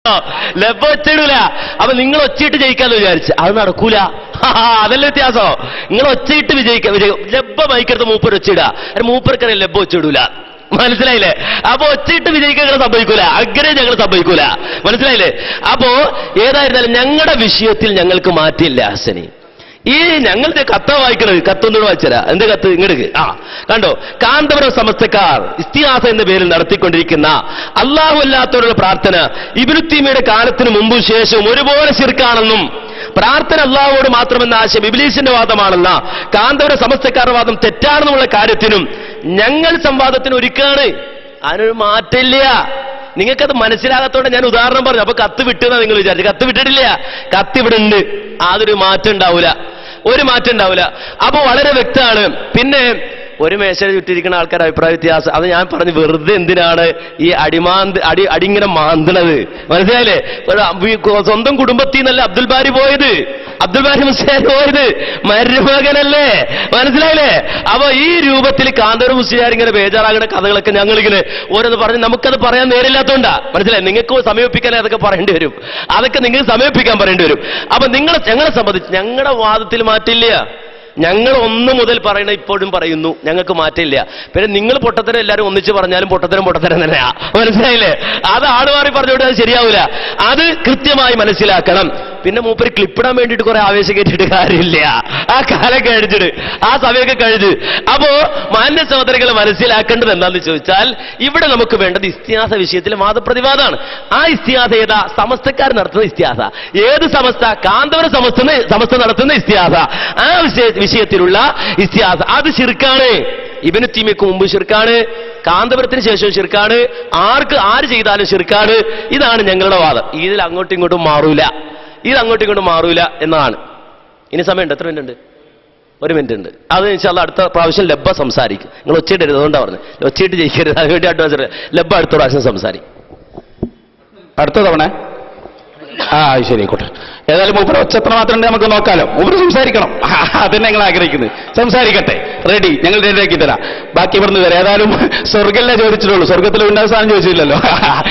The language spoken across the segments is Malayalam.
ലബ്ബ ഒച്ചയിടൂല അപ്പൊ നിങ്ങൾ ഒച്ചയിട്ട് ജയിക്കാന്ന് വിചാരിച്ച് അത് നടക്കൂല അതല്ല വ്യത്യാസം നിങ്ങൾ ഒച്ചയിട്ട് വിജയിക്കാം വിജയ ലബ്ബ മൈക്കെടുത്ത് മൂപ്പർ ഒച്ചിടുക മൂപ്പർക്കറിയാം ലബ്ബ ഒച്ചിടൂല മനസ്സിലായില്ലേ അപ്പൊ ഒച്ചയിട്ട് വിജയിക്കാൻ ഞങ്ങൾ സംഭവിക്കൂല അങ്ങനെ ഞങ്ങൾ സംഭവിക്കൂല മനസ്സിലായില്ലേ അപ്പോ ഏതായിരുന്നാലും ഞങ്ങളുടെ വിഷയത്തിൽ ഞങ്ങൾക്ക് മാറ്റില്ല ഹസനി ഈ ഞങ്ങളുടെ കത്ത വായിക്കണത് കത്തൊന്നും വായിച്ചരാ എന്ത് കത്ത് ഇങ്ങോട്ട് ആ കണ്ടോ കാന്തപുരം സമസ്തക്കാർ ഇസ്തിഹാസ എന്ന പേരിൽ നടത്തിക്കൊണ്ടിരിക്കുന്ന അള്ളാഹു അല്ലാത്തവരുടെ പ്രാർത്ഥന ഇബിനുത്തീമയുടെ കാലത്തിന് മുമ്പും ശേഷവും ഒരുപോലെ ശിർക്കാണെന്നും പ്രാർത്ഥന അള്ളാഹുവോട് മാത്രമെന്ന ആശയം ഇബിലീസിന്റെ വാദമാണെന്ന കാന്തപുരം സമസ്തക്കാരുടെ വാദം തെറ്റാണെന്നുള്ള കാര്യത്തിനും ഞങ്ങൾ സംവാദത്തിന് ഒരുക്കാണ് അതിനൊരു മാറ്റമില്ല നിങ്ങൾക്കത് മനസ്സിലാകത്തോടെ ഞാൻ ഉദാഹരണം പറഞ്ഞു അപ്പൊ കത്ത് വിട്ടെന്നാ നിങ്ങൾ വിചാരിച്ചു കത്ത് വിട്ടിട്ടില്ല കത്ത് ഇവിടെ ഉണ്ട് അതൊരു മാറ്റം ഉണ്ടാവില്ല ഒരു മാറ്റം ഉണ്ടാവില്ല അപ്പൊ വളരെ വ്യക്തമാണ് പിന്നെ ഒരു മേശ ചുറ്റിരിക്കുന്ന ആൾക്കാർ അഭിപ്രായ വ്യത്യാസം അത് ഞാൻ പറഞ്ഞു വെറുതെ എന്തിനാണ് ഈ അടിമാന്ത് അടി അടിങ്ങനെ മാന്തണത് മനസ്സിലായില്ലേ ഒരു വി- സ്വന്തം കുടുംബത്തിൽ നിന്നല്ല അബ്ദുൽ ബാരി പോയത് അബ്ദുൽ ബാരി മുസ്ലിയാർ പോയത് മരുമകനല്ലേ മനസ്സിലായില്ലേ അപ്പൊ ഈ രൂപത്തിൽ കാന്തൂർ മുസ്ലിയാർ ഇങ്ങനെ ബേജാറാകുന്ന കഥകളൊക്കെ ഞങ്ങളിങ്ങനെ ഓരോന്ന് പറഞ്ഞ് നമുക്കത് പറയാൻ നേരില്ലാത്തോണ്ടാ മനസ്സിലായി നിങ്ങൾക്ക് സമീപിക്കാൻ അതൊക്കെ പറയേണ്ടി വരും അതൊക്കെ നിങ്ങൾക്ക് സമീപിക്കാൻ പറയേണ്ടി വരും അപ്പൊ നിങ്ങൾ ഞങ്ങളെ സംബന്ധിച്ച് ഞങ്ങളുടെ വാദത്തിൽ മാറ്റില്ല ഞങ്ങൾ ഒന്ന് മുതൽ പറയണ ഇപ്പോഴും പറയുന്നു ഞങ്ങൾക്ക് മാറ്റില്ല പിന്നെ നിങ്ങൾ പൊട്ടത്തരം എല്ലാവരും ഒന്നിച്ച് പറഞ്ഞാലും പൊട്ടത്തരം പൊട്ടത്തരം തന്നെയാ മനസ്സിലായില്ലേ അത് ആട് മാറി പറഞ്ഞുകൊണ്ട് അത് ശരിയാവില്ല അത് കൃത്യമായി മനസ്സിലാക്കണം പിന്നെ മൂപ്പര് ക്ലിപ്പിടാൻ വേണ്ടിയിട്ട് കുറെ ആവേശം കയറ്റിയിട്ട് കാര്യമില്ല ആ കാലം കഴിച്ചിട്ട് ആ സമയമൊക്കെ കഴിഞ്ഞ് അപ്പോ മാന്യ സഹോദരങ്ങളെ മനസ്സിലാക്കേണ്ടത് എന്താണെന്ന് ചോദിച്ചാൽ ഇവിടെ നമുക്ക് വേണ്ടത് ഇസ്തിഹാസ വിഷയത്തിൽ വാദപ്രതിവാദമാണ് ആ ഇസ്തിഹാസ ഏതാ സമസ്തക്കാർ നടത്തുന്ന ഇസ്തിഹാസ ഏത് സമസ്ത കാന്തപുര സമസ്ത സമസ്ത നടത്തുന്ന ഇസ്തിഹാസ ആ വിഷയ വിഷയത്തിലുള്ള ഇസ്തിഹാസ അത് ശിർക്കാണ് ഇബിന് തീമിക്ക് മുമ്പ് ശിർക്കാണ് കാന്തപുരത്തിന് ശേഷം ശിർക്കാണ് ആർക്ക് ആര് ചെയ്താലും ശിർക്കാണ് ഇതാണ് ഞങ്ങളുടെ വാദം ഇതിൽ അങ്ങോട്ടും ഇങ്ങോട്ടും മാറൂല ഇത് അങ്ങോട്ടും ഇങ്ങോട്ടും മാറൂല എന്നതാണ് ഇനി സമയമുണ്ട് എത്ര മിനിറ്റ് ഉണ്ട് ഒരു മിനിറ്റ് ഉണ്ട് അത് വെച്ചാൽ അടുത്ത പ്രാവശ്യം ലബ്ബ സംസാരിക്കും നിങ്ങൾ ഒച്ചയിടരുത് അതുകൊണ്ടാണ് പറഞ്ഞത് ഒച്ചയിട്ട് ജയിക്കരുത് അതിനുവേണ്ടി അഡ്വാൻസ് ലബ്ബ അടുത്ത പ്രാവശ്യം സംസാരിക്കും അടുത്ത തവണ ആ അത് ശരി ആയിക്കോട്ടെ ഏതായാലും മൂപ്പർ ഒച്ചത്ര മാത്രം ഉണ്ട് നമുക്ക് നോക്കാലോ മൂപ്പർ സംസാരിക്കണം അതന്നെ ഞങ്ങൾ ആഗ്രഹിക്കുന്നത് സംസാരിക്കട്ടെ റെഡി ഞങ്ങൾ റെഡിയാക്കി തരാം ബാക്കി ഇവിടുന്ന് തരാം ഏതായാലും സ്വർഗ്ഗല്ലേ ചോദിച്ചിട്ടുള്ളൂ സ്വർഗത്തിൽ ഉന്നത സ്ഥാനം ചോദിച്ചില്ലല്ലോ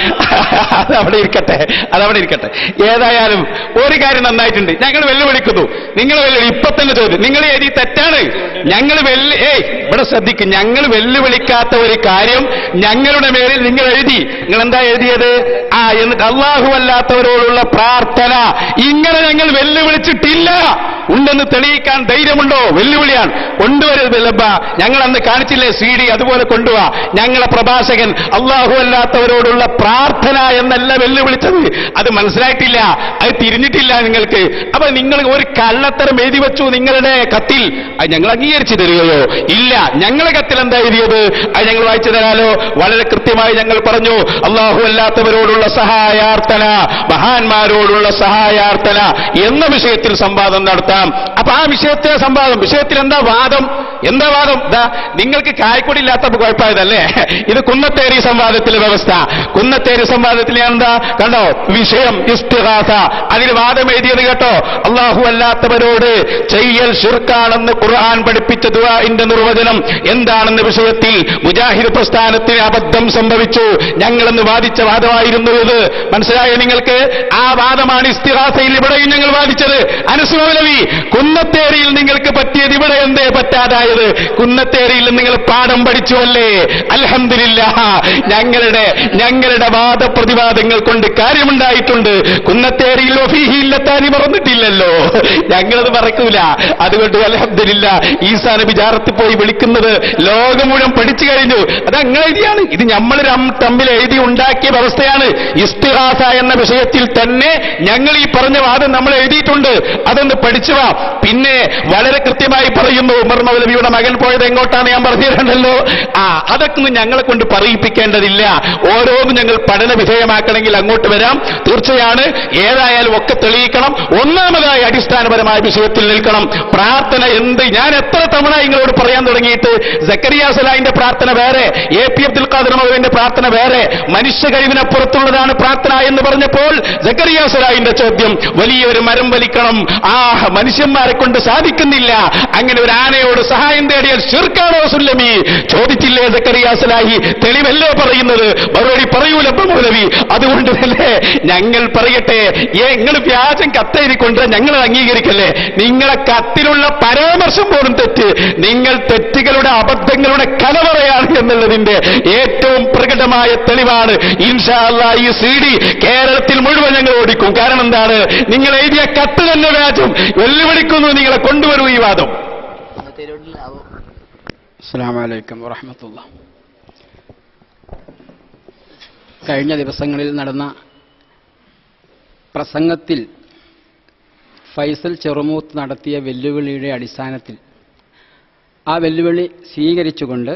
അത് അവിടെ ഇരിക്കട്ടെ അതവിടെ ഇരിക്കട്ടെ ഏതായാലും ഒരു കാര്യം നന്നായിട്ടുണ്ട് ഞങ്ങൾ വെല്ലുവിളിക്കുന്നു നിങ്ങൾ വെല്ലുവിളി ഇപ്പൊ തന്നെ ചോദ്യം നിങ്ങൾ എഴുതി തെറ്റാണ് ഞങ്ങൾ വെല്ലു ഏയ് ഇവിടെ ശ്രദ്ധിക്കും ഞങ്ങൾ വെല്ലുവിളിക്കാത്ത ഒരു കാര്യം ഞങ്ങളുടെ മേലിൽ നിങ്ങൾ എഴുതി നിങ്ങൾ എന്താ എഴുതിയത് ആ എന്നിട്ട് അള്ളാഹു അല്ലാത്തവരോടുള്ള പ്രാർത്ഥന ഇങ്ങനെ ഞങ്ങൾ വെല്ലുവിളിച്ചിട്ടില്ല ഉണ്ടെന്ന് തെളിയിക്കാൻ ധൈര്യമുണ്ടോ വെല്ലുവിളിയാണ് കൊണ്ടുവരുന്നത് ലബ്ബ ഞങ്ങൾ അന്ന് കാണിച്ചില്ലേ സി ഡി അതുപോലെ കൊണ്ടുപോവാ ഞങ്ങളെ പ്രഭാഷകൻ അള്ളാഹു അല്ലാത്തവരോടുള്ള പ്രാർത്ഥന എന്നല്ല വെല്ലുവിളിച്ചത് അത് മനസ്സിലായിട്ടില്ല അത് തിരിഞ്ഞിട്ടില്ല നിങ്ങൾക്ക് അപ്പൊ നിങ്ങൾ ഒരു കള്ളത്തരം എഴുതി വെച്ചു നിങ്ങളുടെ കത്തിൽ അത് ഞങ്ങൾ അംഗീകരിച്ചു തരികയോ ഇല്ല ഞങ്ങളെ കത്തിൽ എന്താ എഴുതിയത് അത് ഞങ്ങൾ വായിച്ചു തരാലോ വളരെ കൃത്യമായി ഞങ്ങൾ പറഞ്ഞു അള്ളാഹു അല്ലാത്തവരോടുള്ള സഹായാർത്ഥന മഹാന്മാരോടുള്ള സഹായാർത്ഥന എന്ന വിഷയത്തിൽ സംവാദം നടത്താം അപ്പൊ ആ വിഷയത്തിലെ സംവാദം വിഷയത്തിൽ എന്താ വാദം എന്താ വാദം ദാ നിങ്ങൾക്ക് കായ്ക്കൊടി ഇല്ലാത്ത കുഴപ്പമായതല്ലേ ഇത് കുന്നത്തേരി സംവാദത്തിലെ വ്യവസ്ഥ കുന്നത്തേരി സംവാദത്തിൽ ഞാൻ എന്താ കണ്ടോ വിഷയം ഇസ്തിഹാസ അതിൽ വാദം എഴുതിയത് കേട്ടോ അള്ളാഹു അല്ലാത്തവരോട് ചെയ്യൽ ഷിർക്കാണെന്ന് ഖുർആൻ പഠിപ്പിച്ച ദുആഇന്റെ നിർവചനം എന്താണെന്ന വിഷയത്തിൽ മുജാഹിദ് പ്രസ്ഥാനത്തിന് അബദ്ധം സംഭവിച്ചു ഞങ്ങളെന്ന് വാദിച്ച വാദമായിരുന്നു ഇത് മനസ്സിലായോ നിങ്ങൾക്ക് ആ വാദമാണ് ഇസ്തിഹാസയിൽ ഇവിടെയും ഞങ്ങൾ വാദിച്ചത് അനുസ്മൗലവി കുന്നത്തേരിയിൽ നിങ്ങൾക്ക് പറ്റിയത് ഇവിടെ എന്തേ പറ്റാതായത് കുന്നത്തേരിയിൽ നിങ്ങൾ പാഠം പഠിച്ചുവല്ലേ അൽഹംദുലില്ല ഞങ്ങളുടെ ഞങ്ങളുടെ വാദപ്രതിവാദങ്ങൾ കൊണ്ട് കാര്യമുണ്ടായിട്ടുണ്ട് കുന്നത്തേരിയിൽ ഒഫീഹിയില്ലെത്താനി മറന്നിട്ടില്ലല്ലോ ഞങ്ങളത് മറക്കൂല അതുകൊണ്ട് അൽഹംദുലില്ല ഈസാ നബി ജാറത്തിൽ പോയി വിളിക്കുന്നത് ലോകം മുഴുവൻ പഠിച്ചു കഴിഞ്ഞു അത് അങ്ങനെ എഴുതിയാണ് ഇത് നമ്മൾ തമ്മിൽ എഴുതി ഉണ്ടാക്കിയ വ്യവസ്ഥയാണ് ഇസ്തിഹാസ എന്ന വിഷയത്തിൽ തന്നെ ഞങ്ങൾ ഈ പറഞ്ഞ വാദം നമ്മൾ എഴുതിയിട്ടുണ്ട് അതൊന്ന് പഠിച്ചു വാ പിന്നെ വളരെ കൃത്യമായി പറയുന്നു ഉമർ മൗലവിയുടെ മകൻ പോയത് എങ്ങോട്ടാണ് ഞാൻ പറഞ്ഞിട്ടുണ്ടല്ലോ ആ അതൊക്കെ ഒന്നും ഞങ്ങളെ കൊണ്ട് പറയിപ്പിക്കേണ്ടതില്ല ഓരോന്നും ഞങ്ങൾ പഠന വിധേയമാക്കണമെങ്കിൽ അങ്ങോട്ട് വരാം തീർച്ചയാണ് ഏതായാലും ഒക്കെ തെളിയിക്കണം ഒന്നാമതായി അടിസ്ഥാനപരമായ വിഷയത്തിൽ നിൽക്കണം പ്രാർത്ഥന എന്ത് ഞാൻ എത്ര തവണ നിങ്ങളോട് പറയാൻ തുടങ്ങിയിട്ട് സക്കരിയ സലാഹിന്റെ പ്രാർത്ഥന വേറെ എ പി അബ്ദുൽ ഖാദർ മൗലവിന്റെ പ്രാർത്ഥന വേറെ മനുഷ്യ കഴിവിനപ്പുറത്തുള്ളതാണ് പ്രാർത്ഥന എന്ന് പറഞ്ഞപ്പോൾ സക്കരിയ സലാഹിന്റെ ചോദ്യം വലിയൊരു മരം വലിക്കണം ആ മനുഷ്യന്മാരെ കൊണ്ട് സാധിക്കുന്നില്ല അങ്ങനെ ഒരു ആനയോട് സഹായം തേടിയാൽ ഷിർക്കാണോ സുല്ലമി ചോദിച്ചില്ലേ സക്കറിയാസലാഹി തെളിവല്ലേ പറയുന്നത് മറുപടി പറയൂല മൗലവി അതുകൊണ്ട് തന്നെ ഞങ്ങൾ പറയട്ടെ ഏ നിങ്ങൾ വ്യാജം കത്തെഴുതിക്കൊണ്ട് ഞങ്ങൾ അംഗീകരിക്കല്ലേ നിങ്ങളെ കത്തിലുള്ള പരാമർശം പോലും തെറ്റ് നിങ്ങൾ തെറ്റുകളുടെ അബദ്ധങ്ങളുടെ കലവറയാണ് എന്നുള്ളതിന്റെ ഏറ്റവും പ്രകടമായ തെളിവാണ് ഇൻഷാല്ല ഈ സി ഡി കേരളത്തിൽ മുഴുവൻ ഞങ്ങൾ ഓടിക്കും കാരണം എന്താണ് നിങ്ങൾ എഴുതിയ കത്ത് തന്നെ വ്യാജം വെല്ലുവിളിക്കുന്നു നിങ്ങളെ കൊണ്ടുവരൂ ഈ വാദം അസ്സാമലൈക്കും വറഹമത്തുള്ള കഴിഞ്ഞ ദിവസങ്ങളിൽ നടന്ന പ്രസംഗത്തിൽ ഫൈസൽ ചെറുമൂത്ത് നടത്തിയ വെല്ലുവിളിയുടെ അടിസ്ഥാനത്തിൽ ആ വെല്ലുവിളി സ്വീകരിച്ചുകൊണ്ട്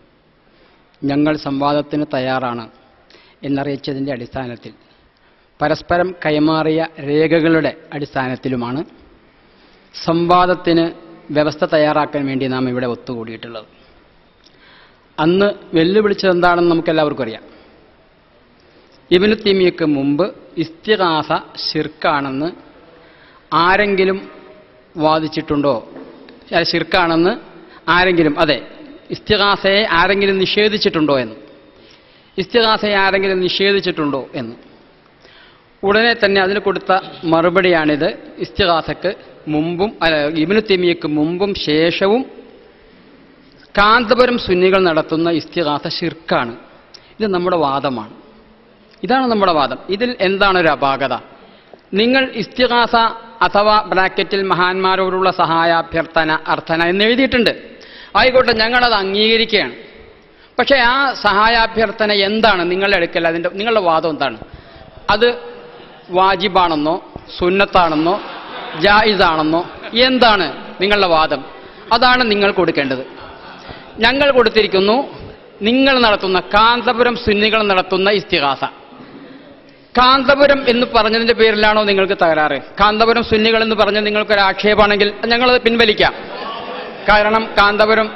ഞങ്ങൾ സംവാദത്തിന് തയ്യാറാണ് എന്നറിയിച്ചതിൻ്റെ അടിസ്ഥാനത്തിൽ പരസ്പരം കൈമാറിയ രേഖകളുടെ അടിസ്ഥാനത്തിലുമാണ് സംവാദത്തിന് വ്യവസ്ഥ തയ്യാറാക്കാൻ വേണ്ടി നാം ഇവിടെ ഒത്തുകൂടിയിട്ടുള്ളത് അന്ന് വെല്ലുവിളിച്ചത് എന്താണെന്ന് നമുക്കെല്ലാവർക്കും അറിയാം ഇബിനു തീമിയക്ക് മുമ്പ് ഇസ്തിഹാസ ഷിർക്കാണെന്ന് ആരെങ്കിലും വാദിച്ചിട്ടുണ്ടോ അല്ല, ഷിർക്കാണെന്ന് ആരെങ്കിലും അതെ ഇസ്തിഹാസയെ ആരെങ്കിലും നിഷേധിച്ചിട്ടുണ്ടോ എന്ന് ഇസ്തിഹാസയെ ആരെങ്കിലും നിഷേധിച്ചിട്ടുണ്ടോ എന്ന് ഉടനെ തന്നെ അതിന് കൊടുത്ത മറുപടിയാണിത് ഇസ്തിഹാസക്ക് മുമ്പും അല്ല ഇബിനു തെമിയക്ക് മുമ്പും ശേഷവും കാന്തപുരം സുന്നികൾ നടത്തുന്ന ഇസ്തിഹാസ ഷിർക്കാണ് ഇത് നമ്മുടെ വാദമാണ് ഇതാണ് നമ്മുടെ വാദം ഇതിൽ എന്താണ് ഒരു അപാകത നിങ്ങൾ ഇസ്തിഹാസ അഥവാ ബ്രാക്കറ്റിൽ മഹാന്മാരോടുള്ള സഹായാഭ്യർത്ഥന അർത്ഥന എന്ന് എഴുതിയിട്ടുണ്ട് ആയിക്കോട്ടെ ഞങ്ങളത് അംഗീകരിക്കുകയാണ് പക്ഷേ ആ സഹായാഭ്യർത്ഥന എന്താണ് നിങ്ങളുടെ അടുക്കൽ അതിൻ്റെ നിങ്ങളുടെ വാദം എന്താണ് അത് വാജിബാണെന്നോ സുന്നത്താണെന്നോ ജായിസാണെന്നോ എന്താണ് നിങ്ങളുടെ വാദം അതാണ് നിങ്ങൾ കൊടുക്കേണ്ടത് ഞങ്ങൾ കൊടുത്തിരിക്കുന്നു നിങ്ങൾ നടത്തുന്ന കാന്തപുരം സുന്നികൾ നടത്തുന്ന ഇസ്തിഹാസ കാന്തപുരം എന്ന് പറഞ്ഞതിന്റെ പേരിലാണോ നിങ്ങൾക്ക് തകരാറ് കാന്തപുരം സുന്നികൾ എന്ന് പറഞ്ഞ് നിങ്ങൾക്കൊരു ആക്ഷേപമാണെങ്കിൽ ഞങ്ങളത് പിൻവലിക്കാം കാരണം കാന്തപുരം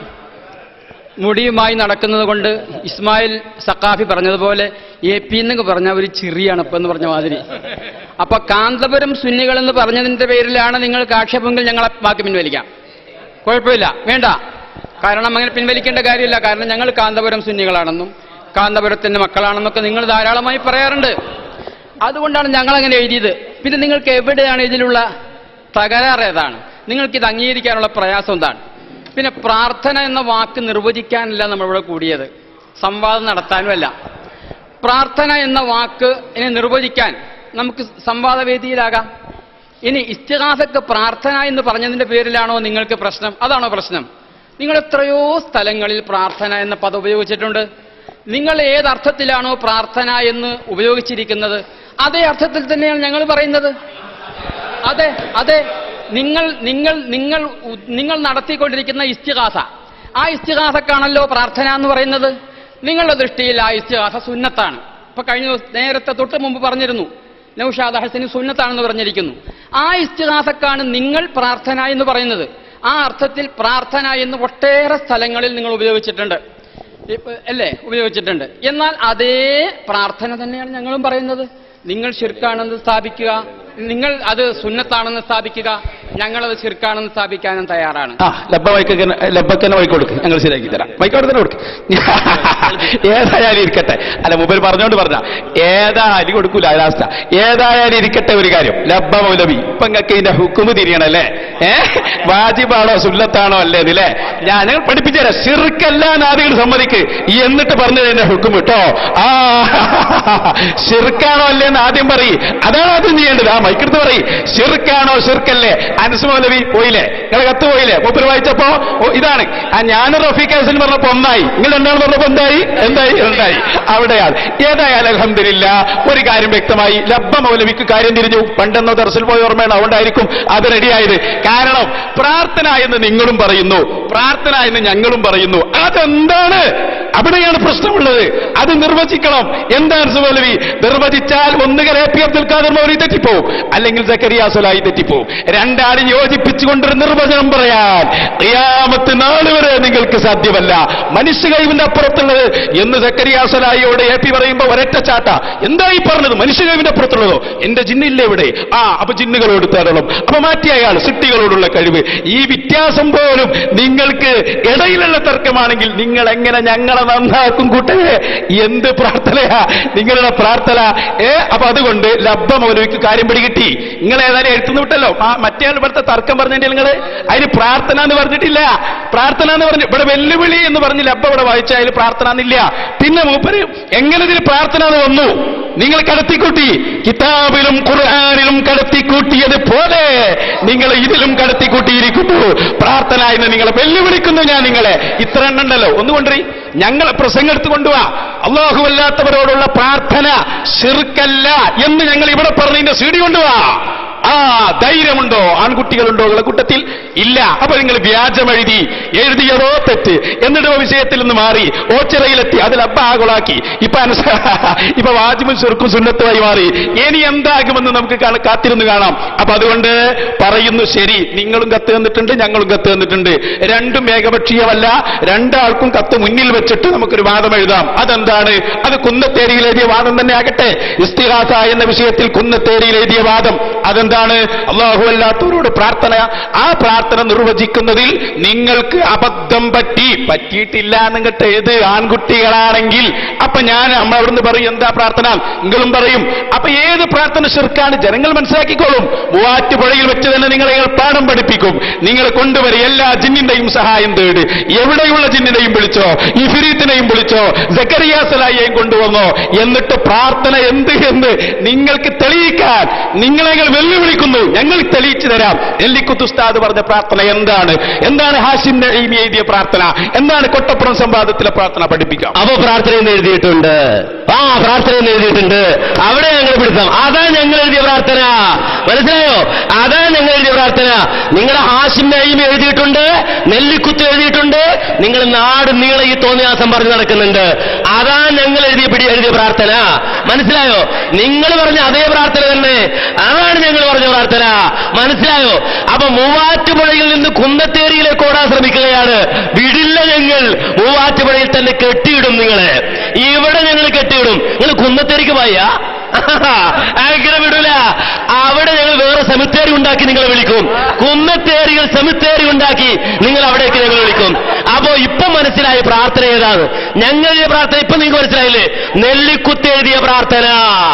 മുടിയുമായി നടക്കുന്നത് കൊണ്ട് ഇസ്മായിൽ സക്കാഫി പറഞ്ഞതുപോലെ എ പി എന്നൊക്കെ പറഞ്ഞ ഒരു ചെറിയാണ് ഇപ്പം എന്ന് പറഞ്ഞ മാതിരി അപ്പൊ കാന്തപുരം സുന്നികൾ എന്ന് പറഞ്ഞതിന്റെ പേരിലാണ് നിങ്ങൾക്ക് ആക്ഷേപമെങ്കിൽ ഞങ്ങളെ ബാക്കി പിൻവലിക്കാം കുഴപ്പമില്ല വേണ്ട കാരണം അങ്ങനെ പിൻവലിക്കേണ്ട കാര്യമില്ല കാരണം ഞങ്ങൾ കാന്തപുരം സുന്നികളാണെന്നും കാന്തപുരത്തിന്റെ മക്കളാണെന്നൊക്കെ നിങ്ങൾ ധാരാളമായി പറയാറുണ്ട് അതുകൊണ്ടാണ് ഞങ്ങൾ അങ്ങനെ എഴുതിയത് പിന്നെ നിങ്ങൾക്ക് എവിടെയാണ് ഇതിലുള്ള തകരാറ് ഏതാണ് നിങ്ങൾക്ക് ഇത് അംഗീകരിക്കാനുള്ള പ്രയാസം എന്താണ് പിന്നെ പ്രാർത്ഥന എന്ന വാക്ക് നിർവചിക്കാനല്ല നമ്മളിവിടെ കൂടിയത് സംവാദം നടത്താനുമല്ല പ്രാർത്ഥന എന്ന വാക്ക് ഇനി നിർവചിക്കാൻ നമുക്ക് സംവാദവേദിയിലാകാം ഇനി ഇസ്തിഹാസക്ക് പ്രാർത്ഥന എന്ന് പറഞ്ഞതിന്റെ പേരിലാണോ നിങ്ങൾക്ക് പ്രശ്നം അതാണോ പ്രശ്നം നിങ്ങൾ എത്രയോ സ്ഥലങ്ങളിൽ പ്രാർത്ഥന എന്ന പദം ഉപയോഗിച്ചിട്ടുണ്ട് നിങ്ങൾ ഏതർത്ഥത്തിലാണോ പ്രാർത്ഥന എന്ന് ഉപയോഗിച്ചിരിക്കുന്നത് അതേ അർത്ഥത്തിൽ തന്നെയാണ് ഞങ്ങൾ പറയുന്നത് അതെ അതെ നിങ്ങൾ നിങ്ങൾ നിങ്ങൾ ഉ- നിങ്ങൾ നടത്തിക്കൊണ്ടിരിക്കുന്ന ഇസ്തിഹാസ ആ ഇസ്തിഹാസക്കാണല്ലോ പ്രാർത്ഥന എന്ന് പറയുന്നത് നിങ്ങളുടെ ദൃഷ്ടിയിൽ ആ ഇസ്തിഹാസ സുന്നത്താണ് ഇപ്പൊ കഴിഞ്ഞ ദിവസം നേരത്തെ തൊട്ട് മുമ്പ് പറഞ്ഞിരുന്നു നൌഷാദ് ഹസന് സുന്നത്താണെന്ന് പറഞ്ഞിരിക്കുന്നു ആ ഇസ്തിഹാസക്കാണ് നിങ്ങൾ പ്രാർത്ഥന എന്ന് പറയുന്നത് ആ അർത്ഥത്തിൽ പ്രാർത്ഥന എന്ന് ഒട്ടേറെ സ്ഥലങ്ങളിൽ നിങ്ങൾ ഉപയോഗിച്ചിട്ടുണ്ട് ഇപ്പ- അല്ലേ ഉപയോഗിച്ചിട്ടുണ്ട് എന്നാൽ അതേ പ്രാർത്ഥന തന്നെയാണ് ഞങ്ങളും പറയുന്നത് നിങ്ങൾ ശിർക്കാണെന്ന് സ്ഥാപിക്കുക നിങ്ങൾ അത് സുന്നത്താണെന്ന് സ്ഥാപിക്കുക ഞങ്ങളത് ശിർക്കാണെന്ന് സ്ഥാപിക്കാനും തയ്യാറാണ് ആ ലബ്ബ വൈക്ക് ലബ്ബക്കന്നെ വൈക്ക് കൊടുക്ക് ഞങ്ങൾ ശരിയാക്കി തരാം വൈക്ക് അവിടെ തന്നെ കൊടുക്ക് ഏതായാലും ഇരിക്കട്ടെ അല്ല മുമ്പിൽ പറഞ്ഞോണ്ട് പറഞ്ഞ ഏതാ അരി കൊടുക്കൂല ലാസ്റ്റ ഏതായാലും ഇരിക്കട്ടെ ഒരു കാര്യം ലബ്ബ മൗലവി ഇപ്പൊ നിങ്ങൾക്ക് ഇതിന്റെ ഹുക്കുമ് തിരിയണല്ലേ ഏ വാജിബാണോ സുല്ലത്താണോ അല്ലേ ഇതില്ലേ ഞാൻ ഞങ്ങൾ പഠിപ്പിച്ചു തരാം ഷിർക്കല്ല നാദികൾ സമ്മതിക്ക് ഈ എന്നിട്ട് പറഞ്ഞത് എന്റെ ഹുക്കും കേട്ടോ ആ ഷിർക്കാണോ അല്ലേ എന്ന് ആദ്യം പറയും അതാണ് ആദ്യം ചെയ്യേണ്ടത് ആ മൈക്കെടുത്ത് പറയും ഷിർക്കാണോ ഷിർക്കല്ലേ അനസ് മൗലവി പോയില്ലേ നിങ്ങളെ കത്ത് പോയില്ലേ മൂപ്പര് വായിച്ചപ്പോ ഓ, ഇതാണ് ആ ഞാനും റഫീഖ് ഹസൻ പറഞ്ഞപ്പോ ഒന്നായി നിങ്ങൾ രണ്ടാൾ പറഞ്ഞപ്പോ എന്തായി എന്തായി രണ്ടായി അവിടെയാണ് ഏതായാലും അലഹമില്ല ഒരു കാര്യം വ്യക്തമായി ലബ്ബ മൗലവിക്ക് കാര്യം തിരിഞ്ഞു പണ്ടെന്നോ ദർശൽ പോയ ഓർമ്മയാണ് അതുകൊണ്ടായിരിക്കും അത് റെഡിയായത് കാരണം പ്രാർത്ഥന എന്ന് നിങ്ങളും പറയുന്നു പ്രാർത്ഥന എന്ന് ഞങ്ങളും പറയുന്നു അതെന്താണ് അവിടെയാണ് പ്രശ്നമുള്ളത് അത് നിർവചിക്കണം എന്താണ് സുമൗലവി നിർവചിച്ചാൽ ഒന്നുകിൽ എ പി അബ്ദുൽ ഖാദർ മൗലി തെറ്റിപ്പോവും അല്ലെങ്കിൽ സക്കരിയ സുലായി തെറ്റിപ്പോവും രണ്ടാളും യോജിപ്പിച്ചുകൊണ്ടൊരു നിർവചനം പറയാൻ ഖിയാമത്ത് നാൾ വരെ നിങ്ങൾക്ക് സാധ്യമല്ല മനുഷ്യ കഴിവിന്റെ അപ്പുറത്തുള്ളത് എന്ന് സക്കരിയ സുലായിയോട് എ പി പറയുമ്പോ ഒരൊറ്റ ചാട്ട എന്തായി പറഞ്ഞത് മനുഷ്യ കഴിവിന്റെ അപ്പുറത്തുള്ളതോ എന്റെ ജിന്നില്ലേ ഇവിടെ ആ അപ്പൊ ജിന്നുകളോട് തരണം അപ്പൊ മാറ്റിയ അയാൾ സിട്ടികളോടുള്ള കഴിവ് ഈ വ്യത്യാസം പോലും നിങ്ങൾക്ക് ഇടയിലുള്ള തർക്കമാണെങ്കിൽ നിങ്ങൾ എങ്ങനെ ഞങ്ങളെ നന്നാക്കും കൂട്ടരെ എന്ത് പ്രാർത്ഥനയാ നിങ്ങളുടെ പ്രാർത്ഥന ഏ അപ്പൊ അതുകൊണ്ട് ലബ്ബ മൗലവിക്ക് കാര്യം പിടികിട്ടി നിങ്ങൾ ഏതായാലും എഴുത്തുന്നു വിട്ടല്ലോ ആ മറ്റേ ആൾ ഇവിടുത്തെ തർക്കം പറഞ്ഞിട്ട് നിങ്ങൾ അതിന് പ്രാർത്ഥന എന്ന് പറഞ്ഞിട്ടില്ല പ്രാർത്ഥന എന്ന് പറഞ്ഞു ഇവിടെ വെല്ലുവിളി എന്ന് പറഞ്ഞ് ലബ്ബ ഇവിടെ വായിച്ച അതിൽ പ്രാർത്ഥന എന്നില്ല പിന്നെ മൂപ്പര് എങ്ങനെ ഇതിൽ പ്രാർത്ഥന എന്ന് വന്നു നിങ്ങൾ കടത്തിക്കൂട്ടി കിതാബിലും ഖുർആാനിലും കടത്തിക്കൂട്ടിയത് പോലെ നിങ്ങൾ ഇതിലും കടത്തിക്കൂട്ടിയിരിക്കുന്നു പ്രാർത്ഥന എന്ന് നിങ്ങളെ വെല്ലുവിളിക്കുന്നു ഞാൻ നിങ്ങളെ ഇത്ര എണ്ണം ഉണ്ടല്ലോ ഒന്നുകൊണ്ടേ ഞങ്ങളെ പ്രസംഗം എടുത്ത് കൊണ്ടുപോവാ അള്ളാഹുവല്ലാത്തവരോടുള്ള പ്രാർത്ഥന ശിർക്കല്ല എന്ന് ഞങ്ങൾ ഇവിടെ പറഞ്ഞതിന്റെ സീഡി കൊണ്ടുപോവാ ആ ധൈര്യമുണ്ടോ ആൺകുട്ടികളുണ്ടോ നിങ്ങളെ കൂട്ടത്തിൽ ഇല്ല അപ്പൊ നിങ്ങൾ വ്യാജം എഴുതി എഴുതിയതോ തെറ്റ് എന്നിട്ട് ആ വിഷയത്തിൽ നിന്ന് മാറി ഓച്ചിറയിലെത്തി അതിൽ അബ്ബ ആകുളാക്കി ഇപ്പൊ അനുസ- ഇപ്പൊ വാജിബും ചുരുക്കും സുന്നത്തുമായി മാറി ഇനി എന്താകുമെന്ന് നമുക്ക് കാണ- കാത്തിരുന്ന് കാണാം അപ്പൊ അതുകൊണ്ട് പറയുന്നു ശരി നിങ്ങളും കത്ത് തന്നിട്ടുണ്ട് ഞങ്ങളും കത്ത് തന്നിട്ടുണ്ട് രണ്ടും ഏകപക്ഷീയമല്ല രണ്ടാൾക്കും കത്ത് മുന്നിൽ വെച്ചിട്ട് നമുക്കൊരു വാദം എഴുതാം അതെന്താണ് അത് കുന്നത്തേരിയിൽ എഴുതിയ വാദം തന്നെ ആകട്ടെ ഇസ്തിഹാസ എന്ന വിഷയത്തിൽ കുന്നത്തേരിയിൽ എഴുതിയ വാദം അതെന്താണ് അള്ളാഹു അല്ലാത്തവരോട് പ്രാർത്ഥന ആ പ്രാർത്ഥന നിർവചിക്കുന്നതിൽ നിങ്ങൾക്ക് അബദ്ധം പറ്റി പറ്റിയിട്ടില്ല എന്നിട്ട് ഏത് ആൺകുട്ടികളാണെങ്കിൽ അപ്പൊ ഞാൻ അമ്മ അവിടുന്ന് പറയും എന്താ പ്രാർത്ഥന നിങ്ങളും പറയും അപ്പൊ ഏത് പ്രാർത്ഥന ശിർക്കാണ് ജനങ്ങൾ മനസ്സിലാക്കിക്കോളും മൂവാറ്റുപുഴയിൽ വെച്ച് തന്നെ നിങ്ങളെ ഞങ്ങൾ പാഠം പഠിപ്പിക്കും നിങ്ങൾ കൊണ്ടുവരും എല്ലാ ജിന്നിന്റെയും സഹായം തേട് എവിടെയുള്ള ജിന്നിനെയും വിളിച്ചോ ഈ ഫിരീത്തിനെയും വിളിച്ചോ ജക്കരിയ സലായിയെയും കൊണ്ടുവന്നോ എന്നിട്ട് പ്രാർത്ഥന എന്ത് എന്ന് നിങ്ങൾക്ക് തെളിയിക്കാൻ നിങ്ങളെ ഞങ്ങൾ വെല്ലുവിളിക്കുന്നു ഞങ്ങൾ തെളിയിച്ചു തരാം എല്ലിക്കുത്ത് ഉസ്താദ് പറഞ്ഞ പ്രാർത്ഥന എന്താണ് എന്താണ് ഹാഷിം നഈമി എഴുതിയ പ്രാർത്ഥന എന്താണ് കൊട്ടപ്പുറം സംവാദത്തിലെ പ്രാർത്ഥന പഠിപ്പിക്കാം അപ്പൊ പ്രാർത്ഥന എന്ന് എഴുതിയിട്ടുണ്ട് ആ പ്രാർത്ഥന എന്ന് എഴുതിയിട്ടുണ്ട് അവിടെ ഞങ്ങൾ പിടുത്തം അതാ ഞങ്ങൾ എഴുതിയ പ്രാർത്ഥന മനസ്സിലായോ അതാ ഞങ്ങൾ എഴുതിയ പ്രാർത്ഥന നിങ്ങളുടെ ഹാഷിം നഈം എഴുതിയിട്ടുണ്ട് നെല്ലിക്കുത്ത് എഴുതിയിട്ടുണ്ട് നിങ്ങൾ നാട് നീളെ ഈ തോന്നിയാസം പറഞ്ഞു നടക്കുന്നുണ്ട് അതാ ഞങ്ങൾ എഴുതിയ പിടി എഴുതിയ പ്രാർത്ഥന മനസ്സിലായോ നിങ്ങൾ പറഞ്ഞ അതേ പ്രാർത്ഥന തന്നെ അതാണ് ഞങ്ങൾ പറഞ്ഞ പ്രാർത്ഥന മനസ്സിലായോ അപ്പൊ മൂവാറ്റുപുഴയിൽ നിന്ന് കുന്നത്തേരിയിലേക്ക് ഓടാൻ ശ്രമിക്കുകയാണ് വിടില്ല ഞങ്ങൾ മൂവാറ്റുപുഴയിൽ തന്നെ കെട്ടിയിടും നിങ്ങളെ ഇവിടെ ഞങ്ങൾ കെട്ടിയിടും നിങ്ങൾ കുന്നത്തേരിക്ക് പോയ അങ്ങനെ വിടൂല അവിടെ ഞങ്ങൾ വേറെ സെമിത്തേരി ഉണ്ടാക്കി നിങ്ങളെ വിളിക്കും കുന്നത്തേരികൾ സെമിത്തേരി ഉണ്ടാക്കി നിങ്ങൾ അവിടേക്ക് ഞങ്ങൾ വിളിക്കും അപ്പോ ഇപ്പൊ മനസ്സിലായ പ്രാർത്ഥന ഏതാണ് ഞങ്ങൾ എഴുതിയ പ്രാർത്ഥന ഇപ്പൊ നിങ്ങൾക്ക് മനസ്സിലായില്ലേ നെല്ലിക്കുത്ത് എഴുതിയ പ്രാർത്ഥന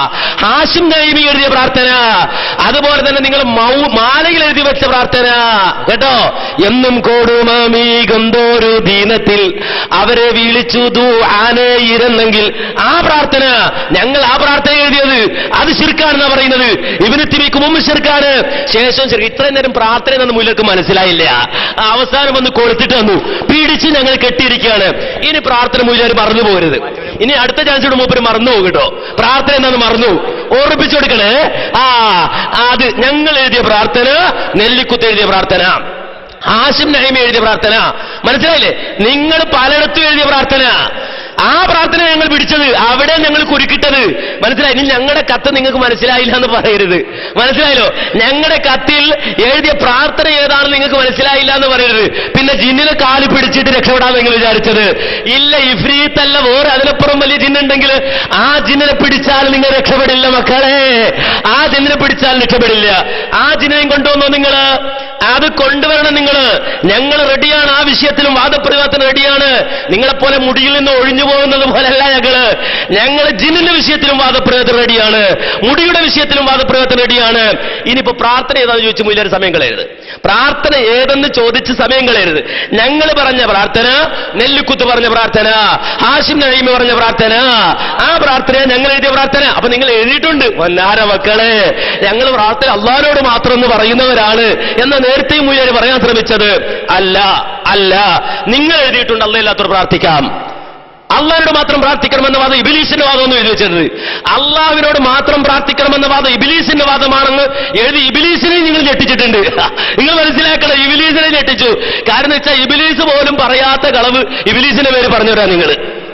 ഹാഷിം നൈമി എഴുതിയ പ്രാർത്ഥന അതുപോലെ തന്നെ നിങ്ങൾ മൗ മാലയിൽ എഴുതി വെച്ച പ്രാർത്ഥന കേട്ടോ എന്നും കൊടുമാമീ ഗന്ധോരു ദീനത്തിൽ അവരെ വിളിച്ചു ദൂ ആനെ ഇരുന്നെങ്കിൽ ആ പ്രാർത്ഥന ഞങ്ങൾ ആ പ്രാർത്ഥന എഴുതിയത് അത് ശിർക്കാണെന്നാ പറയുന്നത് ഇവന് തിരിക്ക് മുമ്പ് ശിർക്കാണ് ശേഷം ശിർക്ക് ഇത്രയും നേരം പ്രാർത്ഥന എന്ന മുല്ലക്ക് മനസ്സിലായില്ല അവസാനം വന്ന് കൊടുത്തിട്ട് വന്നു പിടിച്ച് ഞങ്ങൾ കെട്ടിയിരിക്കുകയാണ് ഇനി പ്രാർത്ഥന മുഴുവൻ മറന്നു പോകരുത് ഇനി അടുത്ത ചാൻസോട് മൂപ്പര് മറന്നു പോകും കേട്ടോ പ്രാർത്ഥന എന്താന്ന് മറന്നു ഓർമ്മിപ്പിച്ചു കൊടുക്കണേ ആ അത് ഞങ്ങൾ എഴുതിയ പ്രാർത്ഥന നെല്ലിക്കുത്ത് എഴുതിയ പ്രാർത്ഥന ഹാഷിം നഹീം എഴുതിയ പ്രാർത്ഥന മനസ്സിലായില്ലേ നിങ്ങൾ പലയിടത്തും എഴുതിയ പ്രാർത്ഥന ആ പ്രാർത്ഥന ഞങ്ങൾ പിടിച്ചത് അവിടെ ഞങ്ങൾ കുരുക്കിട്ടത് മനസ്സിലായി ഇനി ഞങ്ങളുടെ കത്ത് നിങ്ങൾക്ക് മനസ്സിലായില്ല എന്ന് പറയരുത് മനസ്സിലായല്ലോ ഞങ്ങളുടെ കത്തിൽ എഴുതിയ പ്രാർത്ഥന ഏതാണെന്ന് നിങ്ങൾക്ക് മനസ്സിലായില്ല എന്ന് പറയരുത് പിന്നെ ജിന്നിനെ കാലി പിടിച്ചിട്ട് രക്ഷപ്പെടാമെന്ന് നിങ്ങൾ വിചാരിച്ചത് ഇല്ല ഇഫ്രീത്തല്ല വേറെ അതിനപ്പുറം വലിയ ജിന്നുണ്ടെങ്കിൽ ആ ജിന്നിനെ പിടിച്ചാൽ നിങ്ങൾ രക്ഷപ്പെടില്ല മക്കളെ ആ ജിന്നിനെ പിടിച്ചാൽ രക്ഷപ്പെടില്ല ആ ജിന്നിനെയും കൊണ്ടുവന്നോ നിങ്ങൾ അത് കൊണ്ടുവരണം നിങ്ങൾ ഞങ്ങൾ റെഡിയാണ് ആ വിഷയത്തിലും വാദപ്രതിവാദത്തിന് റെഡിയാണ് നിങ്ങളെപ്പോലെ മുടിയിൽ നിന്ന് ഒഴിഞ്ഞു പോകുന്നത് പോലല്ല ഞങ്ങള് ഞങ്ങൾ ജിന്നിന്റെ വിഷയത്തിലും വാദപ്രയോഗത്തിന് റെഡിയാണ് മുടിയുടെ വിഷയത്തിലും വാദപ്രയോഗത്തിന് റെഡിയാണ് ഇനിയിപ്പോ പ്രാർത്ഥന ഏതാന്ന് ചോദിച്ചു മുല്ലൊരു സമയം കളയരുത് പ്രാർത്ഥന ഏതെന്ന് ചോദിച്ച് സമയം കളയരുത് ഞങ്ങൾ പറഞ്ഞ പ്രാർത്ഥന നെല്ലിക്കുത്ത് പറഞ്ഞ പ്രാർത്ഥന ഹാഷിം നഴീമ പറഞ്ഞ പ്രാർത്ഥന ആ പ്രാർത്ഥന ഞങ്ങൾ എഴുതിയ പ്രാർത്ഥന അപ്പൊ നിങ്ങൾ എഴുതിയിട്ടുണ്ട് പൊന്നാര മക്കളെ ഞങ്ങൾ പ്രാർത്ഥന അള്ളാഹിനോട് മാത്രം എന്ന് പറയുന്നവരാണ് എന്ന നേരത്തെയും മുഴുവൻ പറയാൻ ശ്രമിച്ചത് അല്ല അല്ല നിങ്ങൾ എഴുതിയിട്ടുണ്ട് അല്ലയില്ലാത്തവർ പ്രാർത്ഥിക്കാം അള്ളാഹിനോട് മാത്രം പ്രാർത്ഥിക്കണമെന്ന വാദം ഇബിലീസിന്റെ വാദമൊന്നും എഴുതി വെച്ചത് അള്ളാഹുവിനോട് മാത്രം പ്രാർത്ഥിക്കണമെന്ന വാദം ഇബിലീസിന്റെ വാദമാണെന്ന് എഴുതി ഇബിലീസിനെ നിങ്ങൾ ഞെട്ടിച്ചിട്ടുണ്ട് നിങ്ങൾ മനസ്സിലാക്കണം ഇബിലീസിനെ ഞെട്ടിച്ചു കാരണം വെച്ചാൽ ഇബിലീസ് പോലും പറയാത്ത കളവ് ഇബിലീസിന്റെ പേര് പറഞ്ഞുതരാ നിങ്ങൾ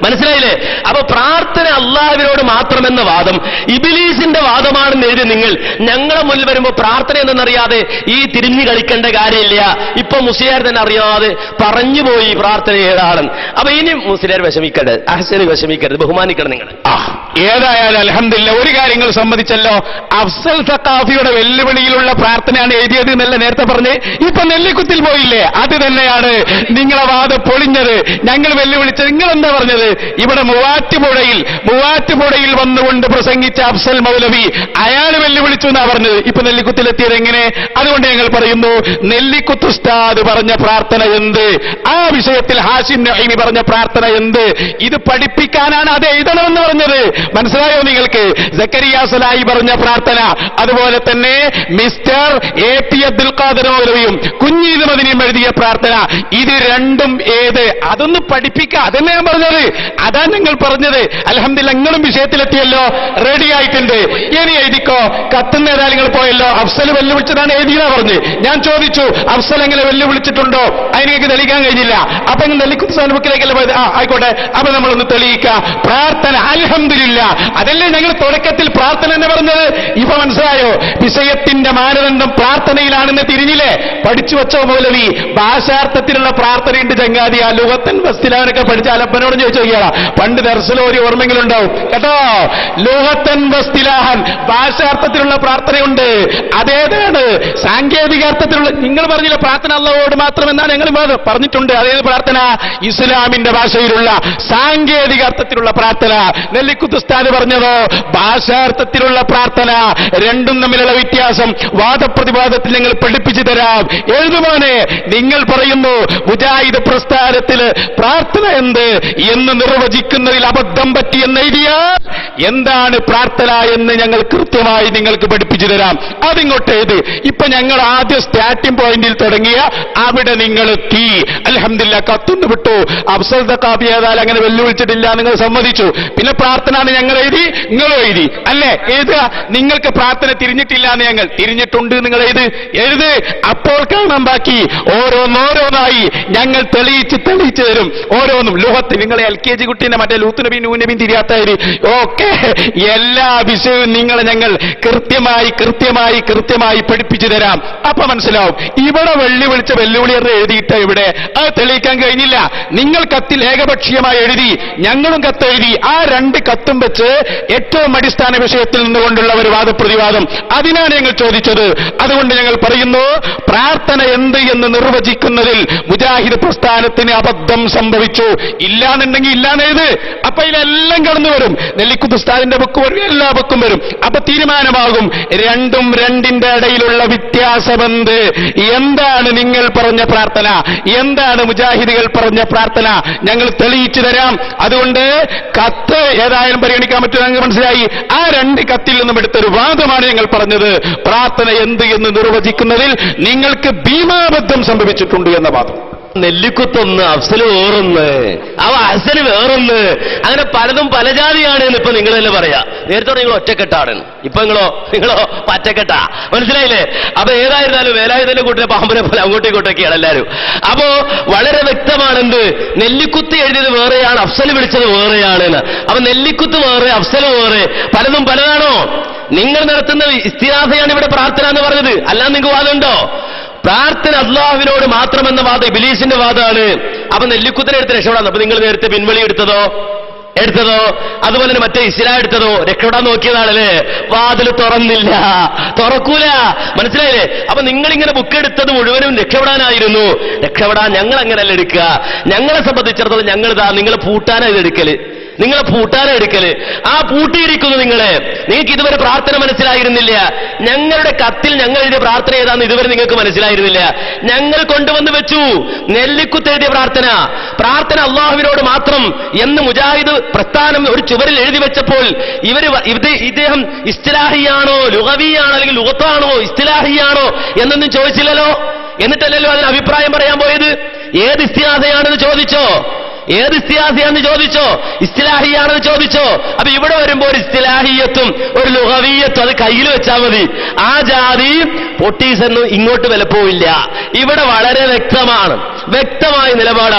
മനസ്സിലായില്ലേ അപ്പൊ പ്രാർത്ഥന അള്ളാഹുവിനോട് മാത്രമെന്ന വാദം ഇബിലീസിന്റെ വാദമാണെന്ന് എഴുതി നിങ്ങൾ ഞങ്ങളെ മുന്നിൽ വരുമ്പോൾ പ്രാർത്ഥന എന്തെന്നറിയാതെ ഈ തിരിഞ്ഞു കളിക്കേണ്ട കാര്യമില്ല ഇപ്പൊ മുസ്ലിയാർ തന്നെ അറിയാതെ പറഞ്ഞുപോയി പ്രാർത്ഥന ഏതാണെന്ന് അപ്പൊ ഇനി മുസ്ലിയാർ വിഷമിക്കരുത് അഹസന് വിഷമിക്കരുത് ബഹുമാനിക്കണം നിങ്ങൾ ആ ഏതായാലും അലഹമില്ല ഒരു കാര്യങ്ങൾ സമ്മതിച്ചല്ലോ അഫ്സൽ സക്കാഫിയുടെ വെല്ലുവിളിയിലുള്ള പ്രാർത്ഥനയാണ് എഴുതിയത് എന്നല്ല നേരത്തെ പറഞ്ഞ് ഇപ്പൊ നെല്ലിക്കുത്തിൽ പോയില്ലേ അത് തന്നെയാണ് നിങ്ങളെ വാദം പൊളിഞ്ഞത് ഞങ്ങൾ വെല്ലുവിളിച്ചത് നിങ്ങൾ എന്താ പറഞ്ഞത് ഇവിടെ മൂവാറ്റുപുഴയിൽ മൂവാറ്റുപുഴയിൽ വന്നുകൊണ്ട് പ്രസംഗിച്ച അഫ്സൽ മൗലവി അയാൾ വെല്ലുവിളിച്ചു എന്നാ പറഞ്ഞത് ഇപ്പൊ നെല്ലിക്കുത്തിലെത്തിയത് എങ്ങനെ അതുകൊണ്ട് ഞങ്ങൾ പറയുന്നു നെല്ലിക്കുത്ത് ഉസ്താദ് പറഞ്ഞ പ്രാർത്ഥന എന്ത് ആ വിഷയത്തിൽ ഹാഷിം നഹീമി പറഞ്ഞ പ്രാർത്ഥന എന്ത് ഇത് പഠിപ്പിക്കാനാണ് അത് എഴുതണമെന്ന് പറഞ്ഞത് മനസ്സിലായോ നിങ്ങൾക്ക് സക്കരിയ സലായി പറഞ്ഞ പ്രാർത്ഥന അതുപോലെ തന്നെ mister A P Abdul Khader മൗലവിയും കുഞ്ഞീത് മദിനിയും എഴുതിയ പ്രാർത്ഥന ഇത് രണ്ടും ഏത് അതൊന്ന് പഠിപ്പിക്കുക അതന്നെ ഞാൻ പറഞ്ഞത് അതാ നിങ്ങൾ പറഞ്ഞത് അലഹമില്ല നിങ്ങളും വിഷയത്തിലെത്തിയല്ലോ റെഡി ആയിട്ടുണ്ട് ഇനി എഴുതിക്കോ കത്തുന്ന ഏതായാലും നിങ്ങൾ പോയല്ലോ അഫ്സൽ വെല്ലുവിളിച്ചതാണ് എഴുതിയെന്നാ പറഞ്ഞ് ഞാൻ ചോദിച്ചു അഫ്സൽ എങ്ങനെ വെല്ലുവിളിച്ചിട്ടുണ്ടോ അതിനേക്ക് തെളിയിക്കാൻ കഴിഞ്ഞില്ല അപ്പൊ ഇങ്ങനെ നെല്ലിക്കുത്ത് ബുക്കിലേക്കല്ലേ പോയത് ആ ആയിക്കോട്ടെ അപ്പൊ നമ്മളൊന്ന് തെളിയിക്കുക പ്രാർത്ഥന അൽഹംദുലില്ല അതല്ലേ ഞങ്ങൾ തുടക്കത്തിൽ പ്രാർത്ഥന എന്ന് പറഞ്ഞത് ഇപ്പൊ മനസ്സിലായോ വിഷയത്തിന്റെ മാനദണ്ഡം പ്രാർത്ഥനയിലാണെന്ന് തിരിഞ്ഞില്ലേ പഠിച്ചു വെച്ചോ മൗലവി ഭാഷാർത്ഥത്തിലുള്ള പ്രാർത്ഥനയുണ്ട് ചങ്ങാതി ആ ലുഹത്തൻ വസ്തിലാനൊക്കെ പഠിച്ച അലപ്പനോട് ചോദിച്ചു നോക്കിയാളാ പണ്ട് ദർശനം ഒരു ഓർമ്മയെങ്കിലും ഉണ്ടാവും കേട്ടോ ലുഹത്തൻ വസ്തിലാഹൻ ഭാഷാർത്ഥത്തിലുള്ള പ്രാർത്ഥനയുണ്ട് അതേതാണ് സാങ്കേതികാർത്ഥത്തിലുള്ള നിങ്ങൾ പറഞ്ഞില്ല പ്രാർത്ഥന അള്ളവോട് മാത്രമെന്നാണ് ഞങ്ങൾ വാദം. പറഞ്ഞിട്ടുണ്ട് അതേത് പ്രാർത്ഥന ഇസ്ലാമിന്റെ ഭാഷയിലുള്ള സാങ്കേതിക അർത്ഥത്തിലുള്ള പ്രാർത്ഥന നെല്ലിക്കുത്തുസ്താദ് പറഞ്ഞതോ ഭാഷാർത്ഥത്തിലുള്ള പ്രാർത്ഥന രണ്ടും തമ്മിലുള്ള വ്യത്യാസം വാദപ്രതിവാദത്തിൽ ഞങ്ങൾ പഠിപ്പിച്ചു തരാം എഴുതുമാനെ നിങ്ങൾ പറയുന്നു മുജാഹിദ് പ്രസ്ഥാനത്തില് പ്രാർത്ഥന എന്ത് എന്ന് നിർവചിക്കുന്നതിൽ അബദ്ധം പറ്റി എന്ന് എഴുതിയാൽ എന്താണ് പ്രാർത്ഥന എന്ന് ഞങ്ങൾ കൃത്യമായി നിങ്ങൾക്ക് പഠിപ്പിച്ചു തരാം അതിങ്ങോട്ട് എഴുത് ഇപ്പൊ ഞങ്ങൾ ആദ്യം സ്റ്റാർട്ടിംഗ് പോയിന്റിൽ തുടങ്ങിയ അവിടെ നിങ്ങൾ എത്തി അലഹമില്ല കത്തുന്നു വിട്ടു അഫ്സൽ കാപ്പി ഏതായാലും അങ്ങനെ വെല്ലുവിളിച്ചിട്ടില്ല നിങ്ങൾ സമ്മതിച്ചു പിന്നെ പ്രാർത്ഥന എന്ന് ഞങ്ങൾ എഴുതി നിങ്ങളും എഴുതി അല്ലേ എഴുതുക നിങ്ങൾക്ക് പ്രാർത്ഥന തിരിഞ്ഞിട്ടില്ല എന്ന് ഞങ്ങൾ തിരിഞ്ഞിട്ടുണ്ട് നിങ്ങൾ എഴുത് എഴുത് അപ്പോൾ കാണാൻ ബാക്കി ഓരോന്നോരോന്നായി ഞങ്ങൾ തെളിയിച്ച് തെളിയിച്ചു തരും ഓരോന്നും ലോഹത്ത് നിങ്ങൾ എൽ കെ ജി കുട്ടീനെ മറ്റേ ലൂത്ത് നബി നൂ നബിയും തിരിയാത്തവര് ഓക്കെ എല്ലാ വിഷയവും നിങ്ങളെ ഞങ്ങൾ കൃത്യമായി കൃത്യമായി കൃത്യമായി പഠിപ്പിച്ചു തരാം അപ്പൊ മനസ്സിലാവും ഇവിടെ വെള്ളി വിളിച്ച വെല്ലുവിളി എന്ന് എഴുതിയിട്ട് ഇവിടെ അത് തെളിയിക്കാൻ കഴിഞ്ഞില്ല നിങ്ങൾ കത്തിൽ ഏകപക്ഷീയമായി എഴുതി ഞങ്ങളും കത്ത് എഴുതി ആ രണ്ട് കത്തും വെച്ച് ഏറ്റവും അടിസ്ഥാന വിഷയത്തിൽ നിന്നുകൊണ്ടുള്ള ഒരു വാദപ്രതിവാദം അതിനാണ് ഞങ്ങൾ ചോദിച്ചത് അതുകൊണ്ട് ഞങ്ങൾ പറയുന്നു പ്രാർത്ഥന എന്ത് എന്ന് നിർവചിക്കുന്നതിൽ മുജാഹിദ് പ്രസ്ഥാനത്തിന് അബദ്ധം സംഭവിച്ചു ഇല്ലാന്നുണ്ടെങ്കിൽ ഇല്ലാന്നെഴുത് അപ്പൊ ഇതിലെല്ലാം കടന്നു വരും നെല്ലിക്കുത്ത് ഉസ്താദിന്റെ ബുക്ക് വരും എല്ലാ ബുക്കും വരും അപ്പൊ തീരുമാനമാകും രണ്ടും രണ്ടിന്റെ ഇടയിലുള്ള വ്യത്യാസമെന്ത് എന്താണ് നിങ്ങൾ പറഞ്ഞ പ്രാർത്ഥന എന്താണ് മുജാഹിദുകൾ പറഞ്ഞ പ്രാർത്ഥന ഞങ്ങൾ തെളിയിച്ചു തരാം അതുകൊണ്ട് കത്ത് ഏതായാലും പരിഗണിക്കാൻ പറ്റും ഞങ്ങൾക്ക് മനസ്സിലായി ആ രണ്ട് കത്തിൽ നിന്നും എടുത്തൊരു വാദമാണ് ഞങ്ങൾ പറഞ്ഞത് പ്രാർത്ഥന എന്ത് എന്ന് നിർവചിക്കുന്നതിൽ നിങ്ങൾക്ക് ഭീമാബദ്ധം സംഭവിച്ചിട്ടുണ്ട് എന്ന വാദം നെല്ലിക്കുത്തൊന്ന് അഫ്സല് വേറൊന്ന് അവ അഫ്സല് വേറൊന്ന് അങ്ങനെ പലതും പല ജാതിയാണ് എന്ന് ഇപ്പൊ നിങ്ങൾ തന്നെ പറയാ നേരത്തെ നിങ്ങൾ ഒറ്റക്കെട്ടാണ് ഇപ്പൊ നിങ്ങളോ നിങ്ങളോ പറ്റക്കെട്ടാ മനസ്സിലായില്ലേ അപ്പൊ ഏതായിരുന്നാലും വേലായുധന്റെ കൂട്ടിലെ പാമ്പിനെ പോലെ അങ്ങോട്ടും ഇങ്ങോട്ടൊക്കെയാണ് എല്ലാവരും അപ്പോ വളരെ വ്യക്തമാണ് എന്ത് നെല്ലിക്കുത്ത് എഴുതിയത് വേറെയാണ് അഫ്സൽ വിളിച്ചത് വേറെയാണ് എന്ന് അപ്പൊ നെല്ലിക്കുത്ത് വേറെ അഫ്സൽ വേറെ പലതും പലതാണോ നിങ്ങൾ നടത്തുന്ന ഇസ്തിഹാസയാണ് ഇവിടെ പ്രാർത്ഥന എന്ന് പറഞ്ഞത് അല്ലാതെ നിങ്ങൾക്ക് വാദമുണ്ടോ പ്രാർത്ഥന അള്ളാഹുവിനോട് മാത്രമെന്ന വാദം ഇബിലീസിന്റെ വാദമാണ് അപ്പൊ നെല്ലിക്കുത്തിനെ എടുത്ത് രക്ഷപ്പെടാൻ അപ്പൊ നിങ്ങൾ നേരത്തെ പിൻവളി എടുത്തതോ എടുത്തതോ അതുപോലെ തന്നെ മറ്റേ ഇസ്ലാം എടുത്തതോ രക്ഷപ്പെടാൻ നോക്കിയതാണല്ലേ വാതിൽ തുറന്നില്ല തുറക്കൂല മനസ്സിലായില്ലേ അപ്പൊ നിങ്ങളിങ്ങനെ ബുക്ക് എടുത്തത് മുഴുവനും രക്ഷപ്പെടാനായിരുന്നു രക്ഷപ്പെടാൻ ഞങ്ങൾ അങ്ങനെയല്ല എടുക്കുക ഞങ്ങളെ സംബന്ധിച്ചിടത്തോളം ഞങ്ങൾ ഇതാ നിങ്ങളെ പൂട്ടാനാ ഇത് എടുക്കല് നിങ്ങളെ പൂട്ടാനാ എടുക്കല് ആ പൂട്ടിയിരിക്കുന്നു നിങ്ങളെ നിങ്ങൾക്ക് ഇതുവരെ പ്രാർത്ഥന മനസ്സിലായിരുന്നില്ല ഞങ്ങളുടെ കത്തിൽ ഞങ്ങൾ എഴുതിയ പ്രാർത്ഥന ഏതാന്ന് ഇതുവരെ നിങ്ങൾക്ക് മനസ്സിലായിരുന്നില്ല ഞങ്ങൾ കൊണ്ടുവന്ന് വെച്ചു നെല്ലിക്കുത്ത് എഴുതിയ പ്രാർത്ഥന പ്രാർത്ഥന അള്ളാഹുവിനോട് മാത്രം എന്ന് മുജാഹിദ് പ്രസ്ഥാനം ഒരു ചുവരിൽ എഴുതി വെച്ചപ്പോൾ ഇവര് വ- ഇത് ഇദ്ദേഹം ഇസ്തിലാഹിയാണോ ലുഹവിയാണോ അല്ലെങ്കിൽ ലുഹത്താണോ ഇസ്തിലാഹിയാണോ എന്നൊന്നും ചോദിച്ചില്ലല്ലോ എന്നിട്ടല്ലല്ലോ അതിന് അഭിപ്രായം പറയാൻ പോയത് ഏത് ഇസ്തിഹാസയാണെന്ന് ചോദിച്ചോ ഏത് ഇസ്തിഹാസിയാന്ന് ചോദിച്ചോ ഇസ്തിലാഹിയാണെന്ന് ചോദിച്ചോ അപ്പൊ ഇവിടെ വരുമ്പോ ഒരു ഇസ്തിലാഹിയത്തും ഒരു ലുഹവിയത്തും അത് കയ്യിൽ വെച്ചാൽ മതി ആ ജാതി പൊട്ടീസൊന്നും ഇങ്ങോട്ട് വിലപ്പോവില്ല ഇവിടെ വളരെ വ്യക്തമാണ് വ്യക്തമായ നിലപാടാണ്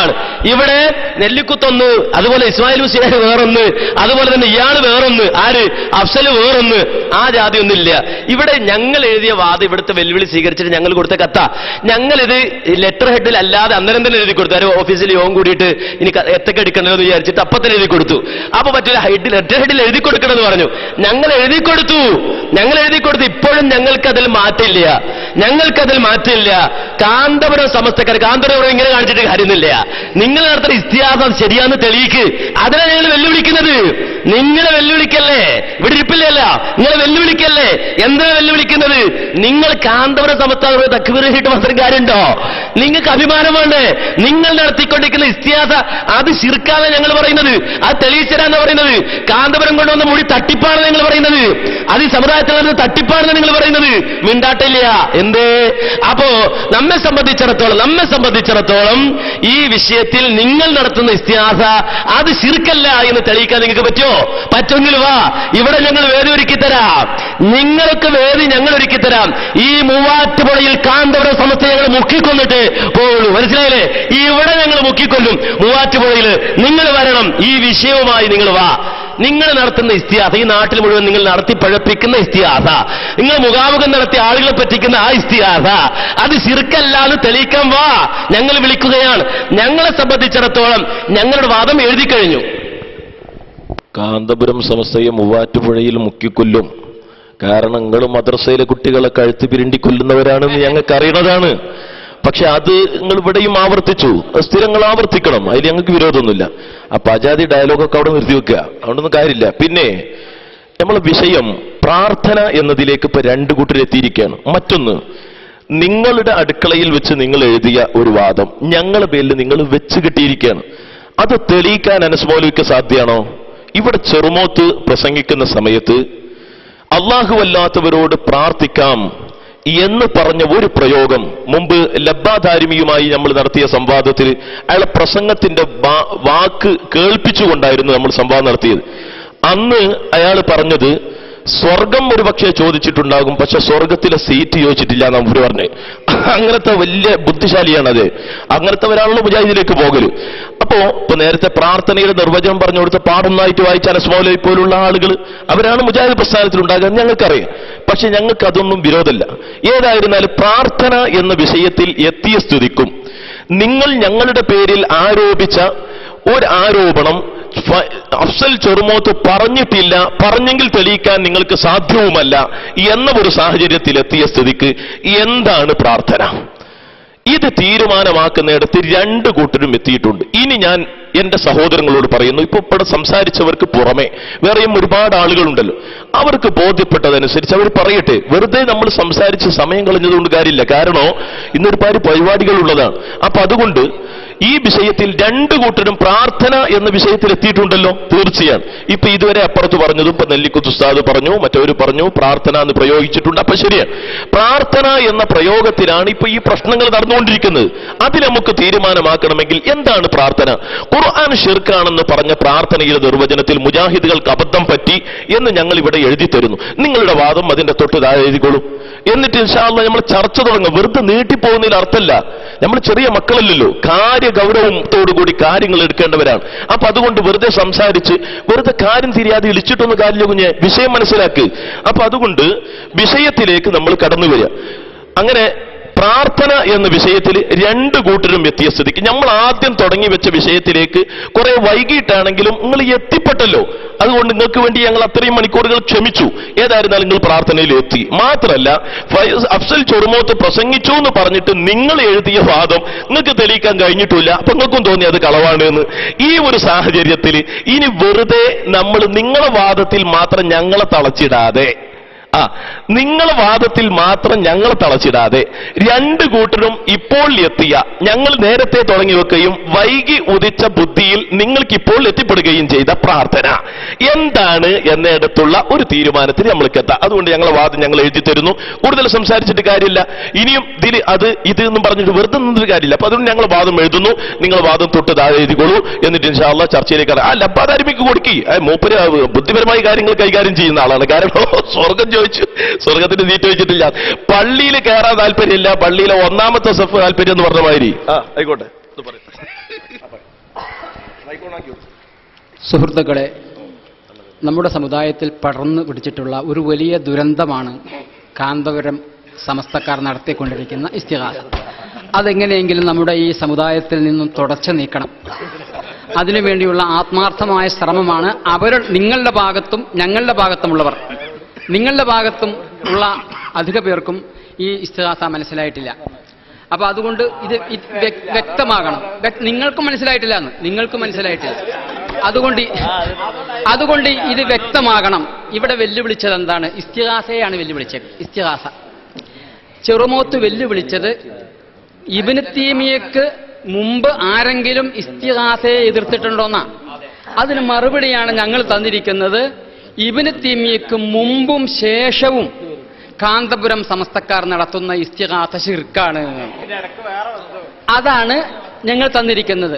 ഇവിടെ നെല്ലിക്കുത്തൊന്ന് അതുപോലെ ഇസ്മായിൽ ഹുസൈൻ വേറൊന്ന് അതുപോലെ തന്നെ ഇയാൾ വേറൊന്ന് ആര് അഫ്സൽ വേറൊന്ന് ആ ജാതി ഒന്നുമില്ല ഇവിടെ ഞങ്ങൾ എഴുതിയ വാദം ഇവിടുത്തെ വെല്ലുവിളി സ്വീകരിച്ചിട്ട് ഞങ്ങൾ കൊടുത്ത കത്ത ഞങ്ങൾ ഇത് ലെറ്റർ ഹെഡിൽ അല്ലാതെ അന്നേരം തന്നെ എഴുതി കൊടുത്തു ആരോ ഓഫീസിൽ യോഗം കൂടിയിട്ട് ഇനി ക- എത്തൊക്കെ എടുക്കണമെന്ന് വിചാരിച്ചിട്ട് അപ്പം തന്നെ എഴുതി കൊടുത്തു അപ്പൊ പറ്റില്ല ഹെഡ് ലെറ്റർ ഹെഡിൽ എഴുതി കൊടുക്കണമെന്ന് പറഞ്ഞു ഞങ്ങൾ എഴുതി കൊടുത്തു ഞങ്ങൾ എഴുതി കൊടുത്തു ഇപ്പോഴും ഞങ്ങൾക്ക് അതിൽ മാറ്റമില്ല ഞങ്ങൾക്കതിൽ മാറ്റമില്ല കാന്തപുരം സമസ്തക്കാർ കാന്തപുരം ഇങ്ങനെ കാണിച്ചിട്ട് കാര്യമൊന്നുമില്ല നിങ്ങൾ നടത്തുന്ന ഇസ്തിഹാസം ശരിയാന്ന് തെളിയിക്ക് അതിനെ ഞങ്ങൾ വെല്ലുവിളിക്കുന്നത് നിങ്ങളെ വെല്ലുവിളിക്കല്ലേ ഇവിടെ ഇരിപ്പില്ലല്ല നിങ്ങളെ വെല്ലുവിളിക്കല്ലേ എന്തിനാ വെല്ലുവിളിക്കുന്നത് നിങ്ങൾ കാന്തപുരം സമസ്ത തക്കുവിറിട്ട് മാത്രം കാര്യമുണ്ടോ നിങ്ങൾക്ക് അഭിമാനം വേണ്ടേ നിങ്ങൾ നടത്തിക്കൊണ്ടിരിക്കുന്ന ഇസ്തിഹാസ അത് ശിർക്കാണ് ഞങ്ങൾ പറയുന്നത് അത് തെളിയിച്ചരാന്ന് പറയുന്നത് കാന്തപുരം കൊണ്ടുവന്ന മൊഴി തട്ടിപ്പാണെന്ന് നിങ്ങൾ പറയുന്നത് അത് ഈ സമുദായത്തിൽ നടന്ന തട്ടിപ്പാണെന്ന് നിങ്ങൾ പറയുന്നത് മിണ്ടാട്ടില്ല എന്തേ അപ്പോ നമ്മെ സംബന്ധിച്ചിടത്തോളം നമ്മെ സംബന്ധിച്ചിടത്തോളം ഈ വിഷയത്തിൽ നിങ്ങൾ നടത്തുന്ന ഇസ്തിഹാസ അത് ശിർക്കല്ല എന്ന് തെളിയിക്കാൻ നിങ്ങൾക്ക് പറ്റുമോ പറ്റുമെങ്കിൽ വാ ഇവിടെ ഞങ്ങൾ വേദി ഒരുക്കി തരാം നിങ്ങൾക്ക് വേദി ഞങ്ങൾ ഒരുക്കി തരാം ഈ മൂവാറ്റുപുഴയിൽ കാന്തപുരം സമസ്ത ഞങ്ങൾ മുക്കിക്കൊന്നിട്ട് പോകുള്ളൂ മനസ്സിലായില്ലേ ഇവിടെ ഞങ്ങൾ മുക്കിക്കൊല്ലും മൂവാറ്റുപുഴയിൽ നിങ്ങൾ വരണം ഈ വിഷയവുമായി നിങ്ങൾ വാ നിങ്ങൾ നടത്തുന്ന ഇസ്തിഹാസ ഈ നാട്ടിൽ മുഴുവൻ നിങ്ങൾ നടത്തി പഴപ്പിക്കുന്ന ഇസ്തിഹാസ നിങ്ങൾ മുഖാമുഖം നടത്തി ആളുകളെ പറ്റിക്കുന്ന ആ ഇസ്തിഹാസ അത് ശിർക്കല്ല എന്ന് തെളിയിക്കാൻ വാ ഞങ്ങൾ വിളിക്കുകയാണ് ഞങ്ങളെ സംബന്ധിച്ചിടത്തോളം ഞങ്ങളുടെ വാദം എഴുതി കഴിഞ്ഞു കാന്തപുരം സമസ്തയെ മൂവാറ്റുപുഴയിൽ മുക്കിക്കൊല്ലും കാരണം നിങ്ങൾ മദ്രസയിലെ കുട്ടികളെ കഴുത്ത് പിരിണ്ടി കൊല്ലുന്നവരാണെന്ന് ഞങ്ങൾക്ക് അറിയണതാണ് പക്ഷെ അത് നിങ്ങൾ ഇവിടെയും ആവർത്തിച്ചു അത് സ്ഥിരങ്ങൾ ആവർത്തിക്കണം അതിൽ ഞങ്ങൾക്ക് വിരോധമൊന്നുമില്ല അപ്പൊ അജാതി ഡയലോഗൊക്കെ അവിടെ നിർത്തി വെക്കുക അതുകൊണ്ടൊന്നും കാര്യമില്ല പിന്നെ നമ്മളെ വിഷയം പ്രാർത്ഥന എന്നതിലേക്ക് ഇപ്പൊ രണ്ട് കൂട്ടർ എത്തിയിരിക്കുകയാണ് മറ്റൊന്ന് നിങ്ങളുടെ അടുക്കളയിൽ വെച്ച് നിങ്ങൾ എഴുതിയ ഒരു വാദം ഞങ്ങളുടെ പേരിൽ നിങ്ങൾ വെച്ച് കിട്ടിയിരിക്കുകയാണ് അത് തെളിയിക്കാൻ അനസ്മോലിക്ക് സാധ്യമാണോ ഇവിടെ ചെറുമോത്ത് പ്രസംഗിക്കുന്ന സമയത്ത് അള്ളാഹുവല്ലാത്തവരോട് പ്രാർത്ഥിക്കാം എന്ന് പറഞ്ഞ ഒരു പ്രയോഗം മുമ്പ് ലബ്ബാധാരിമിയുമായി നമ്മൾ നടത്തിയ സംവാദത്തിൽ അയാളെ പ്രസംഗത്തിന്റെ വാ- വാക്ക് കേൾപ്പിച്ചുകൊണ്ടായിരുന്നു നമ്മൾ സംവാദം നടത്തിയത് അന്ന് അയാൾ പറഞ്ഞത് സ്വർഗം ഒരുപക്ഷെ ചോദിച്ചിട്ടുണ്ടാകും പക്ഷെ സ്വർഗത്തിലെ സീറ്റ് ചോദിച്ചിട്ടില്ല എന്ന് അവർ പറഞ്ഞു അങ്ങനത്തെ വലിയ ബുദ്ധിശാലിയാണത് അങ്ങനത്തെ ഒരാളുടെ മുജാഹിദിലേക്ക് പോകല് അപ്പോ ഇപ്പൊ നേരത്തെ പ്രാർത്ഥനയുടെ നിർവചനം പറഞ്ഞു കൊടുത്ത പാടൊന്നായിട്ട് വായിച്ച അനസ്മൗലി പോലുള്ള ആളുകൾ അവരാണ് മുജാഹിദ് പ്രസ്ഥാനത്തിൽ ഉണ്ടാകുക ഞങ്ങൾക്കറിയാം പക്ഷെ ഞങ്ങൾക്ക് അതൊന്നും വിരോധമല്ല ഏതായിരുന്നാലും പ്രാർത്ഥന എന്ന വിഷയത്തിൽ എത്തിയ സ്ഥിതിക്കും നിങ്ങൾ ഞങ്ങളുടെ പേരിൽ ആരോപിച്ച ഒരു ആരോപണം ഫ- അഫ്സൽ ചെറുമോത്ത് പറഞ്ഞിട്ടില്ല പറഞ്ഞെങ്കിൽ തെളിയിക്കാൻ നിങ്ങൾക്ക് സാധ്യവുമല്ല എന്ന ഒരു സാഹചര്യത്തിൽ എത്തിയ സ്ഥിതിക്ക് എന്താണ് പ്രാർത്ഥന ഇത് തീരുമാനമാക്കുന്നിടത്ത് രണ്ട് കൂട്ടരും എത്തിയിട്ടുണ്ട് ഇനി ഞാൻ എന്റെ സഹോദരങ്ങളോട് പറയുന്നു ഇപ്പൊ ഇവിടെ സംസാരിച്ചവർക്ക് പുറമെ വേറെയും ഒരുപാട് ആളുകളുണ്ടല്ലോ അവർക്ക് ബോധ്യപ്പെട്ടതനുസരിച്ച് അവർ പറയട്ടെ വെറുതെ നമ്മൾ സംസാരിച്ച് സമയം കളഞ്ഞതുകൊണ്ട് കാര്യമില്ല കാരണം ഇന്നൊരുപാട് പരിപാടികൾ ഉള്ളതാണ് അപ്പൊ അതുകൊണ്ട് ഈ വിഷയത്തിൽ രണ്ട് കൂട്ടരും പ്രാർത്ഥന എന്ന വിഷയത്തിൽ എത്തിയിട്ടുണ്ടല്ലോ തീർച്ചയാണ് ഇപ്പൊ ഇതുവരെ അപ്പുറത്ത് പറഞ്ഞതും ഇപ്പൊ നെല്ലിക്കുത്ത് ഉസ്താദ് പറഞ്ഞു മറ്റവർ പറഞ്ഞു പ്രാർത്ഥന എന്ന് പ്രയോഗിച്ചിട്ടുണ്ട് അപ്പൊ ശരിയാണ് പ്രാർത്ഥന എന്ന പ്രയോഗത്തിലാണ് ഇപ്പൊ ഈ പ്രശ്നങ്ങൾ നടന്നുകൊണ്ടിരിക്കുന്നത് അതിൽ നമുക്ക് തീരുമാനമാക്കണമെങ്കിൽ എന്താണ് പ്രാർത്ഥന ഖുർആൻ ഷിർക്കാണെന്ന് പറഞ്ഞ പ്രാർത്ഥനയുടെ നിർവചനത്തിൽ മുജാഹിദുകൾക്ക് അബദ്ധം പറ്റി എന്ന് ഞങ്ങൾ ഇവിടെ എഴുതി തരുന്നു നിങ്ങളുടെ വാദം അതിന്റെ തൊട്ട് താഴെ എഴുതിക്കോളൂ എന്നിട്ട് ഇൻഷാല്ല നമ്മൾ ചർച്ച തുടങ്ങും വെറുതെ നീട്ടിപ്പോകുന്നതിൽ അർത്ഥമല്ല നമ്മൾ ചെറിയ മക്കളല്ലല്ലോ കാര്യ ഗൗരവത്തോടുകൂടി കാര്യങ്ങൾ എടുക്കേണ്ടവരാണ് അപ്പൊ അതുകൊണ്ട് വെറുതെ സംസാരിച്ച് വെറുതെ കാര്യം തിരിയാതെ ഇളിച്ചിട്ടൊന്നും കാര്യമില്ല കുഞ്ഞെ വിഷയം മനസ്സിലാക്ക് അപ്പൊ അതുകൊണ്ട് വിഷയത്തിലേക്ക് നമ്മൾ കടന്നു വരിക അങ്ങനെ പ്രാർത്ഥന എന്ന വിഷയത്തിൽ രണ്ട് കൂട്ടരും എത്തിയ സ്ഥിതിക്ക് നമ്മൾ ആദ്യം തുടങ്ങി വെച്ച വിഷയത്തിലേക്ക് കുറെ വൈകിട്ടാണെങ്കിലും നിങ്ങൾ എത്തിപ്പെട്ടല്ലോ അതുകൊണ്ട് നിങ്ങൾക്ക് വേണ്ടി ഞങ്ങൾ അത്രയും മണിക്കൂറുകൾ ക്ഷമിച്ചു ഏതായിരുന്നാലും നിങ്ങൾ പ്രാർത്ഥനയിൽ എത്തി മാത്രമല്ല ഫൈസ് അഫ്സൽ ചൊറുമോത്ത് പ്രസംഗിച്ചു എന്ന് പറഞ്ഞിട്ട് നിങ്ങൾ എഴുതിയ വാദം നിങ്ങൾക്ക് തെളിയിക്കാൻ കഴിഞ്ഞിട്ടില്ല അപ്പൊ നിങ്ങൾക്കും തോന്നി അത് കളവാണ് എന്ന് ഈ ഒരു സാഹചര്യത്തിൽ ഇനി വെറുതെ നമ്മൾ നിങ്ങളെ വാദത്തിൽ മാത്രം ഞങ്ങളെ തളച്ചിടാതെ ആ നിങ്ങൾ വാദത്തിൽ മാത്രം ഞങ്ങൾ തളച്ചിടാതെ രണ്ട് കൂട്ടരും ഇപ്പോൾ എത്തിയ ഞങ്ങൾ നേരത്തെ തുടങ്ങി വെക്കുകയും വൈകി ഉദിച്ച ബുദ്ധിയിൽ നിങ്ങൾക്ക് ഇപ്പോൾ എത്തിപ്പെടുകയും ചെയ്ത പ്രാർത്ഥന എന്താണ് എന്നിടത്തുള്ള ഒരു തീരുമാനത്തിൽ നമ്മൾക്ക് എത്താം അതുകൊണ്ട് ഞങ്ങളെ വാദം ഞങ്ങൾ എഴുതി തരുന്നു കൂടുതൽ സംസാരിച്ചിട്ട് കാര്യമില്ല ഇനിയും ഇതിൽ അത് ഇത് എന്നും പറഞ്ഞിട്ട് വെറുതെ നിന്നിട്ട് കാര്യമില്ല അപ്പൊ അതുകൊണ്ട് ഞങ്ങൾ വാദം എഴുതുന്നു നിങ്ങൾ വാദം തൊട്ട് താഴെ എഴുതിക്കോളൂ എന്നിട്ട് ഇൻഷാല്ല ചർച്ചയിലേക്ക് ഇറങ്ങാം. ആ ലബ്ബാധാരിമിക്ക് കൊടുക്കി മൂപ്പര് ബുദ്ധിപരമായ കാര്യങ്ങൾ കൈകാര്യം ചെയ്യുന്ന ആളാണ് കാരണം സ്വർഗം ചോദിച്ചു സ്വർഗത്തിന് നീറ്റ് വെച്ചിട്ടില്ല പള്ളിയിൽ കയറാൻ താല്പര്യമില്ല പള്ളിയിലെ ഒന്നാമത്തെ സെഫ് താല്പര്യം എന്ന് പറഞ്ഞ മാതിരി ആ ആയിക്കോട്ടെ ഇത് പറയ്. സുഹൃത്തുക്കളെ നമ്മുടെ സമുദായത്തിൽ പടർന്നു പിടിച്ചിട്ടുള്ള ഒരു വലിയ ദുരന്തമാണ് കാന്തപുരം സമസ്തക്കാർ നടത്തിക്കൊണ്ടിരിക്കുന്ന ഇസ്തിഹാസ അതെങ്ങനെയെങ്കിലും നമ്മുടെ ഈ സമുദായത്തിൽ നിന്നും തുടച്ചു നീക്കണം അതിനുവേണ്ടിയുള്ള ആത്മാർത്ഥമായ ശ്രമമാണ് അവർ നിങ്ങളുടെ ഭാഗത്തും ഞങ്ങളുടെ ഭാഗത്തുമുള്ളവർ നിങ്ങളുടെ ഭാഗത്തും ഉള്ള അധിക പേർക്കും ഈ ഇസ്തിഹാസ മനസ്സിലായിട്ടില്ല അപ്പൊ അതുകൊണ്ട് ഇത് ഇത് വ്യ- വ്യക്തമാകണം വ്യക്- നിങ്ങൾക്കും മനസ്സിലായിട്ടില്ല എന്ന് നിങ്ങൾക്കും മനസ്സിലായിട്ടില്ല അതുകൊണ്ട് ഈ- അതുകൊണ്ട് ഇത് വ്യക്തമാകണം ഇവിടെ വെല്ലുവിളിച്ചത് എന്താണ് ഇസ്തിഹാസയാണ് വെല്ലുവിളിച്ചത് ഇസ്തിഹാസ ചെറുമോത്ത് വെല്ലുവിളിച്ചത് ഇബിന് തീമിയക്ക് മുമ്പ് ആരെങ്കിലും ഇസ്തിഹാസയെ എതിർത്തിട്ടുണ്ടോന്നാ അതിന് മറുപടിയാണ് ഞങ്ങൾ തന്നിരിക്കുന്നത് ഇബിന് തീമിയക്ക് മുമ്പും ശേഷവും കാന്തപുരം സമസ്തക്കാർ നടത്തുന്ന ഇസ്തിഹാസ ശിർക്കാണ് അതാണ് ഞങ്ങൾ തന്നിരിക്കുന്നത്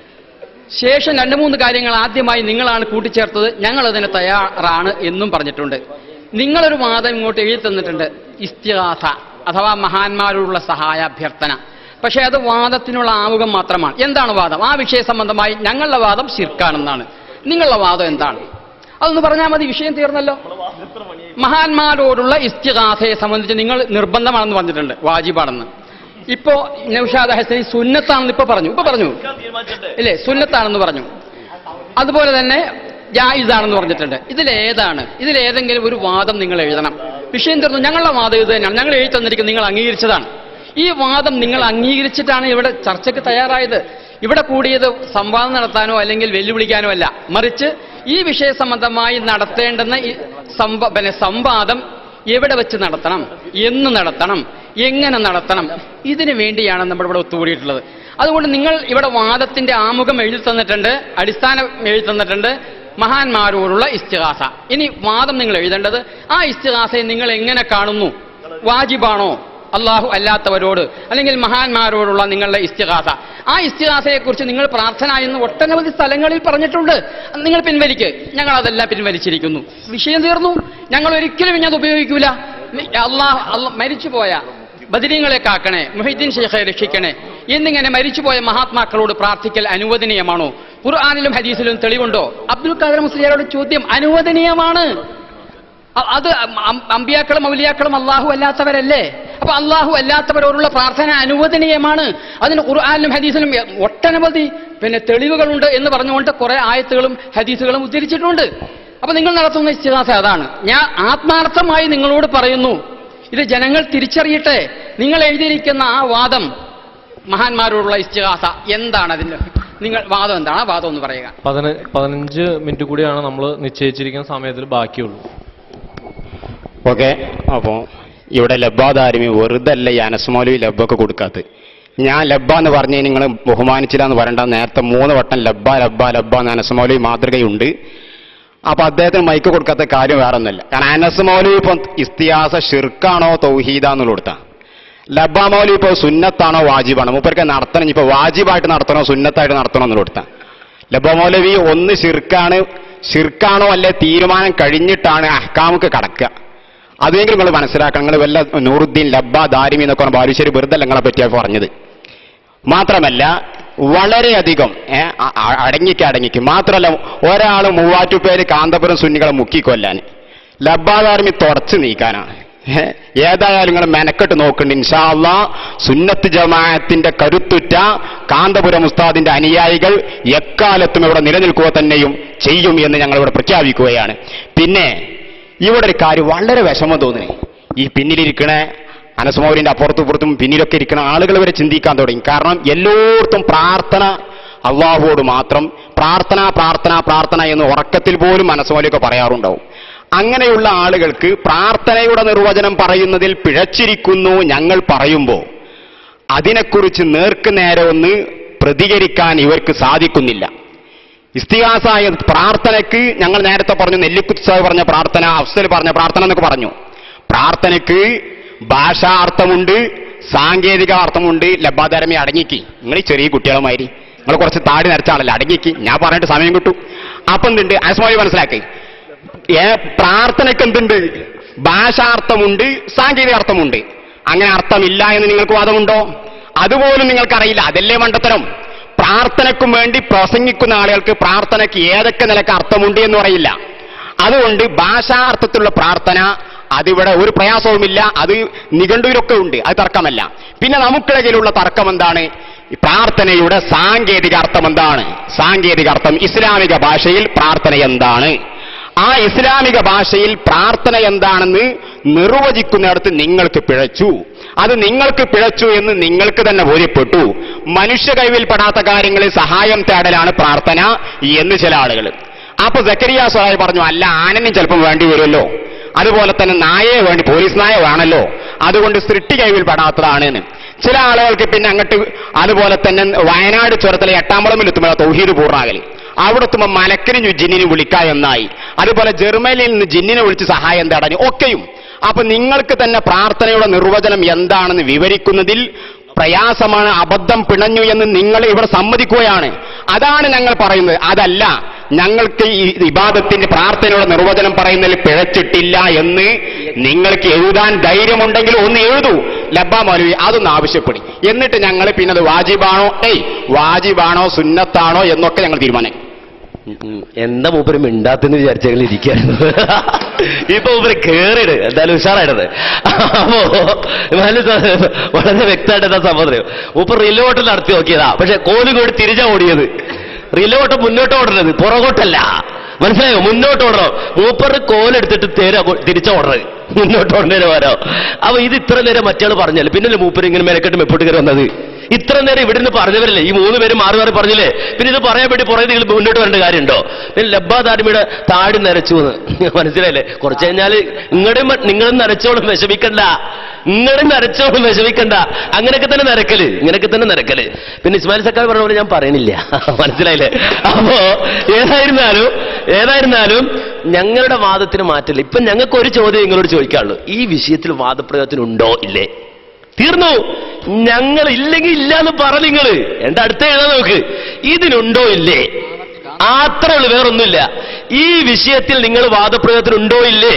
ശേഷം രണ്ട് മൂന്ന് കാര്യങ്ങൾ ആദ്യമായി നിങ്ങളാണ് കൂട്ടിച്ചേർത്തത് ഞങ്ങൾ അതിന് തയ്യാറാണ് എന്നും പറഞ്ഞിട്ടുണ്ട് നിങ്ങളൊരു വാദം ഇങ്ങോട്ട് എഴുതി തന്നിട്ടുണ്ട് ഇസ്തിഹാസ അഥവാ മഹാന്മാരോടുള്ള സഹായാഭ്യർത്ഥന പക്ഷേ അത് വാദത്തിനുള്ള ആമുഖം മാത്രമാണ് എന്താണ് വാദം ആ വിഷയ സംബന്ധമായി ഞങ്ങളുടെ വാദം ശിർക്കാണെന്നാണ് നിങ്ങളുടെ വാദം എന്താണ് അതൊന്ന് പറഞ്ഞാൽ മതി വിഷയം തീർന്നല്ലോ മഹാന്മാരോടുള്ള ഇസ്തിഹാസയെ സംബന്ധിച്ച് നിങ്ങൾ നിർബന്ധമാണെന്ന് പറഞ്ഞിട്ടുണ്ട് വാജിബാണെന്ന് ഇപ്പോ നൌഷാദ് ഹസനി സുന്നത്താണെന്ന് ഇപ്പൊ പറഞ്ഞു ഇപ്പൊ പറഞ്ഞു ഇല്ലേ സുന്നത്താണെന്ന് പറഞ്ഞു അതുപോലെ തന്നെ ജായിസാണെന്ന് പറഞ്ഞിട്ടുണ്ട് ഇതിലേതാണ് ഇതിലേതെങ്കിലും ഒരു വാദം നിങ്ങൾ എഴുതണം വിഷയം തീർന്നു ഞങ്ങളുടെ വാദം ഇത് തന്നെയാണ് ഞങ്ങൾ എഴുതി തന്നിരിക്കുന്നത് നിങ്ങൾ അംഗീകരിച്ചതാണ് ഈ വാദം നിങ്ങൾ അംഗീകരിച്ചിട്ടാണ് ഇവിടെ ചർച്ചയ്ക്ക് തയ്യാറായത് ഇവിടെ കൂടിയത് സംവാദം നടത്താനോ അല്ലെങ്കിൽ വെല്ലുവിളിക്കാനോ അല്ല മറിച്ച് ഈ വിഷയ സംബന്ധമായി നടത്തേണ്ടുന്ന ഈ സംവ- പിന്നെ സംവാദം എവിടെ വെച്ച് നടത്തണം എന്ന് നടത്തണം എങ്ങനെ നടത്തണം ഇതിനു വേണ്ടിയാണ് നമ്മൾ ഇവിടെ ഒത്തുകൂടിയിട്ടുള്ളത് അതുകൊണ്ട് നിങ്ങൾ ഇവിടെ വാദത്തിന്റെ ആമുഖം എഴുതി തന്നിട്ടുണ്ട് അടിസ്ഥാനം എഴുതി തന്നിട്ടുണ്ട് മഹാന്മാരോടുള്ള ഇസ്തിഹാസ ഇനി വാദം നിങ്ങൾ എഴുതേണ്ടത് ആ ഇസ്തിഹാസയെ നിങ്ങൾ എങ്ങനെ കാണുന്നു വാജിബാണോ അള്ളാഹു അല്ലാത്തവരോട് അല്ലെങ്കിൽ മഹാന്മാരോടുള്ള നിങ്ങളുടെ ഇസ്തിഹാസ ആ ഇസ്തിഹാസയെക്കുറിച്ച് നിങ്ങൾ പ്രാർത്ഥന എന്ന് ഒട്ടനവധി സ്ഥലങ്ങളിൽ പറഞ്ഞിട്ടുണ്ട് അത് നിങ്ങൾ പിൻവലിക്ക് ഞങ്ങൾ അതെല്ലാം പിൻവലിച്ചിരിക്കുന്നു വിഷയം തീർന്നു ഞങ്ങൾ ഒരിക്കലും ഇനി അത് ഉപയോഗിക്കൂല അള്ളാഹ് അള്ളാഹ് മരിച്ചുപോയ ബദിരീങ്ങളെ കാക്കണേ മുഹീദ്ദീൻ ഷെയ്ഖെ രക്ഷിക്കണേ എന്നിങ്ങനെ മരിച്ചുപോയ മഹാത്മാക്കളോട് പ്രാർത്ഥിക്കൽ അനുവദനീയമാണോ ഖുർആാനിലും ഹദീസിലും തെളിവുണ്ടോ അബ്ദുൽ ഖാദർ മുസ്ലിയാരോട് ചോദ്യം അനുവദനീയമാണ് അ- അത് അം- അമ്പിയാക്കളും മൗലിയാക്കളും അള്ളാഹു അല്ലാത്തവരല്ലേ അപ്പൊ അള്ളാഹു അല്ലാത്തവരോടുള്ള പ്രാർത്ഥന അനുവദനീയമാണ് അതിന് ഖുർആാനിലും ഹദീസിലും എ- ഒട്ടനവധി പിന്നെ തെളിവുകളുണ്ട് എന്ന് പറഞ്ഞുകൊണ്ട് കുറെ ആയത്തുകളും ഹദീസുകളും ഉദ്ധരിച്ചിട്ടുണ്ട് അപ്പൊ നിങ്ങൾ നടത്തുന്ന ഇസ്തിഹാസ അതാണ് ഞാൻ ആത്മാർത്ഥമായി നിങ്ങളോട് പറയുന്നു ഇത് ജനങ്ങൾ തിരിച്ചറിയട്ടെ നിങ്ങൾ എഴുതിയിരിക്കുന്ന ആ വാദം മഹാന്മാരോടുള്ള ഇസ്തിഹാസ എന്താണ് അതിന്റെ നിങ്ങൾ വാദം എന്താണ് ആ വാദം ഒന്ന് പറയുക പതിന പതിനഞ്ച് മിനിറ്റ് കൂടിയാണ് നമ്മൾ നിശ്ചയിച്ചിരിക്കുന്ന സമയത്തിൽ ബാക്കിയുള്ളൂ ഓക്കെ അപ്പോൾ ഇവിടെ ലബ്ബാദാരിമി വെറുതെ അല്ല ഈ അനസ്മൗലവി ലബ്ബൊക്കെ കൊടുക്കാത്തത് ഞാൻ ലബ്ബ എന്ന് പറഞ്ഞ് നിങ്ങൾ ബഹുമാനിച്ചില്ല എന്ന് പറയണ്ട നേരത്തെ മൂന്ന് വട്ടം ലബ്ബ ലബ്ബ ലബ്ബ എന്ന് അനസ്മൗലവി മാതൃകയുണ്ട് അപ്പൊ അദ്ദേഹത്തിന് മൈക്ക് കൊടുക്കാത്ത കാര്യം വേറെ ഒന്നുമില്ല കാരണം അനസ് മൗലവി ഇപ്പം ഇസ്തിഹാസ ഷിർക്കാണോ തൗഹീദാന്നുള്ള കൊടുത്ത ലബ്ബ മൗലവി ഇപ്പോൾ സുന്നത്താണോ വാജിബാണോ മൂപ്പർക്ക് നടത്തണം ഇനിയിപ്പോൾ വാജിബായിട്ട് നടത്തണോ സുന്നത്തായിട്ട് നടത്തണോ എന്നുള്ള കൊടുത്ത ലബ്ബ മൗലവി ഒന്ന് ഷിർക്കാണ് ഷിർക്കാണോ അല്ലെ തീരുമാനം കഴിഞ്ഞിട്ടാണ് അഹ്കാമുക്ക് കടക്കുക അതെങ്കിലും നിങ്ങൾ മനസ്സിലാക്കണം നിങ്ങൾ വല്ല നൂറുദ്ദീൻ ലബ്ബ ദാരിമി എന്നൊക്കെ പറഞ്ഞ ബാലുശ്ശേരി വെറുതെ അല്ല നിങ്ങളെ പറ്റിയാണ് പറഞ്ഞത് മാത്രമല്ല വളരെയധികം ഏ, അ- അ- അടങ്ങിക്ക് അടങ്ങിക്ക് മാത്രമല്ല ഒരാൾ മൂവാറ്റുപേര് കാന്തപുരം സുന്നികളെ മുക്കിക്കൊല്ലാൻ ലബ്ബാദാർമി തുടച്ചു നീക്കാനാണ് ഏ, ഏതായാലും നിങ്ങൾ മെനക്കെട്ട് നോക്കുന്നുണ്ട് ഇൻഷാ അള്ളാ സുന്നത്ത് ജമാഅത്തിന്റെ കരുത്തുറ്റ കാന്തപുരം ഉസ്താദിന്റെ അനുയായികൾ എക്കാലത്തും ഇവിടെ നിലനിൽക്കുക തന്നെയും ചെയ്യും എന്ന് ഞങ്ങൾ ഇവിടെ പ്രഖ്യാപിക്കുകയാണ് പിന്നെ ഇവിടെ ഒരു കാര്യം വളരെ വിഷമം തോന്നുന്നു ഈ പിന്നിലിരിക്കണ അനസുമൗരിന്റെ അപ്പുറത്തും ഇപ്പുറത്തും പിന്നിലൊക്കെ ഇരിക്കുന്ന ആളുകൾ വരെ ചിന്തിക്കാൻ തുടങ്ങി കാരണം എല്ലായിടത്തും പ്രാർത്ഥന അള്ളാഹുവോട് മാത്രം പ്രാർത്ഥന പ്രാർത്ഥന പ്രാർത്ഥന എന്ന് ഉറക്കത്തിൽ പോലും മനസ്സുമൗലിയൊക്കെ പറയാറുണ്ടാവും അങ്ങനെയുള്ള ആളുകൾക്ക് പ്രാർത്ഥനയുടെ നിർവചനം പറയുന്നതിൽ പിഴച്ചിരിക്കുന്നു ഞങ്ങൾ പറയുമ്പോൾ അതിനെക്കുറിച്ച് നേർക്ക് നേരെ ഒന്ന് പ്രതികരിക്കാൻ ഇവർക്ക് സാധിക്കുന്നില്ല ഇസ്തിഹാസായ പ്രാർത്ഥനയ്ക്ക് ഞങ്ങൾ നേരത്തെ പറഞ്ഞു നെല്ലിക്കുത്സാവ് പറഞ്ഞ പ്രാർത്ഥന അഫ്സൽ പറഞ്ഞ പ്രാർത്ഥന എന്നൊക്കെ പറഞ്ഞു പ്രാർത്ഥനയ്ക്ക് ഭാഷാർത്ഥമുണ്ട് സാങ്കേതിക അർത്ഥമുണ്ട് ലബ്ബാധരമി അടങ്ങിക്ക് നിങ്ങൾ ഈ ചെറിയ കുട്ടികളുമാതിരി നിങ്ങൾ കുറച്ച് താടി നരച്ച ആളല്ല അടങ്ങിക്ക് ഞാൻ പറഞ്ഞിട്ട് സമയം കിട്ടും അപ്പൊ എന്തുണ്ട് അസ്മായി മനസ്സിലാക്കി ഏ പ്രാർത്ഥനയ്ക്ക് എന്തുണ്ട് ഭാഷാർത്ഥമുണ്ട് സാങ്കേതിക അർത്ഥമുണ്ട് അങ്ങനെ അർത്ഥമില്ല എന്ന് നിങ്ങൾക്ക് വാദമുണ്ടോ അതുപോലും നിങ്ങൾക്കറിയില്ല അതല്ലേ മണ്ടത്തരം പ്രാർത്ഥനയ്ക്കും വേണ്ടി പ്രസംഗിക്കുന്ന ആളുകൾക്ക് പ്രാർത്ഥനയ്ക്ക് ഏതൊക്കെ നിലക്ക് അർത്ഥമുണ്ട് എന്ന് പറയില്ല അതുകൊണ്ട് ഭാഷാർത്ഥത്തിലുള്ള പ്രാർത്ഥന അതിവിടെ ഒരു പ്രയാസവുമില്ല അത് നിഘണ്ടുവിലൊക്കെ ഉണ്ട് അത് തർക്കമല്ല പിന്നെ നമുക്കിടയിലുള്ള തർക്കം എന്താണ് ഈ പ്രാർത്ഥനയുടെ സാങ്കേതിക അർത്ഥം എന്താണ് സാങ്കേതിക അർത്ഥം ഇസ്ലാമിക ഭാഷയിൽ പ്രാർത്ഥന എന്താണ് ആ ഇസ്ലാമിക ഭാഷയിൽ പ്രാർത്ഥന എന്താണെന്ന് നിർവചിക്കുന്നിടത്ത് നിങ്ങൾക്ക് പിഴച്ചു അത് നിങ്ങൾക്ക് പിഴച്ചു എന്ന് നിങ്ങൾക്ക് തന്നെ ബോധ്യപ്പെട്ടു മനുഷ്യ കൈവിൽപ്പെടാത്ത കാര്യങ്ങളിൽ സഹായം തേടലാണ് പ്രാർത്ഥന എന്ന് ചില ആളുകൾ അപ്പൊ സക്കരിയ സ്വലായി പറഞ്ഞു അല്ല ആനനും ചിലപ്പം വേണ്ടി വരുമല്ലോ അതുപോലെ തന്നെ നായയെ വേണ്ടി പോലീസ് നായ വേണമല്ലോ അതുകൊണ്ട് സൃഷ്ടി കൈവിൽപ്പെടാത്തതാണ് എന്ന് ചില ആളുകൾക്ക് പിന്നെ അങ്ങോട്ട് അതുപോലെ തന്നെ വയനാട് ചുരത്തിലെ എട്ടാമ്പളമിൽ എത്തുമ്പോൾ തൗഹീദ് പൂർണ്ണാകൽ അവിടെ എത്തുമ്പോൾ മലക്കിനും ജിന്നിനും വിളിക്കുക എന്നായി അതുപോലെ ജർമ്മനിയിൽ നിന്ന് ജിന്നിനെ വിളിച്ച് സഹായം തേടാൻ ഒക്കെയും അപ്പൊ നിങ്ങൾക്ക് തന്നെ പ്രാർത്ഥനയുടെ നിർവചനം എന്താണെന്ന് വിവരിക്കുന്നതിൽ പ്രയാസമാണ് അബദ്ധം പിണഞ്ഞു എന്ന് നിങ്ങൾ ഇവിടെ സമ്മതിക്കുകയാണ് അതാണ് ഞങ്ങൾ പറയുന്നത് അതല്ല ഞങ്ങൾക്ക് ഈ ഇബാദത്തിന്റെ പ്രാർത്ഥനയുടെ നിർവചനം പറയുന്നതിൽ പിഴച്ചിട്ടില്ല എന്ന് നിങ്ങൾക്ക് എഴുതാൻ ധൈര്യമുണ്ടെങ്കിൽ ഒന്ന് എഴുതൂ ലബ്ബ മൗലവി അതൊന്ന് ആവശ്യപ്പെടും എന്നിട്ട് ഞങ്ങൾ പിന്നെ അത് വാജിബാണോ ഏയ് വാജിബാണോ സുന്നത്താണോ എന്നൊക്കെ ഞങ്ങൾ തീരുമാനിക്കും ഉം. എന്താ മൂപ്പര് മിണ്ടാത്തെന്ന് വിചാരിച്ച ഞങ്ങൾ ഇരിക്കായിരുന്നു ഇപ്പൊ മൂപ്പര് കേറിയിട് എന്തായാലും ഉഷാറായിട്ടത് അപ്പോ എന്നാലും സ- വളരെ വ്യക്തമായിട്ട് എന്താ സംഭവം മൂപ്പർ റിലേ ഓട്ടം നടത്തി നോക്കിയതാ പക്ഷെ കോല് കൂടി തിരിച്ചാ ഓടിയത് റിലേ ഓട്ടം മുന്നോട്ട് ഓടരുത് പുറകോട്ടല്ല മനസ്സിലായോ മുന്നോട്ട് ഓടണം മൂപ്പർ കോലെടുത്തിട്ട് തേര തിരിച്ചാ ഓടണത് മുന്നോട്ട് ഓടേണ്ടി വരോ അപ്പൊ ഇത് ഇത്ര നേരം മറ്റയാൾ പറഞ്ഞല്ലേ പിന്നല്ലേ മൂപ്പർ ഇങ്ങനെ മെനക്കെട്ട് മെപ്പോട്ട് കയറി വന്നത് ഇത്ര നേരം ഇവിടെ നിന്ന് പറഞ്ഞവരല്ലേ ഈ മൂന്ന് പേര് മാറി മാറി പറഞ്ഞില്ലേ പിന്നെ ഇത് പറയാൻ വേണ്ടി പുറകെ നിങ്ങൾ മുന്നോട്ട് വരേണ്ട കാര്യമുണ്ടോ പിന്നെ ലബ്ബാദാരിമിയുടെ താടി നരച്ചു എന്ന് മനസ്സിലായില്ലേ കുറച്ച് കഴിഞ്ഞാൽ നിങ്ങളുടെ നിങ്ങളും നരച്ചോളും വിഷമിക്കണ്ട നിങ്ങളും നരച്ചോളും വിഷമിക്കണ്ട അങ്ങനെയൊക്കെ തന്നെ നരക്കല് ഇങ്ങനെയൊക്കെ തന്നെ നരക്കല് പിന്നെ ഇസ്മായിൽ സക്കാർ പറഞ്ഞ പോലെ ഞാൻ പറയണില്ല മനസ്സിലായില്ലേ അപ്പോ ഏതായിരുന്നാലും ഏതായിരുന്നാലും ഞങ്ങളുടെ വാദത്തിന് മാറ്റില്ല ഇപ്പൊ ഞങ്ങൾക്ക് ഒരു ചോദ്യം നിങ്ങളോട് ചോദിക്കാനുള്ളൂ ഈ വിഷയത്തിൽ വാദപ്രയോഗത്തിനുണ്ടോ ഇല്ലേ തീർന്നു ഞങ്ങൾ ഇല്ലെങ്കിൽ ഇല്ല എന്ന് പറ നിങ്ങള് എന്റെ അടുത്ത എഴുതാൻ നോക്ക് ഇതിനുണ്ടോ ഇല്ലേ അത്രേ ഉള്ളൂ വേറൊന്നുമില്ല ഈ വിഷയത്തിൽ നിങ്ങൾ വാദപ്രയോഗത്തിനുണ്ടോ ഇല്ലേ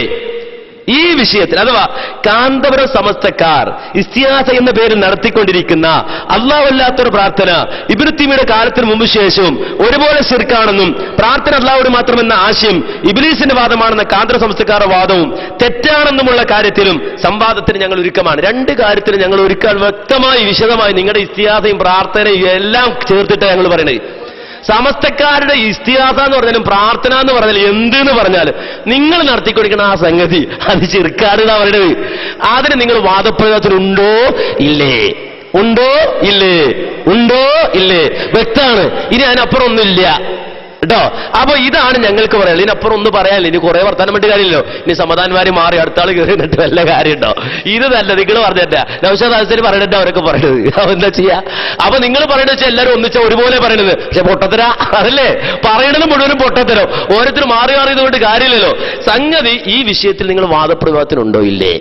ഈ വിഷയത്തിൽ അഥവാ കാന്തപുരം സമസ്തക്കാർ ഇസ്തിഹാസ എന്ന പേരിൽ നടത്തിക്കൊണ്ടിരിക്കുന്ന അള്ളാഹല്ലാത്തൊരു പ്രാർത്ഥന ഇബ്രുത്തിമിയുടെ കാലത്തിന് മുമ്പ് ശേഷവും ഒരുപോലെ ശിർക്കാണെന്നും പ്രാർത്ഥന അള്ളാഹോട് മാത്രമെന്ന ആശയം ഇബിലീസിന്റെ വാദമാണെന്ന കാന്തര സംസ്ഥക്കാരുടെ വാദവും തെറ്റാണെന്നുമുള്ള കാര്യത്തിലും സംവാദത്തിന് ഞങ്ങൾ ഒരുക്കമാണ് രണ്ട് കാര്യത്തിലും ഞങ്ങൾ ഒരുക്കാൻ വ്യക്തമായി വിശദമായി നിങ്ങളുടെ ഇസ്തിഹാസയും പ്രാർത്ഥനയും എല്ലാം ചേർത്തിട്ട് ഞങ്ങൾ പറയണത് സമസ്തക്കാരുടെ ഇസ്തിഹാസ എന്ന് പറഞ്ഞാലും പ്രാർത്ഥന എന്ന് പറഞ്ഞാലും എന്തെന്ന് പറഞ്ഞാലും നിങ്ങൾ നടത്തിക്കൊണ്ടിരിക്കുന്ന ആ സംഗതി അത് ചെറുക്കാടുന്ന പറയുന്നത് അതിന് നിങ്ങൾ വാദപ്രയോഗത്തിനുണ്ടോ ഇല്ലേ ഉണ്ടോ ഇല്ലേ ഉണ്ടോ ഇല്ലേ വ്യക്തമാണ് ഇനി അതിനപ്പുറം ഒന്നുമില്ല കേട്ടോ അപ്പൊ ഇതാണ് ഞങ്ങൾക്ക് പറയാനുള്ളത് ഇതിനപ്പുറം ഒന്നും പറയാനില്ല ഇനി കുറെ വർത്താനം വേണ്ടി കാര്യമില്ലല്ലോ ഇനി സമാധാനമാര് മാറി അടുത്ത ആൾ കയറി നിന്നിട്ട് വല്ല കാര്യമുണ്ടോ ഇത് നല്ല നിങ്ങൾ പറഞ്ഞിട്ട നൗഷാദ് ആസിന് പറയണ്ട അവരൊക്കെ പറയണത് അപ്പൊ എന്താ ചെയ്യാ അപ്പൊ നിങ്ങൾ പറയണത് വെച്ചാൽ എല്ലാവരും ഒന്നിച്ച ഒരുപോലെ പറയണത് പക്ഷെ പൊട്ടത്തര അതല്ലേ പറയണത് മുഴുവനും പൊട്ടത്തരം ഓരോരുത്തർ മാറി മാറി ഇതുകൊണ്ട് കാര്യമില്ലല്ലോ സംഗതി ഈ വിഷയത്തിൽ നിങ്ങൾ വാദപ്രയോഗത്തിനുണ്ടോ ഇല്ലേ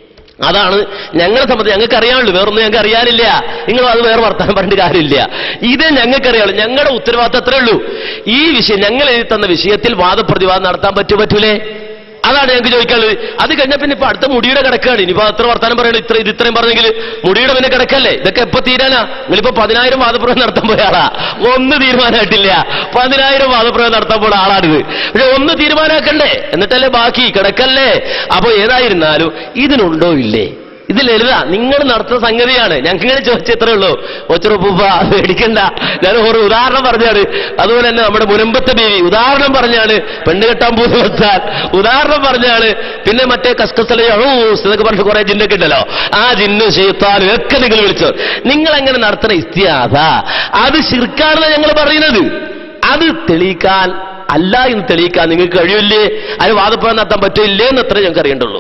അതാണ് ഞങ്ങളെ സംബന്ധിച്ച് ഞങ്ങൾക്ക് അറിയാനുള്ളൂ വേറൊന്നും ഞങ്ങൾക്ക് അറിയാനില്ല നിങ്ങൾ അത് വേറെ വർത്താനം പറഞ്ഞിട്ട് കാര്യമില്ല ഇത് ഞങ്ങൾക്ക് അറിയാനുള്ളൂ ഞങ്ങളുടെ ഉത്തരവാദിത്തം അത്രേ ഉള്ളൂ ഈ വിഷയം ഞങ്ങൾ എഴുതി തന്ന വിഷയത്തിൽ വാദപ്രതിവാദം നടത്താൻ പറ്റൂ പറ്റൂലേ അതാണ് ഞങ്ങൾക്ക് ചോദിക്കാനുള്ളത് അത് കഴിഞ്ഞാൽ പിന്നെ ഇപ്പൊ അടുത്ത മുടിയുടെ കിടക്കാണ് ഇനിയിപ്പോ അത്ര വർത്താനം പറയണം ഇത്ര ഇത് ഇത്രയും പറഞ്ഞെങ്കിൽ മുടിയുടെ പിന്നെ കിടക്കല്ലേ ഇതൊക്കെ എപ്പോ തീരാനാ നിങ്ങളിപ്പോ പതിനായിരം വാദപ്രയോഗം നടത്താൻ പോയ ആളാ ഒന്ന് തീരുമാനമായിട്ടില്ല പതിനായിരം വാദപ്രയോഗം നടത്താൻ പോയ ആളാണിത് പക്ഷെ ഒന്ന് തീരുമാനമാക്കണ്ടേ എന്നിട്ടല്ലേ ബാക്കി കിടക്കല്ലേ അപ്പൊ ഏതായിരുന്നാലും ഇതിനുണ്ടോ ഇല്ലേ ഇത് ലളിത നിങ്ങൾ നടത്തുന്ന സംഗതിയാണ് ഞങ്ങൾക്ക് ഇങ്ങനെ ചോദിച്ചത്രേ ഉള്ളൂ ഒച്ചറുപ്പൂപ്പ പേടിക്കണ്ട ഞാൻ ഒരു ഉദാഹരണം പറഞ്ഞാണ് അതുപോലെ തന്നെ നമ്മുടെ മുനമ്പത്തെ ബീവി ഉദാഹരണം പറഞ്ഞാണ് പെണ്ണ് കെട്ടാൻ പോകുന്ന വെച്ചാൽ ഉദാഹരണം പറഞ്ഞാണ് പിന്നെ മറ്റേ കസ്കസലയോ എന്നൊക്കെ പറഞ്ഞ് കുറെ ജിന്നൊക്കെ ഉണ്ടല്ലോ ആ ജിന്നും ചെയ്ത്താലും ഒക്കെ നിങ്ങൾ വിളിച്ചോ നിങ്ങൾ എങ്ങനെ നടത്തുന്ന ഇസ്തിയാത അത് ശിർക്കാണെന്ന് ഞങ്ങൾ പറയുന്നത് അത് തെളിയിക്കാൻ അല്ല എന്ന് തെളിയിക്കാൻ നിങ്ങൾക്ക് കഴിയില്ലേ അതിന് വാദപ്രവം നടത്താൻ പറ്റില്ലേ എന്ന് അത്രേ ഞങ്ങൾക്ക് അറിയേണ്ടുള്ളൂ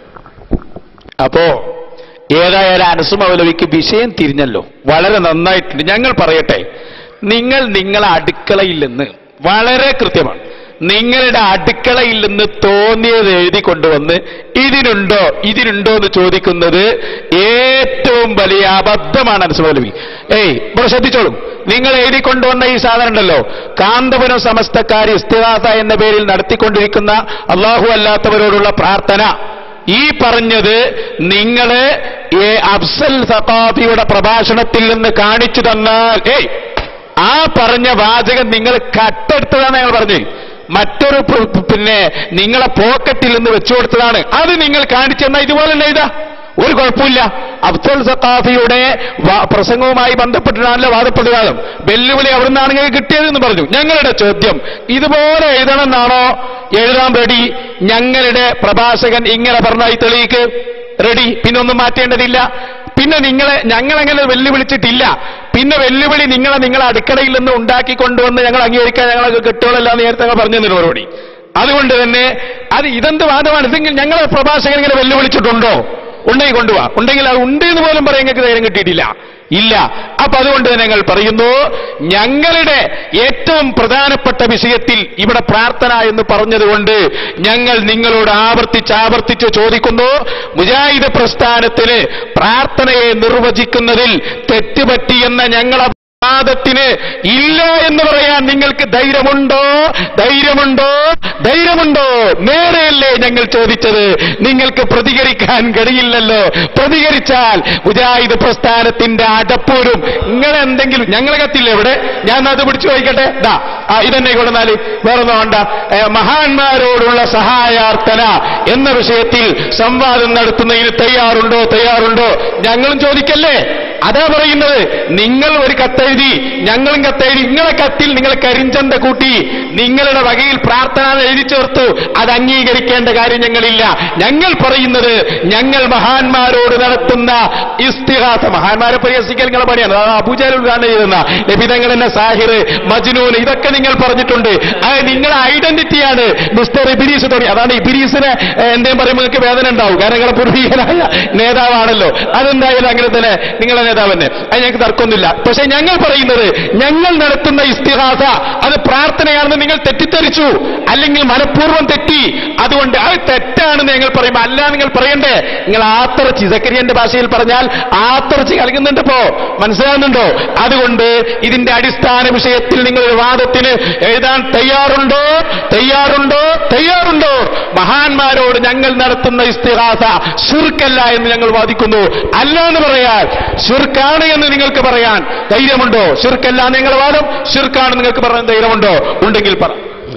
അപ്പോ ഏതായാലും അനസ് മൗലവിക്ക് വിഷയം തിരിഞ്ഞല്ലോ വളരെ നന്നായിട്ടുണ്ട് ഞങ്ങൾ പറയട്ടെ നിങ്ങൾ നിങ്ങളെ അടുക്കളയിൽ നിന്ന് വളരെ കൃത്യമാണ് നിങ്ങളുടെ അടുക്കളയിൽ നിന്ന് തോന്നിയത് എഴുതി കൊണ്ടുവന്ന് ഇതിനുണ്ടോ ഇതിനുണ്ടോ എന്ന് ചോദിക്കുന്നത് ഏറ്റവും വലിയ അബദ്ധമാണ് അനസ് മൗലവി ഏയ് ഇവിടെ ശ്രദ്ധിച്ചോളൂ നിങ്ങൾ എഴുതി കൊണ്ടുവന്ന ഈ സാധനം ഉണ്ടല്ലോ കാന്തപുരം സമസ്തക്കാർ ഇസ്തിഹാസ എന്ന പേരിൽ നടത്തിക്കൊണ്ടിരിക്കുന്ന അള്ളാഹു അല്ലാത്തവരോടുള്ള പ്രാർത്ഥന ഈ പറഞ്ഞത് നിങ്ങള് ഈ അഫ്സൽ സഖാഫിയുടെ പ്രഭാഷണത്തിൽ നിന്ന് കാണിച്ചു തന്നാൽ ഏയ് ആ പറഞ്ഞ വാചകം നിങ്ങൾ കട്ടെടുത്തതാണ് ഞങ്ങൾ പറഞ്ഞു മറ്റൊരു പ്- പ്- പിന്നെ നിങ്ങളെ പോക്കറ്റിൽ നിന്ന് വെച്ചു കൊടുത്തതാണ് അത് നിങ്ങൾ കാണിച്ചെന്നാ ഇതുപോലെ തന്നെ ഇതാ ഒരു കുഴപ്പമില്ല അബ്ദുൽ സത്താഫിയുടെ വാ- പ്രസംഗവുമായി ബന്ധപ്പെട്ടിട്ടാണല്ലോ വാദപ്രതിവാദം വെല്ലുവിളി അവിടെ നിന്നാണ് നിങ്ങൾക്ക് കിട്ടിയതെന്ന് പറഞ്ഞു ഞങ്ങളുടെ ചോദ്യം ഇതുപോലെ എഴുതണമെന്നാണോ എഴുതാൻ റെഡി ഞങ്ങളുടെ പ്രഭാഷകൻ ഇങ്ങനെ പറഞ്ഞായി തെളിയിക്ക് റെഡി പിന്നെ ഒന്നും മാറ്റേണ്ടതില്ല പിന്നെ നിങ്ങളെ ഞങ്ങളങ്ങനെ വെല്ലുവിളിച്ചിട്ടില്ല പിന്നെ വെല്ലുവിളി നിങ്ങളെ നിങ്ങളെ അടുക്കളയിൽ നിന്ന് ഉണ്ടാക്കി കൊണ്ടുവന്ന് ഞങ്ങൾ അംഗീകരിക്കാൻ ഞങ്ങളൊക്കെ കിട്ടുകളല്ല നേരത്തെ ഞങ്ങൾ പറഞ്ഞു തന്നില്ല മറുപടി അതുകൊണ്ട് തന്നെ അത് ഇതെന്ത് വാദമാണ് ഇതെങ്കിൽ ഞങ്ങളെ പ്രഭാഷകൻ ഇങ്ങനെ വെല്ലുവിളിച്ചിട്ടുണ്ടോ ഉണ്ടെങ്കിൽ കൊണ്ടുപോവാ ഉണ്ടെങ്കിൽ അത് ഉണ്ട് എന്ന് പോലും പറയാൻ ഞങ്ങൾക്ക് ധൈര്യം കിട്ടിയിട്ടില്ല ഇല്ല അപ്പൊ അതുകൊണ്ട് തന്നെ ഞങ്ങൾ പറയുന്നു ഞങ്ങളുടെ ഏറ്റവും പ്രധാനപ്പെട്ട വിഷയത്തിൽ ഇവിടെ പ്രാർത്ഥന എന്ന് പറഞ്ഞതുകൊണ്ട് ഞങ്ങൾ നിങ്ങളോട് ആവർത്തിച്ച് ആവർത്തിച്ച് ചോദിക്കുന്നു മുജാഹിദ് പ്രസ്ഥാനത്തിന് പ്രാർത്ഥനയെ നിർവചിക്കുന്നതിൽ തെറ്റുപറ്റിയെന്ന ഞങ്ങളെ വാദത്തിന് ഇല്ല എന്ന് പറയാൻ നിങ്ങൾക്ക് ധൈര്യമുണ്ടോ ധൈര്യമുണ്ടോ ധൈര്യമുണ്ടോ നേരെയല്ലേ ഞങ്ങൾ ചോദിച്ചത് നിങ്ങൾക്ക് പ്രതികരിക്കാൻ കഴിയില്ലല്ലോ പ്രതികരിച്ചാൽ മുജാഹിദ് പ്രസ്ഥാനത്തിന്റെ അടപ്പൂരും നിങ്ങൾ എന്തെങ്കിലും ഞങ്ങളെ കത്തില്ല ഇവിടെ ഞാൻ അത് പിടിച്ചു വായിക്കട്ടെ ദാ ആ, ഇതെന്നെ കൊണ്ടുവന്നാല് വേറൊന്നും വേണ്ട ഏ, മഹാന്മാരോടുള്ള സഹായാർത്ഥന എന്ന വിഷയത്തിൽ സംവാദം നടത്തുന്നതിന് തയ്യാറുണ്ടോ തയ്യാറുണ്ടോ ഞങ്ങളും ചോദിക്കല്ലേ അതാ പറയുന്നത് നിങ്ങൾ ഒരു കത്തെഴുതി ഞങ്ങളും കത്തെഴുതി നിങ്ങളെ കത്തിൽ നിങ്ങൾ കരിഞ്ചന്ത കൂട്ടി നിങ്ങളുടെ വകയിൽ പ്രാർത്ഥന എന്ന് എഴുതി ചേർത്തു അത് അംഗീകരിക്കേണ്ട കാര്യം ഞങ്ങളില്ല ഞങ്ങൾ പറയുന്നത് ഞങ്ങൾ മഹാന്മാരോട് നടത്തുന്ന ഇസ്തിഹാസ മഹാന്മാരെ പരിഹസിക്കൽ നിങ്ങളെ പണിയാണ് അതാണ് അബൂജാൽ ഉദ്ഘാടനം ചെയ്യുന്ന ലഭിതങ്ങൾ എന്ന സാഹിർ മജ്നൂൻ ഇതൊക്കെ നിങ്ങൾ പറഞ്ഞിട്ടുണ്ട് അത് നിങ്ങളുടെ ഐഡന്റിറ്റിയാണ് മിസ്റ്റർ ഇബിരീസ് തുടങ്ങി അതാണ് ഇബിരീസിനെ എന്തേലും പറയുമ്പോൾ നിങ്ങൾക്ക് വേദന ഉണ്ടാവും കാരണം നിങ്ങളെ പൂർവീകനായ നേതാവാണല്ലോ അതെന്തായാലും അങ്ങനെ തന്നെ നിങ്ങളെ നേതാവ് തന്നെ അത് ഞങ്ങൾക്ക് തർക്കമൊന്നുമില്ല പക്ഷെ ഞങ്ങൾ പറയുന്നത് ഞങ്ങൾ നടത്തുന്ന ഇസ്തിഹാസ അത് പ്രാർത്ഥനയാണെന്ന് നിങ്ങൾ തെറ്റിദ്ധരിച്ചു അല്ലെങ്കിൽ മനഃപൂർവ്വം തെറ്റി അതുകൊണ്ട് അത് തെറ്റാണെന്ന് ഞങ്ങൾ പറയുമ്പോൾ അല്ല നിങ്ങൾ പറയണ്ടേ നിങ്ങൾ ആത്തറച്ചി സക്കരിയന്റെ ഭാഷയിൽ പറഞ്ഞാൽ ആത്തറച്ചി കലങ്ങുന്നുണ്ട് ഇപ്പോ മനസ്സിലാകുന്നുണ്ടോ അതുകൊണ്ട് ഇതിന്റെ അടിസ്ഥാന വിഷയത്തിൽ നിങ്ങൾ ഒരു വാദത്തിന് എഴുതാൻ തയ്യാറുണ്ടോ തയ്യാറുണ്ടോ തയ്യാറുണ്ടോ മഹാന്മാരോട് ഞങ്ങൾ നടത്തുന്ന ഇസ്തിഹാസ ശുർക്കല്ല എന്ന് ഞങ്ങൾ വാദിക്കുന്നു അല്ല എന്ന് പറയാൻ ശുർക്കാണ് എന്ന് നിങ്ങൾക്ക് പറയാൻ ധൈര്യമുണ്ടോ ശുർക്കല്ല എന്ന് ഞങ്ങൾ വാദം ശുർക്കാണ് നിങ്ങൾക്ക് പറയാൻ ധൈര്യമുണ്ടോ ഉണ്ടെങ്കിൽ പറ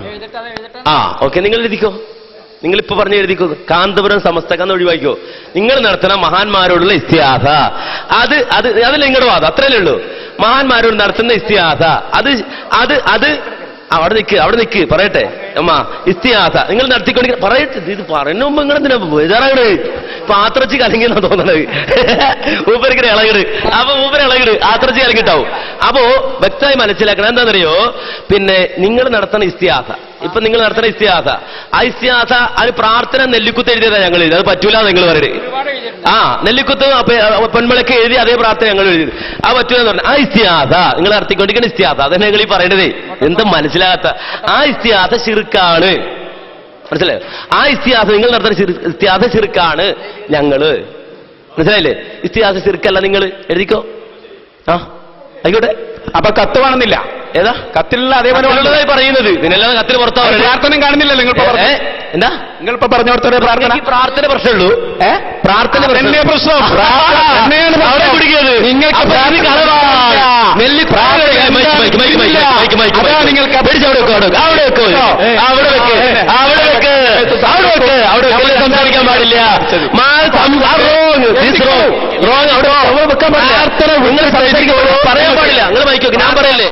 ആ ഓക്കെ നിങ്ങൾ എഴുതിക്കോ നിങ്ങൾ ഇപ്പൊ പറഞ്ഞ് എഴുതിക്കോ കാന്തപുരം സമസ്തകന്ന് ഒഴിവാക്കിക്കോ നിങ്ങൾ നടത്തുന്ന മഹാന്മാരോടുള്ള ഇസ്തിഹാസ അത് അത് അതല്ല നിങ്ങളുടെ വാദം അത്രയല്ലേ ഉള്ളൂ മഹാന്മാരോട് നടത്തുന്ന ഇസ്തിഹാസ അത് അത് അത് അവിടെ നിൽക്ക് അവിടെ നിൽക്ക് പറയട്ടെ അമ്മ ഇസ്തിഹാസ നിങ്ങൾ നടത്തിക്കൊണ്ട് പറയട്ടെ ഇത് പറയുന്ന മുമ്പ് നിങ്ങൾ എന്തിനാ ബേജാറാകട് പാത്രച്ച് കലങ്ങിയെന്നാ തോന്നണത് ഊപ്പരിക്കര ഇളകിട് അപ്പൊ ഊപ്പര ഇളകിട് ആത്രച്ച് കലങ്ങിട്ടാവും അപ്പോ വ്യക്തമായി മനസ്സിലാക്കണം എന്താണെന്നറിയോ പിന്നെ നിങ്ങൾ നടത്തുന്ന ഇസ്തിഹാസ ഇപ്പൊ നിങ്ങൾ നടത്തുന്ന ഇസ്തിഹാസ ആ ഇസ്തിഹാസ അത് പ്രാർത്ഥന നെല്ലിക്കുത്ത് എഴുതിയതാ ഞങ്ങൾ എഴുതി അത് പറ്റൂല നിങ്ങൾ പറയുന്നത് ആ നെല്ലിക്കുത്ത് പെ- പെൺവിളക്ക് എഴുതി അതേ പ്രാർത്ഥന ഞങ്ങൾ എഴുതി ആ പറ്റൂല എന്ന് പറഞ്ഞു ആ ഇസ്തിഹാസ നിങ്ങൾ നടത്തിക്കൊണ്ടിരിക്കുന്ന ഇസ്തിഹാസ അതന്നെ നിങ്ങൾ ഈ പറയേണ്ടതേ എന്തും മനസ്സിലാകാത്ത ആ ഇസ്തിഹാസ ശിർക്കാണ് മനസ്സിലായോ ആ ഇസ്തിഹാസ നിങ്ങൾ നടത്തുന്ന ശിർ- ഇസ്തിഹാസ ശിർക്കാണ് ഞങ്ങള് മനസ്സിലായില്ലേ ഇസ്തിഹാസ ശിർക്കല്ല നിങ്ങൾ എഴുതിക്കോ ആ ആയിക്കോട്ടെ അപ്പൊ കത്ത് വേണമെന്നില്ല ഏതാ കത്തിലുള്ള അതേപോലെ കത്തിലുള്ളതായി പറയുന്നത് ഇതിനെല്ലാം കത്തിൽ പുറത്താവും പ്രാർത്ഥന കാണുന്നില്ല നിങ്ങൾ ഏ? എന്താ നിങ്ങളിപ്പോ പറഞ്ഞോടത്തോടെ പ്രാർത്ഥന ഈ പ്രാർത്ഥന പ്രശ്നമുള്ളൂ ഏ പ്രാർത്ഥന അതല്ലേ പ്രശ്നം പ്രാർത്ഥന തന്നെയാണ് പ്രശ്നം. അവിടെ പിടിക്കുന്നത് നിങ്ങൾക്ക് അപ്പൊ ഇത് കളവാണ്. നെല്ലി പ്രാർത്ഥന mic mic mic mic mic mic അതാ മൈക്ക് നിങ്ങൾക്ക് പിടിച്ച് അവിടെ വെക്ക്, അവിടെ വെക്ക്. അവിടെ വെക്ക് അവിടെ വെക്ക് അവിടെ വെക്ക് അവിടെ വെക്ക് അവിടെ വെക്ക് സംസാരിക്കാൻ പാടില്ല മാ- സം- ആ wrong. This wrong. Wrong. അവിടെ അവിടെ വെക്കാൻ പാടില്ല നിങ്ങൾ സംസാരിക്കുമ്പോൾ പറയാൻ പാടില്ല നിങ്ങൾ മൈക്ക് വെക്ക് ഞാൻ പറയല്ലേ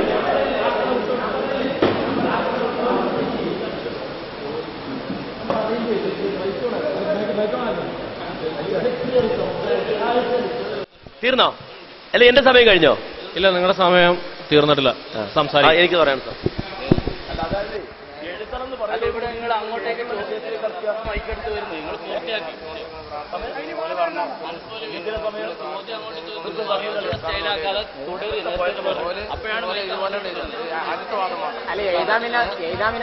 തീർന്നോ അല്ല എന്റെ സമയം കഴിഞ്ഞോ ഇല്ല നിങ്ങളുടെ സമയം തീർന്നിട്ടില്ല ആ, സംസാരിക്കാം എനിക്ക് പറയാം സാർ അല്ല എഴുതാമിന എഴുതാമിന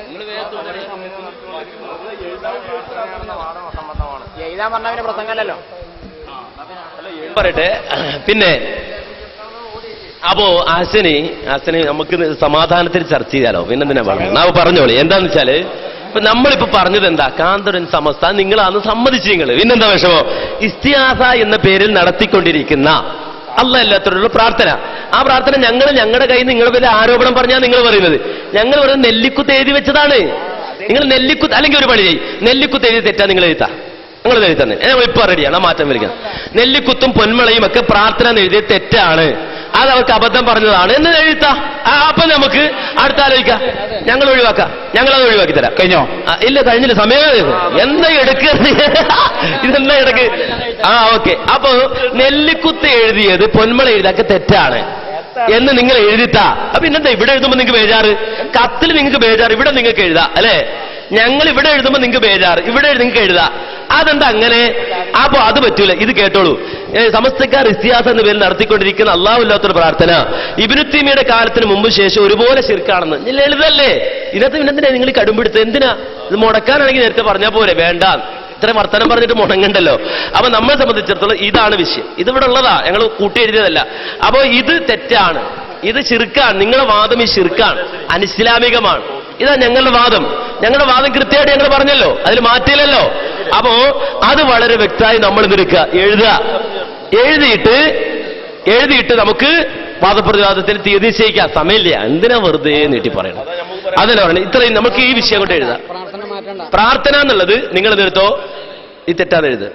എഴുതാൻ പറഞ്ഞവന്റെ പ്രസംഗമല്ലല്ലോ പറയട്ടെ പിന്നെ അപ്പോ ആശനി ആശനി നമുക്ക് ഇത് സമാധാനത്തിൽ ചർച്ച ചെയ്താലോ പിന്നെന്തിനാ പറഞ്ഞു നാ പറഞ്ഞോളി എന്താന്ന് വെച്ചാല് ഇപ്പൊ നമ്മളിപ്പോ പറഞ്ഞത് എന്താ കാന്തരൻ സമസ്ത നിങ്ങളാന്ന് സമ്മതിച്ചു നിങ്ങൾ പിന്നെന്താ വിഷമോ ഇസ്തിഹാസ എന്ന പേരിൽ നടത്തിക്കൊണ്ടിരിക്കുന്ന അല്ല എല്ലാത്തോടുള്ള പ്രാർത്ഥന ആ പ്രാർത്ഥന ഞങ്ങൾ ഞങ്ങളുടെ കയ്യിൽ നിന്ന് നിങ്ങളുടെ പേര് ആരോപണം പറഞ്ഞാൽ നിങ്ങൾ പറയുന്നത് ഞങ്ങൾ പറയുന്നത് നെല്ലിക്കുത്ത് എഴുതി വെച്ചതാണ് നിങ്ങൾ നെല്ലിക്കുത്ത് അല്ലെങ്കിൽ ഒരു പണി ചെയ്യും നെല്ലിക്കുത്ത് എഴുതി തെറ്റാ നിങ്ങൾ എഴുതാ നിങ്ങൾ എഴുതി തന്നെ ഞാൻ ഇപ്പൊ റെഡിയാണ് ആ മാറ്റം വരിക നെല്ലിക്കുത്തും പൊന്മളയും ഒക്കെ പ്രാർത്ഥന എന്ന് എഴുതിയത് തെറ്റാണ് അത് അവർക്ക് അബദ്ധം പറഞ്ഞതാണ് എന്ന് എഴുത്താ ആ, അപ്പൊ നമുക്ക് അടുത്ത ആലോചിക്കാം ഞങ്ങൾ ഒഴിവാക്കാം ഞങ്ങൾ അത് ഒഴിവാക്കി തരാം കഴിഞ്ഞോ ആ, ഇല്ല കഴിഞ്ഞില്ല സമയം എന്താ എടുക്കുക ഇതെന്താ എടുക്ക് ആ ഓക്കെ അപ്പൊ നെല്ലിക്കുത്ത് എഴുതിയത് പൊന്മള എഴുതാക്കെ തെറ്റാണ് എന്ന് നിങ്ങൾ എഴുതിത്താ അപ്പൊ പിന്നെന്താ ഇവിടെ എഴുതുമ്പോ നിങ്ങൾക്ക് ബേജാറ് കത്തിൽ നിങ്ങൾക്ക് ബേജാറ് ഇവിടെ നിങ്ങൾക്ക് എഴുതാ അല്ലെ ഞങ്ങൾ ഇവിടെ എഴുതുമ്പോ നിങ്ങൾക്ക് ബേജാറ് ഇവിടെ നിങ്ങൾക്ക് എഴുതാ അതെന്താ അങ്ങനെ അപ്പൊ അത് പറ്റൂല ഇത് കേട്ടോളൂ ഏ, സമസ്തക്കാർ ഇസ്തിഹാസ് എന്ന പേരിൽ നടത്തിക്കൊണ്ടിരിക്കുന്ന അള്ളാഹുല്ലാത്തൊരു പ്രാർത്ഥന ഇബിനുത്തീമിയുടെ കാലത്തിന് മുമ്പ് ശേഷം ഒരുപോലെ ശിർക്കാണെന്ന് ഇല്ല, ലളിതല്ലേ ഇതിനകത്ത് പിന്നെന്തിനാ നിങ്ങൾ ഈ കടുംപിടുത്തം എന്തിനാ ഇത് മുടക്കാനാണെങ്കിൽ നേരത്തെ പറഞ്ഞാൽ പോരെ വേണ്ട ഇത്ര വർത്തനം പറഞ്ഞിട്ട് മുടങ്ങണ്ടല്ലോ അപ്പൊ നമ്മളെ സംബന്ധിച്ചിടത്തോളം ഇതാണ് വിഷയം ഇതിവിടെ ഉള്ളതാ ഞങ്ങൾ കൂട്ടി എഴുതിയതല്ല അപ്പോ ഇത് തെറ്റാണ് ഇത് ശിർക്കാണ് നിങ്ങളുടെ വാദം ഈ ശിർക്കാണ് അനിസ്ലാമികമാണ് ഇതാ ഞങ്ങളുടെ വാദം ഞങ്ങളുടെ വാദം കൃത്യമായിട്ട് ഞങ്ങൾ പറഞ്ഞല്ലോ അതിൽ മാറ്റിയില്ലല്ലോ അപ്പോ അത് വളരെ വ്യക്തമായി നമ്മൾ നിൽക്കുക എഴുതുക എഴുതിയിട്ട് എഴുതിയിട്ട് നമുക്ക് വാദപ്രതിവാദത്തിൽ തീയതി നിശ്ചയിക്കാം സമയമില്ല എന്തിനാ വെറുതെ നീട്ടി പറയണം അതല്ല പറയണത് ഇത്രയും നമുക്ക് ഈ വിഷയം കൊണ്ട് എഴുതാം പ്രാർത്ഥന മാറ്റണ്ട പ്രാർത്ഥന എന്നുള്ളത് നിങ്ങൾ നിർത്തോ ഈ തെറ്റാതെ എഴുതുക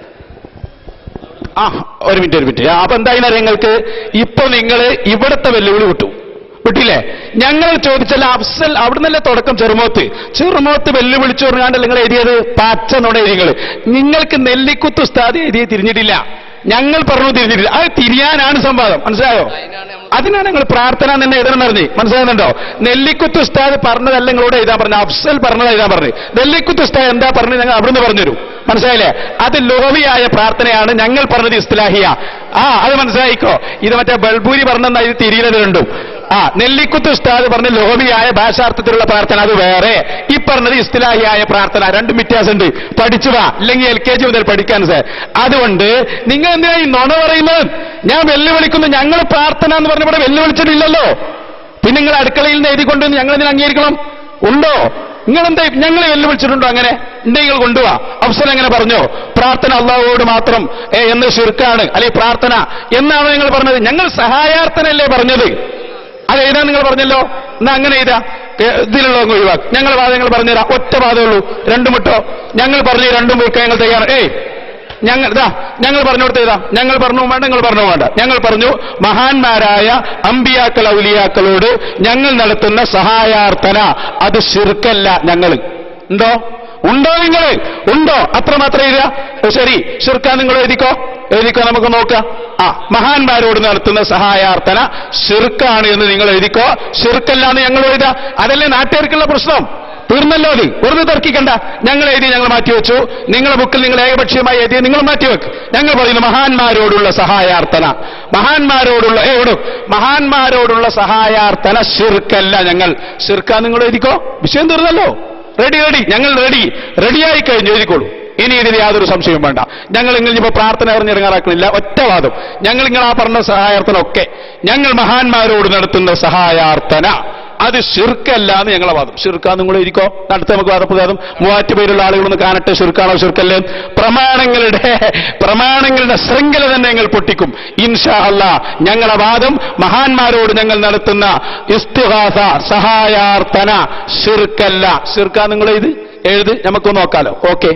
ആ ഒരു മിനിറ്റ് ഒരു മിനിറ്റ് അപ്പൊ എന്തായാലും നിങ്ങൾക്ക് ഇപ്പൊ നിങ്ങൾ ഇവിടുത്തെ വെല്ലുവിളി വിട്ടു വിട്ടില്ലേ ഞങ്ങൾ ചോദിച്ചല്ല അഫ്സൽ അവിടുന്നല്ലേ തുടക്കം ചെറുമോത്ത് ചെറുമോത്ത് വെല്ലുവിളിച്ചു പറഞ്ഞാണ്ട് നിങ്ങൾ എഴുതിയത് പച്ച നുണ നിങ്ങൾ നിങ്ങൾക്ക് നെല്ലിക്കുത്ത് ഉസ്താദ് എഴുതിയത് തിരിഞ്ഞിട്ടില്ല ഞങ്ങൾ പറഞ്ഞു തിരിഞ്ഞിട്ടില്ല അത് തിരിയാനാണ് സംവാദം മനസ്സിലായോ അതിനാണ് നിങ്ങൾ പ്രാർത്ഥന എന്ന് തന്നെ എഴുതണം പറഞ്ഞു മനസ്സിലാകുന്നുണ്ടോ നെല്ലിക്കുത്ത് ഉസ്താദ് പറഞ്ഞതല്ല നിങ്ങളോട് എഴുതാൻ പറഞ്ഞു അഫ്സൽ പറഞ്ഞത് എഴുതാൻ പറഞ്ഞു നെല്ലിക്കുത്ത് ഉസ്താദ് എന്താ പറഞ്ഞത് ഞങ്ങൾ അവിടുന്ന് പറഞ്ഞുതരും മനസ്സിലായില്ലേ അത് ലോഹിയായ പ്രാർത്ഥനയാണ് ഞങ്ങൾ പറഞ്ഞത് ഇസ്തലാഹിയ ആ അത് മനസ്സിലായിക്കോ ഇത് മറ്റേ ബൾബൂരി പറഞ്ഞെന്നാ ഇത് തിരിയുന്നത് രണ്ടും ആ നെല്ലിക്കുത്ത് ഉസ്താദ് പറഞ്ഞ ലോഹിയായ ഭാഷാർത്ഥത്തിലുള്ള പ്രാർത്ഥന അത് വേറെ ഈ പറഞ്ഞത് ഇസ്തലാഹിയായ പ്രാർത്ഥന രണ്ടും വ്യത്യാസമുണ്ട് പഠിച്ചു വാ ഇല്ലെങ്കിൽ എൽ കെ ജി മുതൽ പഠിക്കാൻ സാർ അതുകൊണ്ട് നിങ്ങൾ എന്തിനാ ഈ നുണ പറയുന്നത് ഞാൻ വെല്ലുവിളിക്കുന്നു ഞങ്ങൾ പ്രാർത്ഥന എന്ന് പറഞ്ഞ ഇവിടെ വെല്ലുവിളിച്ചിട്ടില്ലല്ലോ പിന്നെ നിങ്ങൾ അടുക്കളയിൽ നിന്ന് എഴുതി കൊണ്ടുവന്ന് ഞങ്ങൾ ഇതിന് അംഗീകരിക്കണം ഉണ്ടോ നിങ്ങൾ എന്താ ഞങ്ങൾ വെല്ലുവിളിച്ചിട്ടുണ്ടോ അങ്ങനെ ഉണ്ടെങ്കിൽ കൊണ്ടുപോവാ അഫ്സൽ അങ്ങനെ പറഞ്ഞോ പ്രാർത്ഥന അള്ളാഹുവോട് മാത്രം ഏ, എന്ന് ശുരുക്കാണ് അല്ലെ പ്രാർത്ഥന എന്നാണ് നിങ്ങൾ പറഞ്ഞത് ഞങ്ങൾ സഹായാർത്ഥനല്ലേ പറഞ്ഞത് അത് എഴുതാൻ നിങ്ങൾ പറഞ്ഞല്ലോ എന്നാ അങ്ങനെ എഴുതാ ഏ, ഇതിലുള്ള അങ്ങ് ഒഴിവാക്കും ഞങ്ങൾ വാദങ്ങൾ പറഞ്ഞുതരാം ഒറ്റ വാദമുള്ളൂ രണ്ടു മുട്ടോ ഞങ്ങൾ പറഞ്ഞു രണ്ടും മുട്ടോ ഞങ്ങൾ തയ്യാറ് ഏയ് ഞങ്ങൾ ഇതാ ഞങ്ങൾ പറഞ്ഞു കൊടുത്ത ഇതാ ഞങ്ങൾ പറഞ്ഞു വേണ്ട നിങ്ങൾ പറഞ്ഞു വേണ്ട ഞങ്ങൾ പറഞ്ഞു മഹാന്മാരായ അമ്പിയാക്കൾ ഔലിയാക്കളോട് ഞങ്ങൾ നടത്തുന്ന സഹായാർത്ഥന അത് ശിർക്കല്ല ഞങ്ങൾ ഉണ്ടോ ഉണ്ടോ നിങ്ങൾ ഉണ്ടോ അത്രമാത്രം എഴുതുക ശരി ശിർക്ക നിങ്ങൾ എഴുതിക്കോ എഴുതിക്കോ നമുക്ക് നോക്കാം ആ മഹാന്മാരോട് നടത്തുന്ന സഹായാർത്ഥന ശിർക്കാണ് എന്ന് നിങ്ങൾ എഴുതിക്കോ ശിർക്കല്ല എന്ന് ഞങ്ങൾ എഴുതുക അതല്ലേ നാട്ടുകാർക്കുള്ള പ്രശ്നം തീർന്നല്ലോ അത് വെറുതെ തർക്കിക്കണ്ട ഞങ്ങൾ എഴുതി ഞങ്ങൾ മാറ്റിവെച്ചു നിങ്ങളുടെ ബുക്കിൽ നിങ്ങൾ ഏകപക്ഷീയമായി എഴുതി നിങ്ങൾ മാറ്റിവെക്ക് ഞങ്ങൾ പറയുന്നു മഹാന്മാരോടുള്ള സഹായാർത്ഥന മഹാന്മാരോടുള്ള ഏ എവിടെ മഹാന്മാരോടുള്ള സഹായാർത്ഥന ശിർക്കല്ല ഞങ്ങൾ ശിർക്ക നിങ്ങൾ എഴുതിക്കോ വിഷയം തീർന്നല്ലോ റെഡി റെഡി ഞങ്ങൾ റെഡി റെഡിയായി കഴിഞ്ഞു എഴുതിക്കോളൂ ഇനി ഇതിൽ യാതൊരു സംശയവും വേണ്ട ഞങ്ങൾ നിങ്ങൾ ഇപ്പൊ പ്രാർത്ഥന അറിഞ്ഞിറങ്ങാറാക്കണില്ല ഒറ്റവാദം ഞങ്ങൾ നിങ്ങൾ ആ പറഞ്ഞ സഹായാർത്ഥന ഒക്കെ ഞങ്ങൾ മഹാന്മാരോട് നടത്തുന്ന സഹായാർത്ഥന അത് ഷിർക്കല്ല എന്ന് ഞങ്ങളെ വാദം ഷിർക്കാന്ന് നിങ്ങൾ ഇരിക്കോ അടുത്ത നമുക്ക് വാദപ്രകാരം മൂവാറ്റ് പേരുള്ള ആളുകളൊന്ന് കാണട്ടെ ഷിർക്കാണോ ഷിർക്കല്ലേ പ്രമാണങ്ങളുടെ പ്രമാണങ്ങളുടെ ശൃംഖല തന്നെ ഞങ്ങൾ പൊട്ടിക്കും ഇൻഷാ അല്ല ഞങ്ങളെ വാദം മഹാന്മാരോട് ഞങ്ങൾ നടത്തുന്ന ഇസ്തിഹാസ സഹായാർത്ഥന ഷിർക്കല്ല ഷിർക്ക നിങ്ങൾ എഴുത് എഴുത് നമുക്ക് നോക്കാലോ ഓക്കെ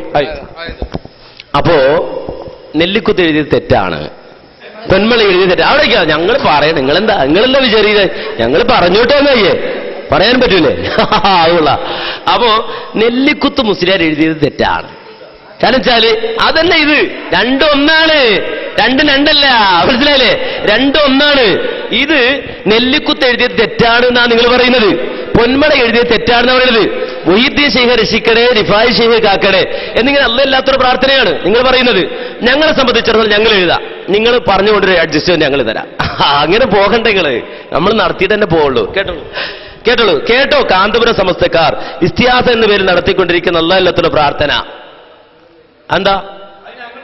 അപ്പോ നെല്ലിക്കുത്ത് എഴുതിയത് തെറ്റാണ് പെൺമളി എഴുതിയത് തെറ്റാ അവിടേക്കാ ഞങ്ങൾ പറയണം നിങ്ങളെന്താ നിങ്ങളെന്താ വിചാരിക്കുന്നത് ഞങ്ങൾ പറഞ്ഞോട്ടെ എന്നയ്യേ പറയാൻ പറ്റൂലേ അതുള്ള അപ്പോ നെല്ലിക്കുത്ത് മുസ്ലിയാർ എഴുതിയത് തെറ്റാണ് കാരണം വെച്ചാല് അതല്ല ഇത് രണ്ടും ഒന്നാണ് രണ്ടും രണ്ടല്ല മനസ്സിലായില്ലേ രണ്ടും ഒന്നാണ് ഇത് നെല്ലിക്കുത്ത് എഴുതിയത് തെറ്റാണ് എന്നാണ് നിങ്ങൾ പറയുന്നത് പൊന്മട എഴുതിയത് തെറ്റാണെന്ന് പറയുന്നത് മൊഹീദ്ദീൻ ശൈഖ രക്ഷിക്കണേ റിഫായി ശൈഖ കാക്കണേ എന്നിങ്ങനെ അല്ലല്ലാത്തൊരു പ്രാർത്ഥനയാണ് നിങ്ങൾ പറയുന്നത് ഞങ്ങളെ സംബന്ധിച്ചിടത്തോളം ഞങ്ങൾ എഴുതാം നിങ്ങൾ പറഞ്ഞുകൊണ്ടൊരു അഡ്ജസ്റ്റ്മെന്റ് ഞങ്ങൾ തരാം അങ്ങനെ പോകണ്ട നിങ്ങള് നമ്മൾ നടത്തിയിട്ട് തന്നെ പോവുള്ളൂ കേട്ടോളൂ കേട്ടോളൂ കേട്ടോ കാന്തപുരം സമസ്തക്കാർ ഇസ്തിഹാസ എന്ന പേരിൽ നടത്തിക്കൊണ്ടിരിക്കുന്ന അല്ലല്ലാത്തൊരു പ്രാർത്ഥന എന്താ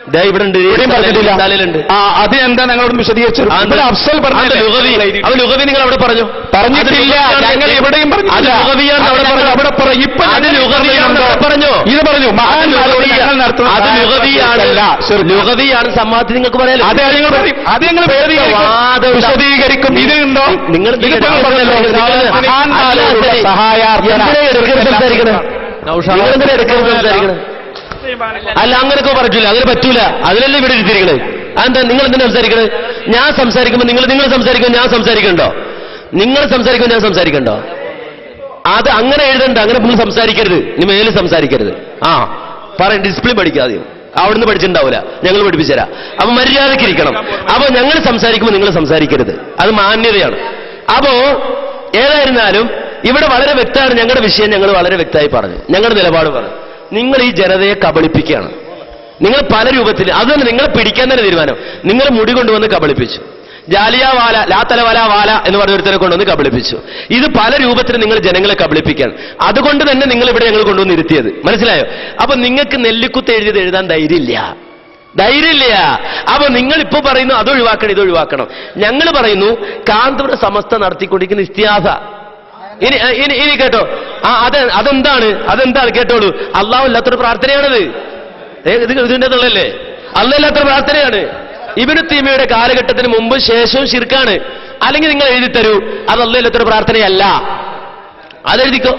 ദേ ഇവിടെ ഉണ്ട് ഇവിടെയും പറഞ്ഞിട്ടില്ല തലയിലുണ്ട് ആ അത് എന്താ ഞങ്ങളോട് വിശദീകരിച്ചു ഇവിടെ അഫ്സൽ പറഞ്ഞു അത് ലുഗവി നിങ്ങൾ അവിടെ പറഞ്ഞു പറഞ്ഞിട്ടില്ല ഞങ്ങൾ എവിടെയും അത് പറഞ്ഞിട്ടില്ല ലുഗവിയാന്ന് അവിടെ അത് ഞങ്ങൾ പറഞ്ഞു അവിടെ പറഞ്ഞു ഇപ്പൊ അത് ഞങ്ങൾ ലുഗവിയാന്ന് അവിടെ പറഞ്ഞു ഇത് പറഞ്ഞു മഹാന്മാരോട് ഞങ്ങൾ നടത്തുന്ന അത് ലുഗവിയാണ് അല്ല, ശരി. ലുഗവിയാണ് സമാധി നിങ്ങൾക്ക് പറയാലോ അത് ഞങ്ങൾ പറയും അത് ഞങ്ങൾ വിശദീകരിക്കും. വാദം എന്താ? വിശദീകരിക്കും ഇതിലുണ്ടോ നിങ്ങൾ ഇത് ഇപ്പോൾ പറഞ്ഞല്ലോ മഹാന്മാരോടുള്ള സഹായാർത്ഥന എന്തിനാ എടുക്കരുത് സംസാരിക്കണേ നിങ്ങളെന്തിനാ എടുക്കരുത് സംസാരിക്കണേ അല്ല അങ്ങനെയൊക്കെ പറ്റൂല അങ്ങനെ പറ്റൂല അതിലല്ലേ ഇവിടെ ഇരുത്തിരിക്കണേ അതെന്താ നിങ്ങൾ എന്തിനാ സംസാരിക്കണേ ഞാൻ സംസാരിക്കുമ്പോൾ നിങ്ങൾ നിങ്ങൾ സംസാരിക്കുമ്പോൾ ഞാൻ സംസാരിക്കണ്ടോ നിങ്ങൾ സംസാരിക്കുമ്പോൾ ഞാൻ സംസാരിക്കണ്ടോ അത് അങ്ങനെ എഴുതണ്ട അങ്ങനെ നിങ്ങൾ സംസാരിക്കരുത് ഇനി മേലിൽ സംസാരിക്കരുത് ആ പറയും ഡിസിപ്ലിൻ പഠിക്കുക ആദ്യം അവിടുന്ന് പഠിച്ചിട്ടുണ്ടാവില്ല ഞങ്ങൾ പഠിപ്പിച്ചുതരാം അപ്പൊ മര്യാദയ്ക്ക് ഇരിക്കണം അപ്പൊ ഞങ്ങൾ സംസാരിക്കുമ്പോൾ നിങ്ങൾ സംസാരിക്കരുത് അത് മാന്യതയാണ് അപ്പോ ഏതായിരുന്നാലും ഇവിടെ വളരെ വ്യക്തമാണ് ഞങ്ങളുടെ വിഷയം ഞങ്ങൾ വളരെ വ്യക്തമായി പറഞ്ഞു ഞങ്ങളുടെ നിലപാട് പറഞ്ഞു നിങ്ങൾ ഈ ജനതയെ കബളിപ്പിക്കുകയാണ് നിങ്ങൾ പല രൂപത്തിൽ അത് തന്നെ നിങ്ങളെ പിടിക്കാൻ തന്നെ തീരുമാനം നിങ്ങൾ മുടി കൊണ്ടുവന്ന് കബളിപ്പിച്ചു ജാലിയ വാല ലാത്തലവല വാല എന്ന് പറഞ്ഞ ഒരുത്തരെ കൊണ്ടുവന്ന് കബളിപ്പിച്ചു ഇത് പല രൂപത്തിൽ നിങ്ങൾ ജനങ്ങളെ കബളിപ്പിക്കുകയാണ് അതുകൊണ്ട് തന്നെ നിങ്ങൾ ഇവിടെ ഞങ്ങൾ കൊണ്ടുവന്ന് ഇരുത്തിയത് മനസ്സിലായോ അപ്പൊ നിങ്ങൾക്ക് നെല്ലിക്കുത്ത് എഴുതിയത് എഴുതാൻ ധൈര്യമില്ല ധൈര്യമില്ല അപ്പൊ നിങ്ങൾ ഇപ്പൊ പറയുന്നു അത് ഒഴിവാക്കണം ഇത് ഒഴിവാക്കണം ഞങ്ങൾ പറയുന്നു കാന്തപുര സമസ്ത നടത്തിക്കൊണ്ടിരിക്കുന്ന ഇസ്തിഹാസ ഇനി ഇനി ഇനി കേട്ടോ ആ അത് അതെന്താണ് അതെന്താണ് കേട്ടോളൂ അള്ളാഹു ഇല്ലാത്തൊരു പ്രാർത്ഥനയാണത് ഏ, ഇത് ഇതിന്റെ തള്ളല്ലേ അല്ലല്ലാത്തൊരു പ്രാർത്ഥനയാണ് ഇബിനു തീമയുടെ കാലഘട്ടത്തിന് മുമ്പ് ശേഷവും ശിർക്കാണ് അല്ലെങ്കിൽ നിങ്ങൾ എഴുതി തരൂ അത് അല്ലല്ലാത്തൊരു പ്രാർത്ഥനയല്ല അതെഴുതിക്കോ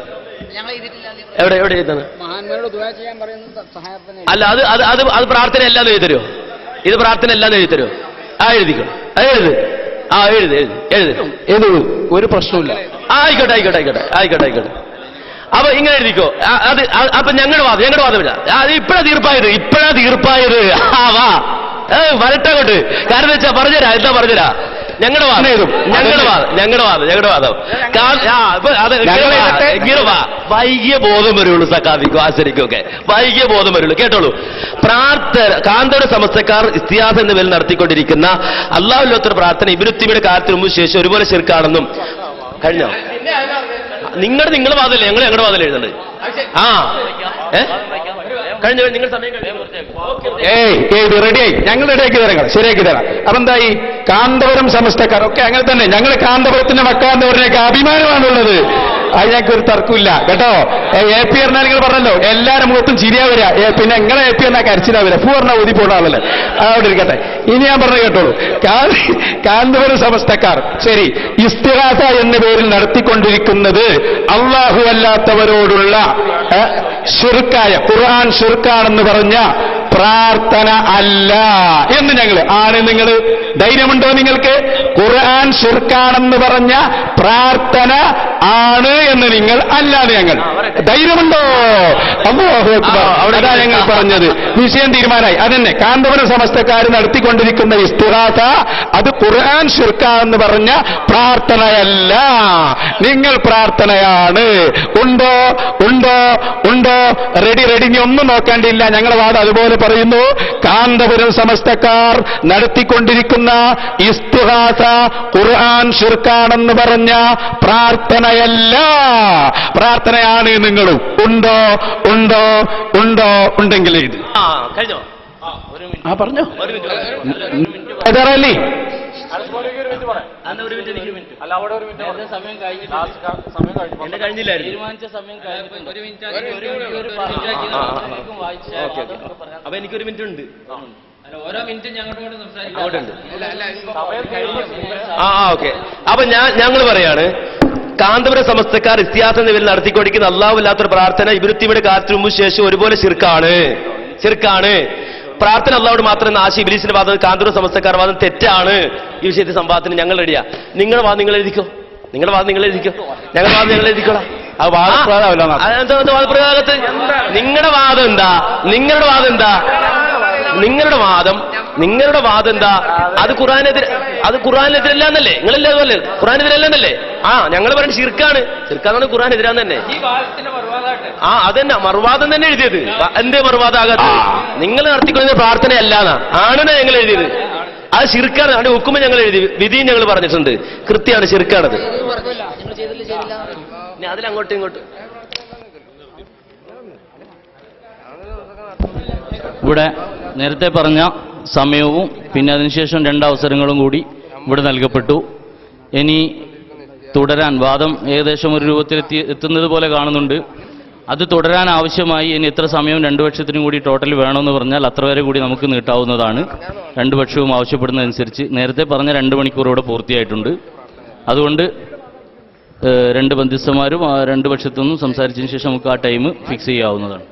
എവിടെ എവിടെ എഴുതാണ് മഹാന്മാരോട് ദുആ ചെയ്യാൻ പറയുന്നത് സഹായത്തിന് അല്ല അത് അത് അത് അത് പ്രാർത്ഥന അല്ലാന്ന് എഴുതി തരുമോ ഇത് പ്രാർത്ഥന അല്ലാന്ന് എഴുതി തരുമോ ആ എഴുതിക്കോ അത് എഴുത് ആ എഴുത് എഴുത് എഴുത് ഏത് ഒരു പ്രശ്നമില്ല ആ, ആയിക്കോട്ടെ ആയിക്കോട്ടെ ആയിക്കോട്ടെ ആയിക്കോട്ടെ ആയിക്കോട്ടെ അപ്പൊ ഇങ്ങനെ എഴുതിക്കോ ആ, അത് ആ, അപ്പൊ ഞങ്ങളുടെ വാദം ഞങ്ങളുടെ വാദമില്ല ആ, അത് ഇപ്പഴാ തീർപ്പായത് ഇപ്പഴാ തീർപ്പായത് ആ വാ ഏ വരട്ടെ അങ്ങോട്ട് കാരണം വെച്ചാ പറഞ്ഞുതരാ എന്താ പറഞ്ഞുതരാ ഞങ്ങളുടെ വാദം എഴുതും. ഞങ്ങളുടെ വാദം ഞങ്ങളുടെ വാദം ഞങ്ങളുടെ വാദം കാ- ആ, ഇപ്പൊ അത് ഇങ്ങനെ ഞങ്ങൾ വാ, എഴുതട്ടെ. ഇങ്ങനെ വാ വൈകിയ ബോധം വരുള്ളൂ സക്കാഫിക്കും ആശരിക്കും ഒക്കെ വൈകിയ ബോധം വരുള്ളൂ കേട്ടോളൂ പ്രാർത്ഥന കാന്തോട് സമസ്തക്കാർ ഇസ്തിയാസ് എന്ന പേരിൽ നടത്തിക്കൊണ്ടിരിക്കുന്ന അള്ളാഹുല്ലോത്തൊരു പ്രാർത്ഥന ഇബിനുത്തിമിയുടെ കാലത്തിന് മുമ്പ് ശേഷം ഒരുപോലെ ശിർക്കാണെന്നും കഴിഞ്ഞോ നിങ്ങളുടെ നിങ്ങളുടെ വാദമല്ലേ ഞങ്ങൾ ഞങ്ങളുടെ വാദമല്ലേ എഴുതണ്ട് ആ ഏ കഴിഞ്ഞ നിങ്ങൾ സമയം കഴിഞ്ഞു ഏയ് ഏയ് റെഡിയായി ഞങ്ങൾ റെഡിയാക്കി തരാം ശരിയാക്കി തരാം അപ്പൊ എന്തായി കാന്തപുരം സമസ്തക്കാർ ഒക്കെ അങ്ങനെ തന്നെ ഞങ്ങൾ കാന്തപുരത്തിന്റെ മക്കാന്തപുരനൊക്കെ അഭിമാനമാണുള്ളത് അത് ഞങ്ങൾക്ക് ഒരു തർക്കമില്ല കേട്ടോ എ പി പറഞ്ഞാൽ നിങ്ങൾ പറഞ്ഞല്ലോ എല്ലാവരും മുഖത്തും ചിരിയാ വരിക ഏ, പിന്നെ എങ്ങനെ എ പി എന്നാ കരച്ചിലാ വരിക ഫൂ പറഞ്ഞാൽ ഊതി പോണ ആളല്ലേ അവിടെ ഇരിക്കട്ടെ ഇനി ഞാൻ പറഞ്ഞു കേട്ടോളൂ കാ- കാന്തപുരം സമസ്തക്കാർ ശരി ഇസ്തിഹാസ എന്ന പേരിൽ നടത്തിക്കൊണ്ടിരിക്കുന്നത് അള്ളാഹു അല്ലാത്തവരോടുള്ള ഏ, ഷിർക്കായ ഖുർആൻ ഷിർക്കാണെന്ന് പറഞ്ഞ പ്രാർത്ഥന അല്ല എന്ന് ഞങ്ങൾ ആണ് നിങ്ങൾ ധൈര്യമുണ്ടോ നിങ്ങൾക്ക് ഖുർആൻ ഷിർക്കാണെന്ന് പറഞ്ഞ പ്രാർത്ഥന ആണ് എന്ന് നിങ്ങൾ അല്ലാതെ ഞങ്ങൾ ധൈര്യമുണ്ടോ അല്ലാഹു അക്ബർ. ആ, അവിടെ അതാ ഞങ്ങൾ പറഞ്ഞത് വിഷയം തീരുമാനമായി അതന്നെ കാന്തപുരം സമസ്തക്കാർ നടത്തിക്കൊണ്ടിരിക്കുന്ന ഇസ്തിഹാസ അത് ഖുർആൻ ഷിർക്കാണെന്ന് പറഞ്ഞ പ്രാർത്ഥനയല്ല നിങ്ങൾ പ്രാർത്ഥനയാണ് ഉണ്ടോ ഉണ്ടോ ഉണ്ടോ റെഡി റെഡി ഇനി ഒന്നും നോക്കേണ്ടിയില്ല ഞങ്ങളുടെ വാദം അതുപോലെ പറയുന്നു കാന്തപുരം സമസ്തക്കാർ നടത്തിക്കൊണ്ടിരിക്കുന്ന ഇസ്തിഹാസ ഖുർആൻ ഷിർക്കാണെന്ന് പറഞ്ഞ പ്രാർത്ഥനയല്ല പ്രാർത്ഥനയാണ് നിങ്ങളും ഉണ്ടോ ഉണ്ടോ ഉണ്ടോ ഉണ്ടെങ്കിൽ ഇത് ആ കഴിഞ്ഞോ ആ പറഞ്ഞോ ഒരു മിനിറ്റ് ഏതാറല്ലേ അന്ന് ഒരു മിനിറ്റ് എനിക്ക് ഒരു മിനിറ്റ് എന്റെ കഴിഞ്ഞില്ലായിരുന്നു ആ, ആ, ആ. Okay, okay. അപ്പൊ എനിക്കൊരു മിനിറ്റ് ഉണ്ട് ഓരോ മിനിറ്റും ഞങ്ങളോട് സംസാരിക്കും അങ്ങോട്ടുണ്ട് ആ ഓക്കെ അപ്പൊ ഞാൻ ഞങ്ങൾ പറയാണ് കാന്തപുര സമസ്തക്കാർ ഇസ്തിഹാസ നിലയിൽ നടത്തിക്കൊണ്ടിരിക്കുന്ന അള്ളാഹുല്ലാത്തൊരു പ്രാർത്ഥന ഇബിരുത്തിയുടെ കാലത്തിന് മുമ്പ് ശേഷം ഒരുപോലെ ശിർക്കാണ് ശിർക്കാണ് പ്രാർത്ഥന അള്ളാഹോട് മാത്രം ആശി ഇബിലീസിന്റെ വാദം കാന്തപുര സമസ്തക്കാർ വാദം തെറ്റാണ് ഈ വിഷയത്തിൽ സംവാദത്തിന് ഞങ്ങൾ റെഡിയാ നിങ്ങളുടെ വാദം നിങ്ങൾ എഴുതിക്കോ നിങ്ങളുടെ വാദം നിങ്ങൾ എഴുതിക്കോ ഞങ്ങളുടെ വാദം നിങ്ങൾ എഴുതിക്കോളാം അത് വാദപ്രകാരമല്ല എന്നാ. വാദപ്രകാരത്ത് നിങ്ങളുടെ വാദം എന്താ നിങ്ങളുടെ വാദം എന്താ നിങ്ങളുടെ വാദം നിങ്ങളുടെ വാദം എന്താ അത് ഖുറാനെതിരെ അത് ഖുറാനെതിരല്ലാന്നല്ലേ നിങ്ങളല്ലേ അതുപോലെ ഖുറാനെതിരല്ലെന്നല്ലേ ആ ഞങ്ങൾ പറയുന്നത് ഷിർക്കാണ് ഷിർക്കാന്നാണ് ഖുറാനെതിരാന്ന് തന്നെ ആ അതന്നെ മറുവാദം തന്നെ എഴുതിയത് വ- എന്തേ മറുവാദാകാത്ത നിങ്ങൾ നടത്തിക്കൊള്ളുന്ന പ്രാർത്ഥനയല്ലാന്നാ ആണെന്നാ ഞങ്ങൾ എഴുതിയത് അത് ഷിർക്കാണ് അതിന്റെ ഹുക്കുമ്പ് ഞങ്ങൾ എഴുതി വിധിയും ഞങ്ങൾ പറഞ്ഞിട്ടുണ്ട് കൃത്യമാണ് ഷിർക്കാണത് ഇനി അതിലങ്ങോട്ടും ഇങ്ങോട്ടും ഇവിടെ നേരത്തെ പറഞ്ഞ സമയവും പിന്നെ അതിനുശേഷം രണ്ട് അവസരങ്ങളും കൂടി ഇവിടെ നൽകപ്പെട്ടു ഇനി തുടരാൻ വാദം ഏകദേശം ഒരു രൂപത്തിൽ എത്തി എത്തുന്നത് പോലെ കാണുന്നുണ്ട് അത് തുടരാൻ ആവശ്യമായി ഇനി എത്ര സമയം രണ്ടു പക്ഷത്തിനും കൂടി ടോട്ടൽ വേണമെന്ന് പറഞ്ഞാൽ അത്ര വരെ കൂടി നമുക്ക് നീട്ടാവുന്നതാണ് രണ്ടു പക്ഷവും ആവശ്യപ്പെടുന്നതനുസരിച്ച് നേരത്തെ പറഞ്ഞ രണ്ട് മണിക്കൂർ ഇവിടെ പൂർത്തിയായിട്ടുണ്ട് അതുകൊണ്ട് ഏഹ്, രണ്ട് ബന്ധുസ്ഥന്മാരും ആ രണ്ട് പക്ഷത്തു നിന്നും സംസാരിച്ചതിന് ശേഷം നമുക്ക് ആ ടൈം ഫിക്സ് ചെയ്യാവുന്നതാണ്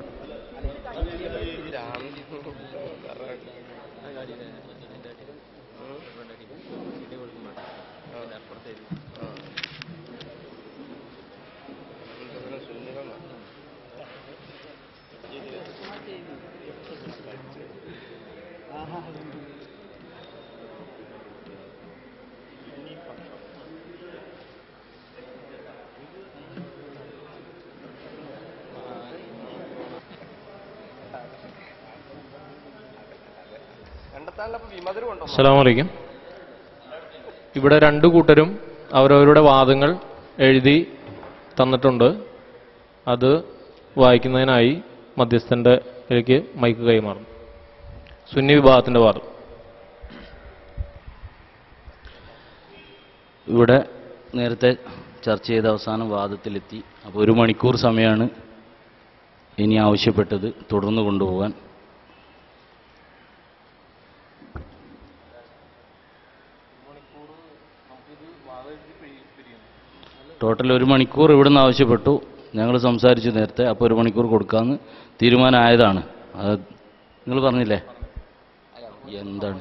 അസ്സലാമു അലൈക്കും ഇവിടെ രണ്ടു കൂട്ടരും അവരവരുടെ വാദങ്ങൾ എഴുതി തന്നിട്ടുണ്ട് അത് വായിക്കുന്നതിനായി മധ്യസ്ഥന്റെ ഇതിലേക്ക് മൈക്ക് കൈമാറും സുന്നി വിഭാഗത്തിന്റെ വാദം ഇവിടെ നേരത്തെ ചർച്ച ചെയ്ത അവസാനം വാദത്തിലെത്തി അപ്പോൾ ഒരു മണിക്കൂർ സമയമാണ് ഇനി ആവശ്യപ്പെട്ടത് തുടർന്ന് കൊണ്ടുപോകാൻ ടോട്ടൽ ഒരു മണിക്കൂർ ഇവിടുന്ന് ആവശ്യപ്പെട്ടു ഞങ്ങൾ സംസാരിച്ചു നേരത്തെ അപ്പോൾ ഒരു മണിക്കൂർ കൊടുക്കാമെന്ന് തീരുമാനമായതാണ് അത് നിങ്ങൾ പറഞ്ഞില്ലേ എന്താണ്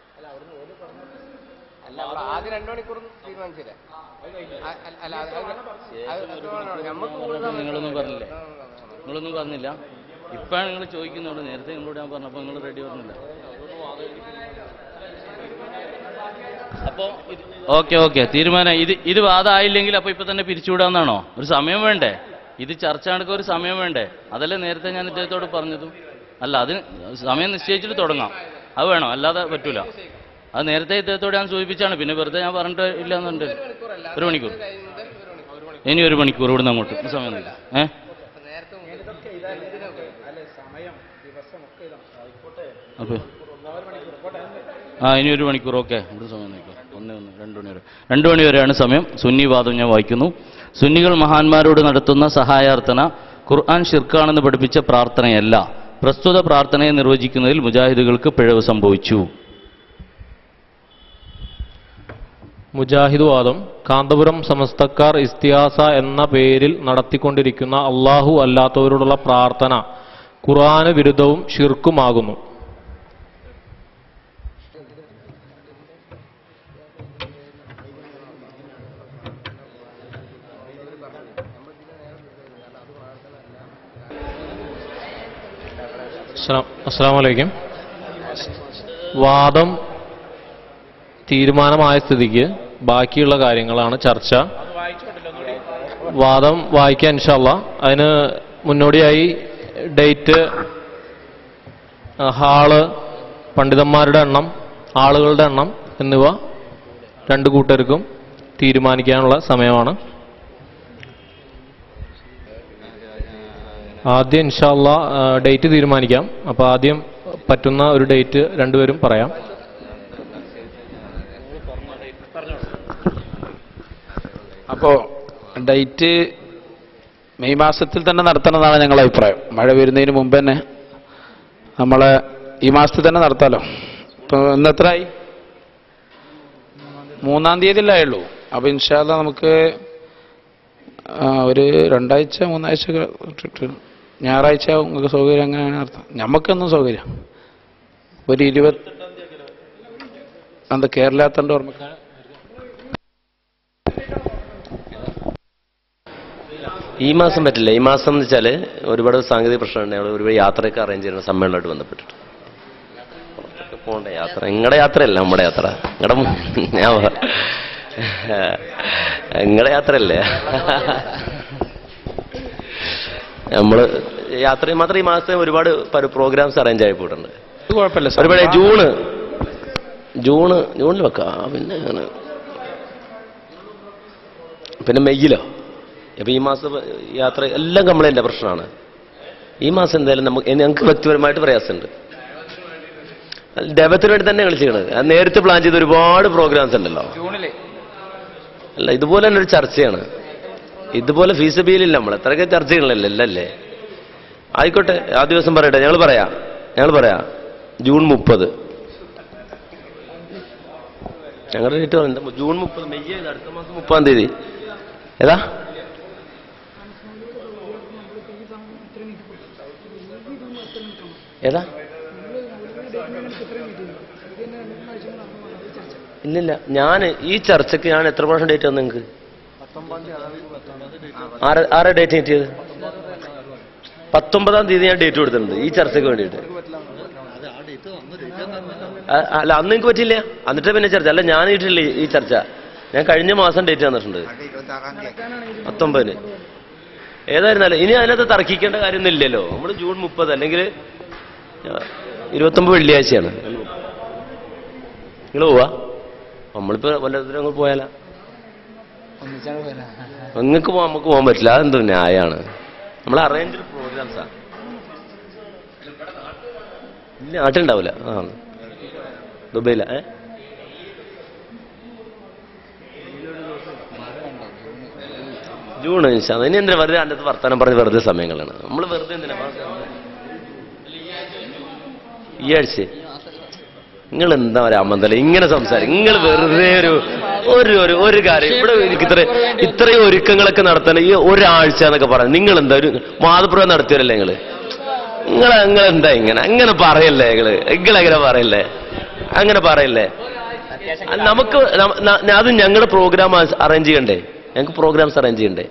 അല്ല അവിടെ ആദ്യം രണ്ടു മണിക്കൂർ തീരുമാനിച്ചില്ലേ അ- അ- അല്ല അത് അത് അത് അത് വേണം. നമുക്ക് കൂടുതൽ നിങ്ങളൊന്നും പറഞ്ഞില്ലേ നിങ്ങളൊന്നും പറഞ്ഞില്ല ഇപ്പോഴാണ് നിങ്ങൾ ചോദിക്കുന്നുള്ളൂ നേരത്തെ നിങ്ങളോട് ഞാൻ പറഞ്ഞപ്പോൾ നിങ്ങൾ റെഡി പറഞ്ഞില്ല അപ്പോൾ ഓക്കെ ഓക്കെ തീരുമാനം ഇത് ഇത് വാദമായില്ലെങ്കിൽ അപ്പോൾ ഇപ്പൊ തന്നെ പിരിച്ചുവിടാന്നാണോ ഒരു സമയം വേണ്ടേ ഇത് ചർച്ച നടക്കാൻ ഒരു സമയം വേണ്ടേ അതല്ലേ നേരത്തെ ഞാൻ ഇദ്ദേഹത്തോട് പറഞ്ഞതും അല്ല അതിന് സമയം നിശ്ചയിച്ചിട്ട് തുടങ്ങാം അത് വേണം അല്ലാതെ പറ്റൂല അത് നേരത്തെ ഇദ്ദേഹത്തോട് ഞാൻ സൂചിപ്പിച്ചാണ് പിന്നെ വെറുതെ ഞാൻ പറഞ്ഞിട്ട് ഇല്ല എന്നുണ്ട് ഒരു മണിക്കൂർ ഇനി ഒരു മണിക്കൂർ ഇവിടുന്ന് അങ്ങോട്ട് ഈ സമയം നിൽക്കാം ഏ അപ്പൊ ആ ഇനി ഒരു മണിക്കൂർ ഓക്കെ ഇവിടെ സമയം നിൽക്കാം ഒന്ന് ഒന്ന് രണ്ട് മണി വരെ രണ്ട് മണി വരെയാണ് സമയം സുന്നി വാദം ഞാൻ വായിക്കുന്നു സുന്നികൾ മഹാന്മാരോട് നടത്തുന്ന സഹായാർത്ഥന ഖുർആൻ ഷിർക്കാണെന്ന് പഠിപ്പിച്ച പ്രാർത്ഥനയല്ല പ്രസ്തുത പ്രാർത്ഥനയെ നിർവചിക്കുന്നതിൽ മുജാഹിദുകൾക്ക് പിഴവ് സംഭവിച്ചു മുജാഹിദ് വാദം കാന്തപുരം സമസ്തക്കാർ ഇസ്തിഹാസ എന്ന പേരിൽ നടത്തിക്കൊണ്ടിരിക്കുന്ന അള്ളാഹു അല്ലാത്തവരോടുള്ള പ്രാർത്ഥന ഖുർആന് വിരുദ്ധവും ഷിർക്കുമാകുന്നു അസ്സാം വലൈക്കും വാദം തീരുമാനമായ സ്ഥിതിക്ക് ബാക്കിയുള്ള കാര്യങ്ങളാണ് ചർച്ച വാദം വായിക്കാൻ ഇൻഷല്ല അതിന് മുന്നോടിയായി ഡേറ്റ് ആ, ഹാള് പണ്ഡിതന്മാരുടെ എണ്ണം ആളുകളുടെ എണ്ണം എന്നിവ രണ്ട് കൂട്ടർക്കും തീരുമാനിക്കാനുള്ള സമയമാണ് ആദ്യം ഇൻഷല്ല ഡേറ്റ് തീരുമാനിക്കാം അപ്പോൾ ആദ്യം പറ്റുന്ന ഒരു ഡേറ്റ് രണ്ടുപേരും പറയാം അപ്പോൾ ഡേറ്റ് മെയ് മാസത്തിൽ തന്നെ നടത്തണമെന്നാണ് ഞങ്ങളുടെ അഭിപ്രായം മഴ വരുന്നതിന് മുമ്പ് തന്നെ നമ്മളെ ഈ മാസത്തിൽ തന്നെ നടത്താമല്ലോ ഇപ്പോൾ ഇന്ന് എത്രയായി മൂന്നാം തീയതിയിലായുള്ളൂ അപ്പോൾ ഇൻഷാല്ല നമുക്ക് ആ, ഒരു രണ്ടാഴ്ച മൂന്നാഴ്ച ഒക്കെ ഇട്ടിട്ട് ഞായറാഴ്ച നിങ്ങൾക്ക് സൗകര്യം അങ്ങനെയാണ് നടത്താം ഞമ്മക്കൊന്നും സൗകര്യം ഒരു ഇരുപത് എന്താ കേരളത്തിൻ്റെ ഓർമ്മ ഈ മാസം പറ്റില്ല ഈ മാസം എന്ന് വെച്ചാൽ ഒരുപാട് സാങ്കേതിക പ്രശ്നമുണ്ട് ഞങ്ങൾ ഒരുപാട് യാത്രയൊക്കെ അറേഞ്ച് ചെയ്യുന്ന സമ്മേളനമായിട്ട് ബന്ധപ്പെട്ടിട്ട് പുറത്തൊക്കെ പോകണ്ട യാത്ര നിങ്ങളുടെ യാത്രയല്ല നമ്മുടെ യാത്ര നിങ്ങളുടെ ഞാൻ നിങ്ങളുടെ യാത്രയല്ലേ നമ്മള് യാത്ര മാത്രം ഈ മാസത്തെ ഒരുപാട് പ്രോഗ്രാംസ് അറേഞ്ച് ആയി പോയിട്ടുണ്ട് ഇത് കുഴപ്പമില്ല സാർ. ഒരുപാട് ജൂണ് ജൂണ് ജൂണിൽ വെക്കാം പിന്നെ അങ്ങനെ പിന്നെ മെയ്യിലോ അപ്പൊ ഈ മാസം യാത്ര എല്ലാം കംപ്ലൈൻ്റ് പ്രശ്നമാണ് ഈ മാസം എന്തായാലും നമുക്ക് ഞങ്ങൾക്ക് വ്യക്തിപരമായിട്ട് പ്രയാസമുണ്ട് ഡെബത്തിന് വേണ്ടി തന്നെ കളിച്ചിരിക്കണത് അത് നേരത്തെ പ്ലാൻ ചെയ്ത ഒരുപാട് പ്രോഗ്രാംസ് ഉണ്ടല്ലോ ജൂണില് അല്ല ഇതുപോലെ തന്നെ ഒരു ചർച്ചയാണ് ഇതുപോലെ ഫീസബിയിലില്ല നമ്മൾ എത്രയൊക്കെ ചർച്ച ചെയ്യണല്ലോ അല്ലല്ലേ ആയിക്കോട്ടെ ആ ദിവസം പറയട്ടെ ഞങ്ങൾ പറയാം ഞങ്ങൾ പറയാം ജൂൺ മുപ്പത് ഞങ്ങളുടെ ഡേറ്റ് പറയുന്നത് ജൂൺ മുപ്പത് മെയ് ഏത്? അടുത്ത മാസം മുപ്പതാം തീയതി ഏതാ ഏതാ ഇല്ലില്ല ഞാൻ ഈ ചർച്ചയ്ക്ക് ഞാൻ എത്ര പ്രാവശ്യം ഡേറ്റ് തന്നു നിങ്ങൾക്ക് ആറ് ആരാ ഡേറ്റ് കിട്ടിയത് പത്തൊമ്പതാം തീയതി ഞാൻ ഡേറ്റ് കൊടുത്തിട്ടുണ്ട് ഈ ചർച്ചയ്ക്ക് വേണ്ടിയിട്ട് അ- അല്ല അന്ന് നിങ്ങൾക്ക് പറ്റില്ല എന്നിട്ട് പിന്നെ ചർച്ച അല്ല ഞാൻ ഇട്ടില്ല ഈ- ഈ ചർച്ച ഞാൻ കഴിഞ്ഞ മാസം ഡേറ്റ് തന്നിട്ടുണ്ട് പത്തൊമ്പതിന് ഏതായിരുന്നാലും ഇനി അതിനകത്ത് തർക്കിക്കേണ്ട കാര്യമൊന്നും ഇല്ലല്ലോ നമ്മൾ ജൂൺ മുപ്പത് അല്ലെങ്കിൽ ഇരുപത്തൊമ്പത് വെള്ളിയാഴ്ചയാണ് നിങ്ങൾ പോവാ നമ്മളിപ്പോ വല്ലതിനും അങ്ങ് പോയാലാ നിങ്ങൾക്ക് പോകാൻ നമുക്ക് പോകാൻ പറ്റില്ല അതെന്തോ ന്യായമാണ് നമ്മൾ അറേഞ്ച് പ്രോഗ്രാംസാ ഇല്ല നാട്ടിലുണ്ടാവില്ല ആ ദുബൈയില ഏ ജൂൺ ഇൻഷാ ഇനി എന്തിനാ വെറുതെ അതിൻ്റെ വർത്താനം പറഞ്ഞ് വെറുതെ സമയങ്ങളാണ് നമ്മൾ വെറുതെ എന്തിനാ ഈ ആഴ്ച നിങ്ങൾ എന്താ പറയാ അമ്മന്തല ഇങ്ങനെ സംസാരിക്കും നിങ്ങൾ വെറുതെ ഒരു ഒരു ഒരു ഒരു കാര്യം ഇവിടെ എനിക്ക് ഇത്ര ഇത്രയും ഒരുക്കങ്ങളൊക്കെ നടത്താൻ ഈ ഒരാഴ്ച എന്നൊക്കെ പറയാം നിങ്ങൾ എന്താ ഒരു മാതൃപ്രവം നടത്തിയവരല്ലേ നിങ്ങള് നിങ്ങൾ നിങ്ങൾ എന്താ ഇങ്ങനെ അങ്ങനെ പറയല്ലേ നിങ്ങള് നിങ്ങളെങ്ങനെ പറയല്ലേ അങ്ങനെ പറയല്ലേ അത് നമുക്ക് ന- ന- അത് ഞങ്ങളുടെ പ്രോഗ്രാം അറേഞ്ച് ചെയ്യണ്ടേ ഞങ്ങൾക്ക് പ്രോഗ്രാംസ് അറേഞ്ച് ചെയ്യണ്ടേ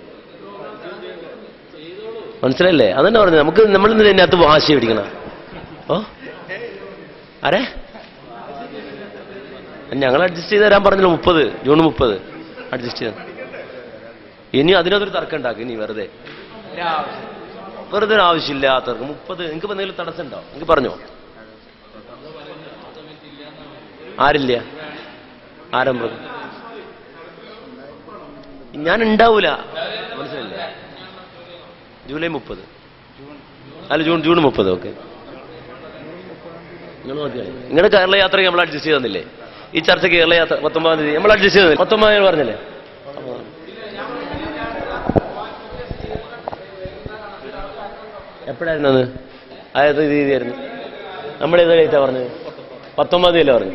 മനസ്സിലല്ലേ അതന്നെ പറഞ്ഞു നമുക്ക് നമ്മൾ ഇതിനകത്ത് വാശി പിടിക്കണം ഓ ആരെ ഞങ്ങൾ അഡ്ജസ്റ്റ് ചെയ്ത് തരാൻ പറഞ്ഞല്ലോ മുപ്പത് ജൂൺ മുപ്പത് അഡ്ജസ്റ്റ് ചെയ്ത് ഇനി അതിനകത്തൊരു തർക്കം ഉണ്ടാക്കും ഇനി വെറുതെ വെറുതെ ഒരു ആവശ്യമില്ലാത്തവർക്ക് മുപ്പത് നിങ്ങൾക്ക് ഇപ്പൊ എന്തെങ്കിലും തടസ്സം ഉണ്ടോ നിങ്ങൾക്ക് പറഞ്ഞോ ആരില്ല ആരംഭം ഞാൻ ഉണ്ടാവൂല മനസ്സിലല്ലേ ജൂലൈ മുപ്പത് അല്ല ജൂൺ ജൂൺ മുപ്പത് ഓക്കെ നിങ്ങൾ നോക്കിയാൽ നിങ്ങളുടെ കേരള യാത്രയ്ക്ക് നമ്മൾ അഡ്ജസ്റ്റ് ചെയ്ത് തന്നില്ലേ ഈ ചർച്ച കേരള യാത്ര പത്തൊമ്പതാം തീയതി നമ്മൾ അഡ്ജസ്റ്റ് ചെയ്ത് പത്തൊമ്പതാം തീയതി പറഞ്ഞില്ലേ എപ്പോഴായിരുന്നു അത് ആയത് രീതിയായിരുന്നു നമ്മൾ ഏതാ ഡേറ്റാ പറഞ്ഞത് പത്തൊമ്പതാം തീയതി അല്ലേ പറഞ്ഞു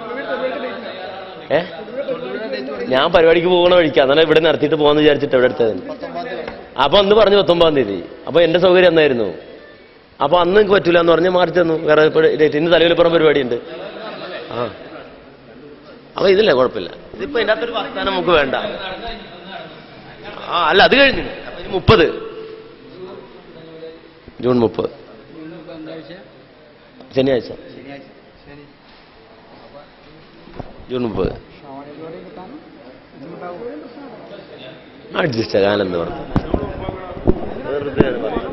ഏ ഞാൻ പരിപാടിക്ക് പോകുന്ന വഴിക്ക് അതാണ് ഇവിടെ നടത്തിയിട്ട് പോകാന്ന് വിചാരിച്ചിട്ട് ഇവിടെ എടുത്തത് അപ്പൊ അന്ന് പറഞ്ഞു പത്തൊമ്പതാം തീയതി അപ്പൊ എന്റെ സൗകര്യം അന്നായിരുന്നു അപ്പൊ അന്ന് എനിക്ക് പറ്റൂല എന്ന് പറഞ്ഞ് മാറി തന്നു വേറെ ഡേറ്റ് ഇന്ന് തലവിലപ്പുറം പരിപാടിയുണ്ട് ആ അപ്പൊ ഇതില്ലേ കുഴപ്പമില്ല ഇതിപ്പോ ഇതിന്റെ അകത്തൊരു വർത്താനം നമുക്ക് വേണ്ട ആ അല്ല അത് കഴിഞ്ഞു അപ്പൊ ഇനി മുപ്പത് ജൂൺ മുപ്പത് ശനിയാഴ്ച ജൂൺ മുപ്പത് അഡ്ജസ്റ്റ് ആകാൻ എന്ത് പറഞ്ഞു വെറുതെ അത് പറഞ്ഞു.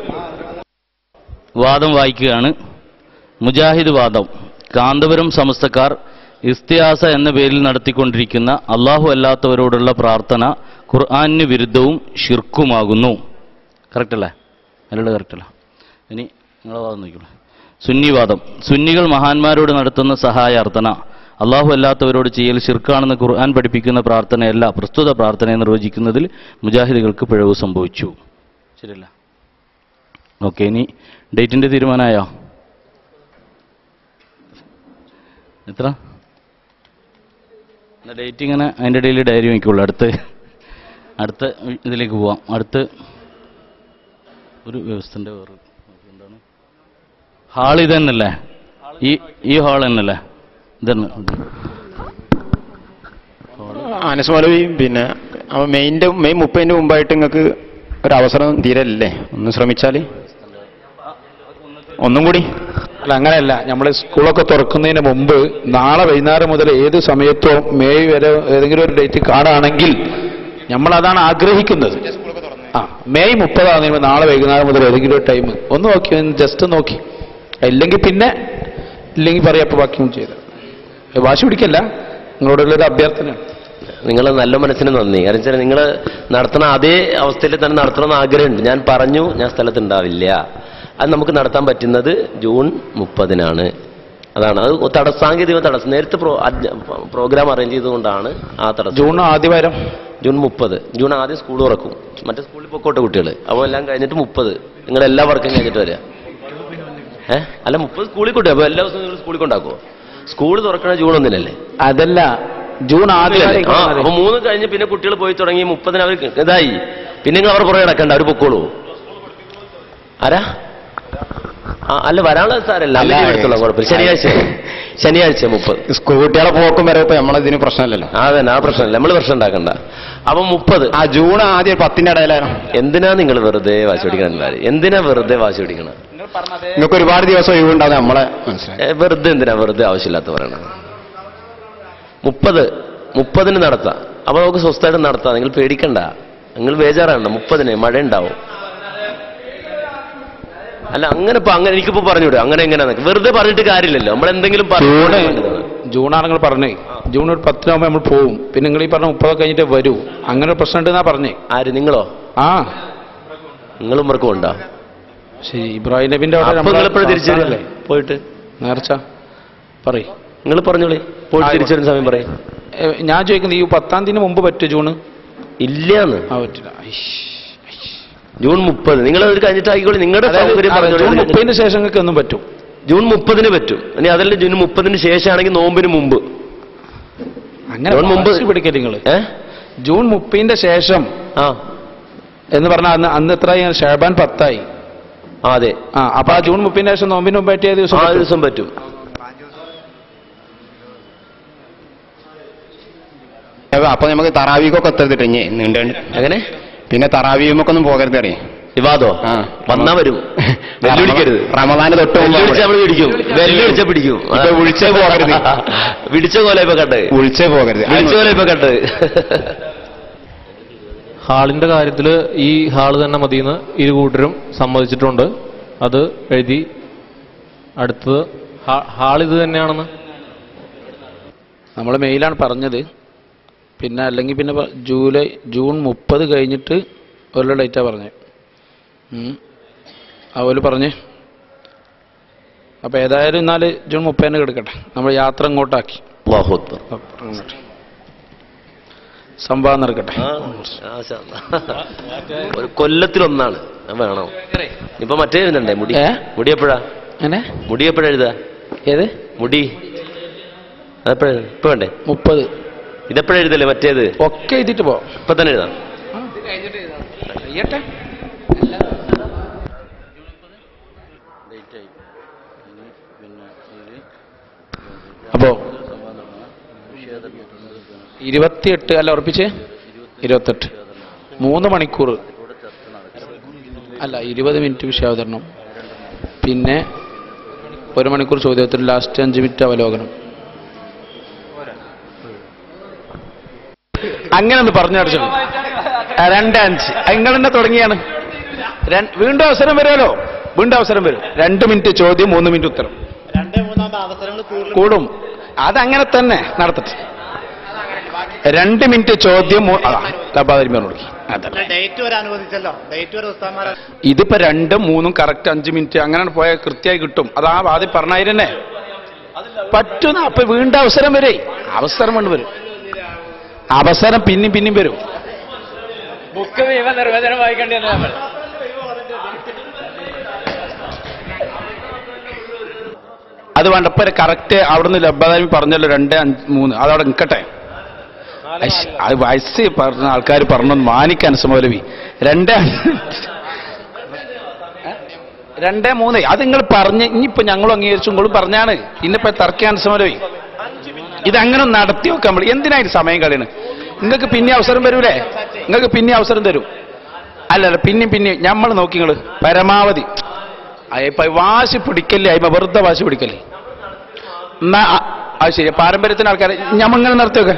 വാദം വായിക്കുകയാണ് മുജാഹിദ് വാദം കാന്തപുരം സമസ്തക്കാർ ഇസ്തിയാസ എന്ന പേരിൽ നടത്തിക്കൊണ്ടിരിക്കുന്ന അള്ളാഹു അല്ലാത്തവരോടുള്ള പ്രാർത്ഥന ഖുർആാനിന് വിരുദ്ധവും ഷിർക്കുമാകുന്നു കറക്റ്റ് അല്ലേ അല്ലല്ലോ കറക്റ്റ് അല്ല ഇനി നിങ്ങളെ വാദം നോക്കിക്കോളൂ സുന്നിവാദം സുന്നികൾ മഹാന്മാരോട് നടത്തുന്ന സഹായാർത്ഥന അള്ളാഹു അല്ലാത്തവരോട് ചെയ്യൽ ഷിർക്കാണെന്ന് ഖുർആൻ പഠിപ്പിക്കുന്ന പ്രാർത്ഥനയല്ല പ്രസ്തുത പ്രാർത്ഥനയെ നിർവചിക്കുന്നതിൽ മുജാഹിദുകൾക്ക് പിഴവ് സംഭവിച്ചു ശരിയല്ല ഓക്കെ ഇനി ഡേറ്റിന്റെ തീരുമാനമായോ എത്ര ഡേറ്റ് ഇങ്ങനെ അതിൻ്റെ ഇടയിൽ ഡയറി വയ്ക്കുള്ളൂ അടുത്ത് അടുത്ത ഇതിലേക്ക് പോവാം അടുത്ത് ഒരു വ്യവസ്ഥൻ്റെ വേറെ എന്താണ് ഹാൾ ഇത് തന്നെയല്ലേ ഈ ഈ ഹാൾ തന്നെയല്ലേ ഇതന്നെ അനസ് മൗലവി പിന്നെ അവ മെയിൻ്റെ മെയ് മുപ്പതിൻ്റെ മുമ്പായിട്ട് നിങ്ങൾക്ക് ഒരു അവസരം തീരല്ലേ ഒന്ന് ശ്രമിച്ചാൽ ഒന്നും കൂടി അല്ല അങ്ങനെയല്ല നമ്മൾ സ്കൂളൊക്കെ തുറക്കുന്നതിന് മുമ്പ് നാളെ വൈകുന്നേരം മുതൽ ഏത് സമയത്തോ മെയ് വരെ ഏതെങ്കിലും ഒരു ഡേറ്റ് കാണുകയാണെങ്കിൽ നമ്മൾ അതാണ് ആഗ്രഹിക്കുന്നത് ആ മെയ് മുപ്പതാകുന്നതിന് മുമ്പ് നാളെ വൈകുന്നേരം മുതൽ ഏതെങ്കിലും ഒരു ടൈം ഒന്ന് നോക്കി ജസ്റ്റ് നോക്കി ഇല്ലെങ്കിൽ പിന്നെ ഇല്ലെങ്കിൽ പറയാം ബാക്കി ചെയ്ത് വാശി പിടിക്കല്ല നിങ്ങളോടുള്ളൊരു അഭ്യർത്ഥനയാണ് നിങ്ങളെ നല്ല മനസ്സിന് നന്ദി കാരണം വെച്ചാൽ നിങ്ങൾ നടത്തണ അതേ അവസ്ഥയിൽ തന്നെ നടത്തണമെന്ന് ആഗ്രഹമുണ്ട് ഞാൻ പറഞ്ഞു ഞാൻ സ്ഥലത്തുണ്ടാവില്ല അത് നമുക്ക് നടത്താൻ പറ്റുന്നത് ജൂൺ മുപ്പതിനാണ് അതാണ് അത് തടസ്സ സാങ്കേതിക തടസ്സം നേരത്തെ പ്രോ പ്രോഗ്രാം അറേഞ്ച് ചെയ്തുകൊണ്ടാണ് ആ തടസ്സം ജൂൺ ആദ്യവാരം ജൂൺ മുപ്പത് ജൂൺ ആദ്യം സ്കൂൾ തുറക്കും മറ്റേ സ്കൂളിൽ പൊക്കോട്ടെ കുട്ടികൾ അപ്പോൾ എല്ലാം കഴിഞ്ഞിട്ട് മുപ്പത് നിങ്ങൾ എല്ലാ വർക്കും കഴിഞ്ഞിട്ട് വരിക ഏ അല്ല മുപ്പത് സ്കൂളിൽ കൊണ്ടു അപ്പോൾ എല്ലാ ദിവസവും നിങ്ങൾ സ്കൂളിൽ കൊണ്ടാക്കുമോ സ്കൂൾ തുറക്കണ ജൂൺ ഒന്നിനല്ലേ അതല്ല ജൂൺ ആദ്യം ആ അപ്പൊ മൂന്ന് കഴിഞ്ഞ് പിന്നെ കുട്ടികൾ പോയി തുടങ്ങി മുപ്പതിന് അവർ ഇതായി പിന്നെ നിങ്ങൾ അവർ പുറകെ കിടക്കണ്ട അവർ പൊക്കോളൂ ആരാ ആ അല്ല വരാനുള്ള സാരല്ല അല്ല, അല്ല എടുത്തോളാം കുഴപ്പമില്ല ശനിയാഴ്ച ശനിയാഴ്ച മുപ്പത് സ്കൂൾ കുട്ടികളെ പോക്കും വരെ ഇപ്പൊ നമ്മളതിന് പ്രശ്നമല്ലല്ലോ അതന്നെ ആ പ്രശ്നമില്ല നമ്മൾ പ്രശ്നം ഉണ്ടാക്കണ്ട അപ്പൊ മുപ്പത് ആ ജൂൺ ആദ്യം പത്തിന്റെ ഇടയിലായിരുന്നു എന്തിനാ നിങ്ങൾ വെറുതെ വാശി പിടിക്കണം എല്ലാവരും എന്തിനാ വെറുതെ വാശി പിടിക്കണം നിങ്ങൾക്ക് ഒരുപാട് ദിവസം ഒഴിവുണ്ടാവും നമ്മളെ മനസ്സിലായി ഏ, വെറുതെ എന്തിനാ വെറുതെ ആവശ്യമില്ലാത്ത പറയണത് മുപ്പത് മുപ്പതിന് നടത്താം അപ്പൊ നമുക്ക് സ്വസ്ഥമായിട്ട് നടത്താം നിങ്ങൾ പേടിക്കണ്ട നിങ്ങൾ ബേജാറാണ് മുപ്പതിന് മഴ ഉണ്ടാവും അല്ല അങ്ങനെ ഇപ്പൊ അങ്ങനെ എനിക്കിപ്പോ പറഞ്ഞൂടെ അങ്ങനെ എങ്ങനെയാ വെറുതെ പറഞ്ഞിട്ട് കാര്യമില്ലല്ലോ നമ്മൾ എന്തെങ്കിലും ജൂണ് പറഞ്ഞു ജൂണാണ് നിങ്ങൾ പറഞ്ഞേ ജൂൺ ഒരു പത്തിനാകുമ്പോൾ നമ്മൾ പോവും പിന്നെ നിങ്ങൾ ഈ പറഞ്ഞ മുപ്പതൊക്കെ കഴിഞ്ഞിട്ട് വരൂ അങ്ങനെ ഒരു പ്രശ്നം ഉണ്ടെന്നാ പറഞ്ഞേ ആര് നിങ്ങളോ ആ നിങ്ങളും ഉമ്മർക്കും ഉണ്ടോ ശരി ഇബ്രാഹിം നബിന്റെ അവിടെ അപ്പൊ നമ്മളെ നിങ്ങൾ എപ്പോഴും തിരിച്ചു പ്രാർത്ഥനയല്ലേ? പോയിട്ട് നേർച്ച പറയ് നിങ്ങൾ പറഞ്ഞോളി പോയിട്ട് ആയിക്കോട്ടെ. തിരിച്ചു വരുന്ന സമയം പറയും ഏ, ഞാൻ ചോദിക്കുന്നത് ഈ പത്താം തീയതി മുമ്പ് പറ്റുമോ ജൂണ് ഇല്ലാന്ന് ആ പറ്റില്ല ഐഷ്. ജൂൺ മുപ്പത് നിങ്ങൾ അത് കഴിഞ്ഞിട്ട് ആയിക്കോളി നിങ്ങളുടെ അതായത് സൗകര്യം ആ, ജൂൺ പറഞ്ഞോളി മുപ്പതിന് ശേഷം നിങ്ങൾക്ക് ഒന്നും പറ്റും ജൂൺ മുപ്പതിന് പറ്റും ഇനി അതല്ല ജൂൺ മുപ്പതിന് ശേഷമാണെങ്കിൽ നോമ്പിന് മുമ്പ് അങ്ങനെ ജൂൺ മുമ്പ് വാശി പിടിക്കരുത് നിങ്ങൾ ഏ ജൂൺ മുപ്പതിന്റെ ശേഷം ആ എന്ന് പറഞ്ഞാൽ അന്ന് അന്ന് എത്രയായി ഷാബാൻ പത്തായി ആ, അതെ ആ അപ്പൊ ആ ജൂൺ മുപ്പതിന് ശേഷം നോമ്പിന് മുമ്പ് പറ്റിയ ദിവസം ആ പറ്റും. ദിവസം പറ്റും അപ്പൊ നമുക്ക് തറാവീക്കൊക്കെ എത്തരുതിട്ട് ഇനി നീണ്ട എങ്ങനെ പിന്നെ തറാവീമൊക്കെ ഒന്നും പോകരുത് അറിയാം വിവാദോ ആ. വന്നാ വരും വെല്ലുവിളിക്കരുത് റമദാന് തൊട്ട് മുമ്പ് വെല്ലുവിളിച്ച നമ്മൾ പിടിക്കും വെല്ലുവിളിച്ച പിടിക്കും ഇപ്പൊ വിളിച്ചേ പോകരുത്. വിടിച്ച പോലെ ഇപ്പൊ കണ്ട് വിളിച്ചേ പോകരുത് വിളിച്ച പോലെ ഇപ്പൊ കണ്ട് ഹാളിന്റെ കാര്യത്തിൽ ഈ ഹാള് തന്നെ മതിയെന്ന് ഇരു കൂട്ടരും സമ്മതിച്ചിട്ടുണ്ട് അത് എഴുതി അടുത്തത് ഹാ- ഹാൾ ഇത് തന്നെയാണെന്ന് നമ്മൾ മെയിലാണ് പറഞ്ഞത് പിന്നെ അല്ലെങ്കിൽ പിന്നെ പ- ജൂലൈ ജൂൺ മുപ്പത് കഴിഞ്ഞിട്ട് ഒരു ഡേറ്റാണ് പറഞ്ഞത് അതുപോലെ പറഞ്ഞ് അപ്പോൾ ഏതായാലും എന്നാൽ ജൂൺ മുപ്പതിന് കിടക്കട്ടെ നമ്മൾ യാത്ര ഇങ്ങോട്ടാക്കി അല്ലാഹു അക്ബർ. സംഭവം നടക്കട്ടെ ആ, ആശാ. ഒരു കൊല്ലത്തിലൊന്നാണ് അത് വേണോ ഇപ്പൊ മറ്റേ എഴുതണ്ടേ മുടി ഏ? മുടി എപ്പോഴാ അങ്ങനെ മുടി എപ്പോഴാ എഴുതാ ഏത് മുടി അതെപ്പോഴാ ഇപ്പൊ വേണ്ടേ മുപ്പത് ഇതെപ്പോഴാ എഴുതല്ലേ മറ്റേത് ഒക്കെ എഴുതിയിട്ട് പോ ഇപ്പൊ തന്നെ എഴുതാം കഴിയട്ടെ അപ്പോ ഇരുപത്തിയെട്ട് അല്ല ഉറപ്പിച്ച് ഇരുപത്തെട്ട് മൂന്ന് മണിക്കൂർ അല്ല ഇരുപത് മിനിറ്റ് വിഷയാവതരണം പിന്നെ ഒരു മണിക്കൂർ ചോദ്യോത്തരം ലാസ്റ്റ് അഞ്ച് മിനിറ്റ് അവലോകനം അങ്ങനെ ഒന്ന് പറഞ്ഞു അടിച്ചു രണ്ട് അഞ്ച് നിങ്ങൾ തന്നെ തുടങ്ങിയാണ് രണ്ട്- വീണ്ടും അവസരം വരുമല്ലോ വീണ്ടും അവസരം വരും രണ്ട് മിനിറ്റ് ചോദ്യം മൂന്ന് മിനിറ്റ് ഉത്തരം കൂടും അതങ്ങനെ തന്നെ നടത്തട്ടെ രണ്ട് മിനിറ്റ് ചോദ്യം മൂ- അതാ, ലബാദരിമ കൊടുക്കി അതല്ല ഡേറ്റ് വരെ അനുവദിച്ചല്ലോ ഡേറ്റ് വരെ ഉസ്താന്മാരെ ഇതിപ്പോ രണ്ടും മൂന്നും കറക്റ്റ് അഞ്ച് മിനിറ്റ് അങ്ങനെ പോയാൽ കൃത്യമായി കിട്ടും അതാ ആദ്യം പറഞ്ഞായി തന്നെ പറ്റുന്ന അപ്പൊ വീണ്ടും അവസരം വരേ അവസരം കൊണ്ട് വരും അവസരം പിന്നെയും പിന്നെയും വരും ബുക്ക് നിയമ നിർവചനം വായിക്കേണ്ടി വന്നു നമ്മൾ അത് വേണ്ട ഇപ്പൊ കറക്റ്റ് അവിടുന്ന് ലഭ്യതായി പറഞ്ഞല്ലോ രണ്ട് അഞ്ച് മൂന്ന് അതവിടെ നിൽക്കട്ടെ ഐശ്, അത് വയസ്സ് പറഞ്ഞ ആൾക്കാർ പറഞ്ഞു മാനിക്കാൻ സമൗലവി രണ്ട് രണ്ട് മൂന്ന് അത് നിങ്ങൾ പറഞ്ഞ് ഇനിയിപ്പോ ഞങ്ങളും അംഗീകരിച്ചു നിങ്ങളും പറഞ്ഞാണ് ഇന്നിപ്പോ തർക്കാൻ സമൗലവി ഇതങ്ങനെ നടത്തി വെക്കാൻ നമ്മൾ എന്തിനാ ഇത് സമയം കളയണ് നിങ്ങൾക്ക് പിന്നെ അവസരം വരൂലേ നിങ്ങൾക്ക് പിന്നെ അവസരം തരും അല്ലല്ല പിന്നെയും പിന്നെയും നമ്മൾ നോക്കി നിങ്ങൾ പരമാവധി അയ്യപ്പ വാശി പിടിക്കല്ലേ അയ്യപ്പ വെറുതെ വാശി പിടിക്കല്ലേ എന്നാ അ- അത് ശരി പാരമ്പര്യത്തിന് ആൾക്കാർ ഞമ്മങ്ങനെ നിർത്തിയൊക്കെ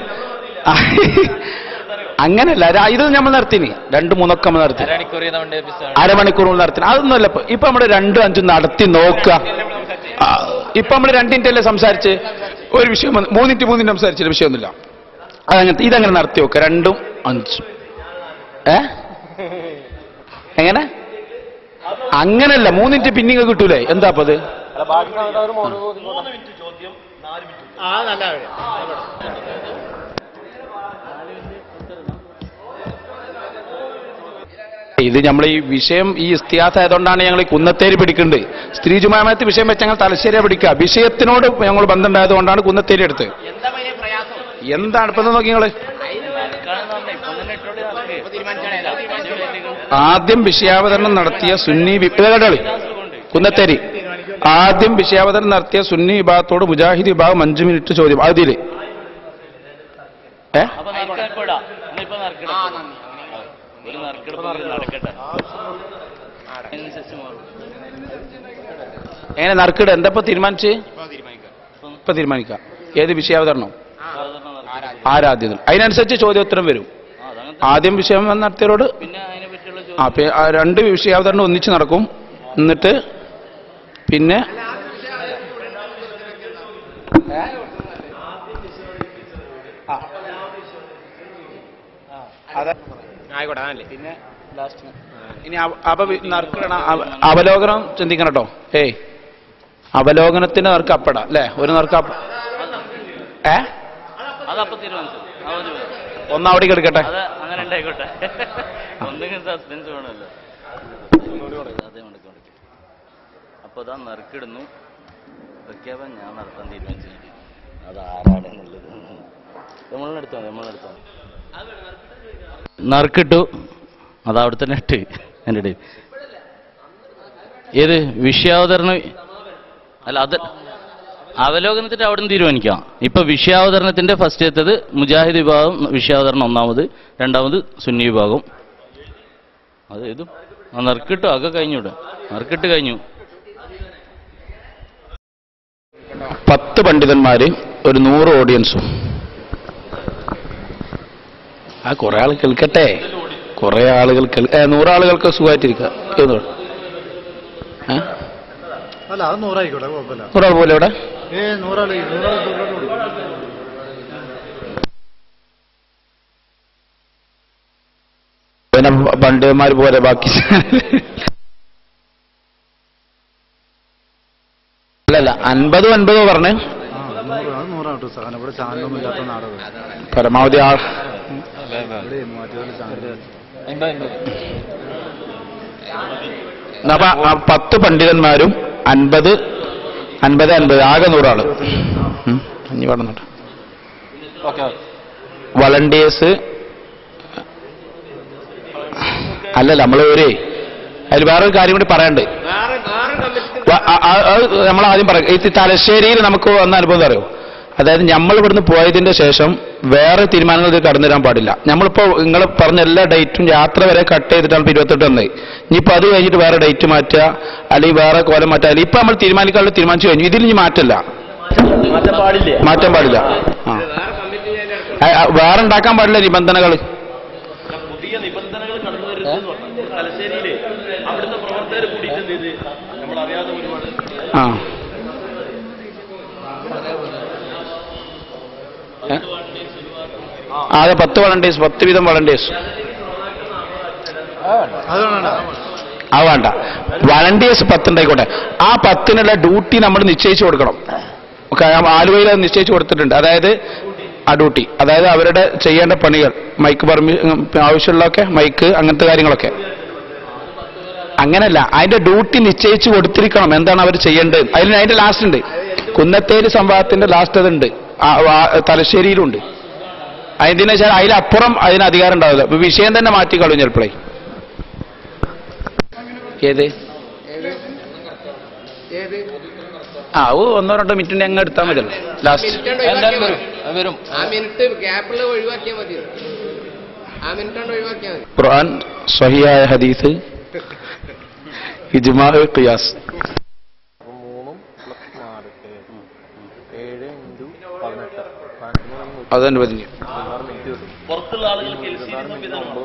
അങ്ങനല്ല രാ- ഇത് നമ്മൾ നടത്തിനി രണ്ട് മൂന്നൊക്കെ നമ്മൾ നടത്തി അരമണിക്കൂർ കൊണ്ട് നടത്തി അതൊന്നുമല്ല ഇപ്പൊ ഇപ്പൊ നമ്മള് രണ്ടും അഞ്ചും നടത്തി നോക്കുക ആ, ഇപ്പൊ നമ്മൾ രണ്ടിൻ്റെ അല്ലേ സംസാരിച്ച് ഒരു വിഷയം വന്ന് മൂന്നിറ്റ് മൂന്നിറ്റ് സംസാരിച്ചില്ല വിഷയമൊന്നുമില്ല അതങ്ങനത്തെ ഇതങ്ങനെ നടത്തി നോക്കുക രണ്ടും അഞ്ചും ഏ എങ്ങനെ അങ്ങനല്ല മൂന്നിറ്റ് പിന്നിങ് കിട്ടൂലേ എന്താ അപ്പൊ അത് ആ നല്ല കാര്യം. ഇത് നമ്മൾ ഈ വിഷയം ഈ ഇസ്തിഹാസ ആയതുകൊണ്ടാണ് ഞങ്ങൾ ഈ കുന്നത്തേരി പിടിക്കുന്നത് സ്ത്രീ ജുമാമത്ത് വിഷയം വെച്ച് ഞങ്ങൾ തലശ്ശേരിയെ പിടിക്കുക വിഷയത്തിനോട് ഞങ്ങൾ ബന്ധമുണ്ടായതുകൊണ്ടാണ് കുന്നത്തേരി എടുത്തത് എന്താണ് ഇപ്പൊ നോക്കി നിങ്ങള് ആദ്യം വിഷയാവതരണം നടത്തിയ സുന്നി വി- ഇത് കേട്ടോളി കുന്നത്തേരി ആദ്യം വിഷയാവതരണം നടത്തിയ സുന്നി വിഭാഗത്തോട് മുജാഹിദ് വിഭാഗം അഞ്ചു മിനിറ്റ് ചോദ്യം അതില് ഏ അപ്പൊ നറുക്കെടുപ്പിടാം. ഇന്നിപ്പോ നറുക്കെടുപ്പ്. ഒരു നറുക്കെടുപ്പ് കൂടി നടക്കട്ടെ അതിനനുസരിച്ച് മാറും എങ്ങനെ നറുക്കിട എന്താ ഇപ്പൊ തീരുമാനിച്ച് ഇപ്പൊ തീരുമാനിക്കാം ഏത് വിഷയാവതരണം ആരാധ്യതം അതിനനുസരിച്ച് ചോദ്യോത്തരം വരും ആദ്യം വിഷയം നടത്തിയവരോട് പിന്നെ അതിനെ പറ്റിയുള്ള ആ പി- ആ രണ്ട് വിഷയാവതരണം ഒന്നിച്ച് നടക്കും എന്നിട്ട് പിന്നെ ആയിക്കോട്ടെ അതല്ലേ പിന്നെ ലാസ്റ്റ് ഇനി അവ- അപ നറുക്കിടണം അവ- അവലോകനം ചിന്തിക്കണം കേട്ടോ ഏയ് അവലോകനത്തിന് നറുക്ക് അപ്പട അല്ലേ ഒരു നറുക്ക് അപ്പ ഏ അതപ്പൊ തീരുമാനിച്ചു അത് മതി. ഒന്നവിടേക്ക് എടുക്കട്ടെ അത് അങ്ങനെ ഉണ്ടായിക്കോട്ടെ ഒന്നെങ്കിലും സസ്പെൻസ് വേണമല്ലോ അതെ മടക്കി മടക്കി അപ്പൊ ഇതാ നറുക്കിടുന്നു പ്രഖ്യാപനം ഞാൻ നടത്താൻ തീരുമാനിച്ചിട്ടുണ്ട് അത് ആരാണെന്നുള്ളത് നമ്മളെടുത്താൽ മതി നമ്മളെടുത്താൽ മതി നറുക്കിട്ടു അത് അവിടെ തന്നെ ഇട്ട് എൻ്റെ ഇടയിൽ ഏത് വിഷയാവതരണം അല്ല അത് അവലോകനത്തിന്റെ അവിടെ നിന്ന് തീരുമാനിക്കാം ഇപ്പൊ വിഷയാവതരണത്തിന്റെ ഫസ്റ്റ് എത്തത് മുജാഹിദ് വിഭാഗം വിഷയാവതരണം ഒന്നാമത് രണ്ടാമത് സുന്നി വിഭാഗം അത് ഇതും ആ നറുക്കിട്ടു ഒക്കെ കഴിഞ്ഞു ഇവിടെ നറുക്കിട്ട് കഴിഞ്ഞു പത്ത് പണ്ഡിതന്മാര് ഒരു നൂറ് ഓഡിയൻസും ആ കുറെ ആൾ കേൾക്കട്ടെ കുറെ ആളുകൾ കേൾ- ഏ, നൂറാളുകൾക്ക് സുഖമായിട്ടിരിക്കുക ഏതോ ഏ അല്ല അത് നൂറായിക്കോട്ടെ കുഴപ്പമില്ല നൂറാൾ പോലെ ഇവിടെ ഏ നൂറാള് നൂറാള് നൂറാള് കൊടുക്കും. പിന്നെ പണ്ഡിതന്മാർ പോലെ ബാക്കി അല്ലല്ല അൻപതും അൻപതോ പറഞ്ഞ് ആ നൂറ് അത് നൂറാണ് കേട്ടോ സാധനം ഇവിടെ ചാനലൊന്നും ഇല്ലാത്ത നാടകം പരമാവധി ആൾ ഇവിടെ മൂവാറ്റുപുഴ ചാനൽ എന്നാ അപ്പൊ ആ പത്ത് പണ്ഡിതന്മാരും അൻപത് അൻപത് അൻപത് ആകെ നൂറാള് ഉം, ഇനി പറഞ്ഞോട്ടെ വളണ്ടിയേഴ്സ് അല്ലല്ല നമ്മൾ ഒരു അതിൽ വേറൊരു കാര്യം കൂടി പറയാണ്ട് നമ്മൾ ആദ്യം പറയാം ഈ തലശ്ശേരിയിൽ നമുക്ക് വന്ന അനുഭവം എന്താ അറിയോ അതായത് നമ്മൾ ഇവിടുന്ന് പോയതിന്റെ ശേഷം വേറെ തീരുമാനങ്ങൾ ഇത് കടന്നു തരാൻ പാടില്ല നമ്മളിപ്പോ നിങ്ങൾ പറഞ്ഞ എല്ലാ ഡേറ്റും യാത്ര വരെ കട്ട് ചെയ്തിട്ടാണ് ഇപ്പൊ ഇരുപത്തെട്ട് വന്നത് ഇനിയിപ്പോ അത് കഴിഞ്ഞിട്ട് വേറെ ഡേറ്റ് മാറ്റുക അല്ലെങ്കിൽ വേറെ കോലം മാറ്റുക അല്ലെങ്കിൽ ഇപ്പൊ നമ്മൾ തീരുമാനിക്കാനുള്ള തീരുമാനിച്ചു കഴിഞ്ഞു ഇതിൽ ഇനി മാറ്റല്ല മാറ്റാൻ പാടില്ല ആ ആ, ആ, വേറെ ഉണ്ടാക്കാൻ പാടില്ല നിബന്ധനകൾ പുതിയ നിബന്ധനകൾ കടന്നു വരുന്നത് തലശ്ശേരിയില് അവിടുത്തെ പ്രവർത്തകർ കൂടിയിട്ട് എന്ത് ചെയ്ത് നമ്മൾ അറിയാതെ ഒരുപാട് ആ ഏ? അതെ പത്ത് വളണ്ടിയേഴ്സ് പത്ത് വീതം വളണ്ടിയേഴ്സ് അത് വേണ്ട അത് വേണ്ട വളണ്ടിയേഴ്സ് പത്തുണ്ടായിക്കോട്ടെ ആ പത്തിനുള്ള ഡ്യൂട്ടി നമ്മൾ നിശ്ചയിച്ചു കൊടുക്കണം ഒക്കെ ആ ആലുവയിൽ അത് നിശ്ചയിച്ചു കൊടുത്തിട്ടുണ്ട് അതായത് ആ ഡ്യൂട്ടി അതായത് അവരുടെ ചെയ്യേണ്ട പണികൾ മൈക്ക് പെർമി ആവശ്യമുള്ളതൊക്കെ മൈക്ക് അങ്ങനത്തെ കാര്യങ്ങളൊക്കെ അങ്ങനല്ല അതിന്റെ ഡ്യൂട്ടി നിശ്ചയിച്ചു കൊടുത്തിരിക്കണം എന്താണ് അവർ ചെയ്യേണ്ടത് അതിന് അതിന്റെ ലാസ്റ്റ് ഉണ്ട് കുന്നത്തേരി സംഭവത്തിന്റെ ലാസ്റ്റ് അതുണ്ട് ആ, ആ, തലശ്ശേരിയിലുണ്ട് അതിന് വെച്ചാൽ അതിലപ്പുറം അതിന് അധികാരം ഉണ്ടാവില്ല ഇപ്പൊ വിഷയം തന്നെ മാറ്റിക്കളയും ചിലപ്പോഴേ ഏത് ഏത് ആ ഓ ഒന്നോ രണ്ടോ മിനിറ്റിന്റെ അങ്ങ് എടുത്താൽ മതിയല്ലോ ലാസ്റ്റ് മിനിറ്റ് വരും ആ മിനിറ്റ് ഗ്യാപ്പിൽ ഒഴിവാക്കിയാൽ മതി ആ മിനിറ്റ് കൊണ്ട് ഒഴിവാക്കിയാൽ മതി ഖുർആൻ സ്വഹിയായ ഹദീസ് ഇജ്മാ ഖിയാസ് അതന്നെ പതിഞ്ഞു പുറത്തുള്ള ആളുകൾക്ക് എൽ സി ഡി സംവിധാനമാണ്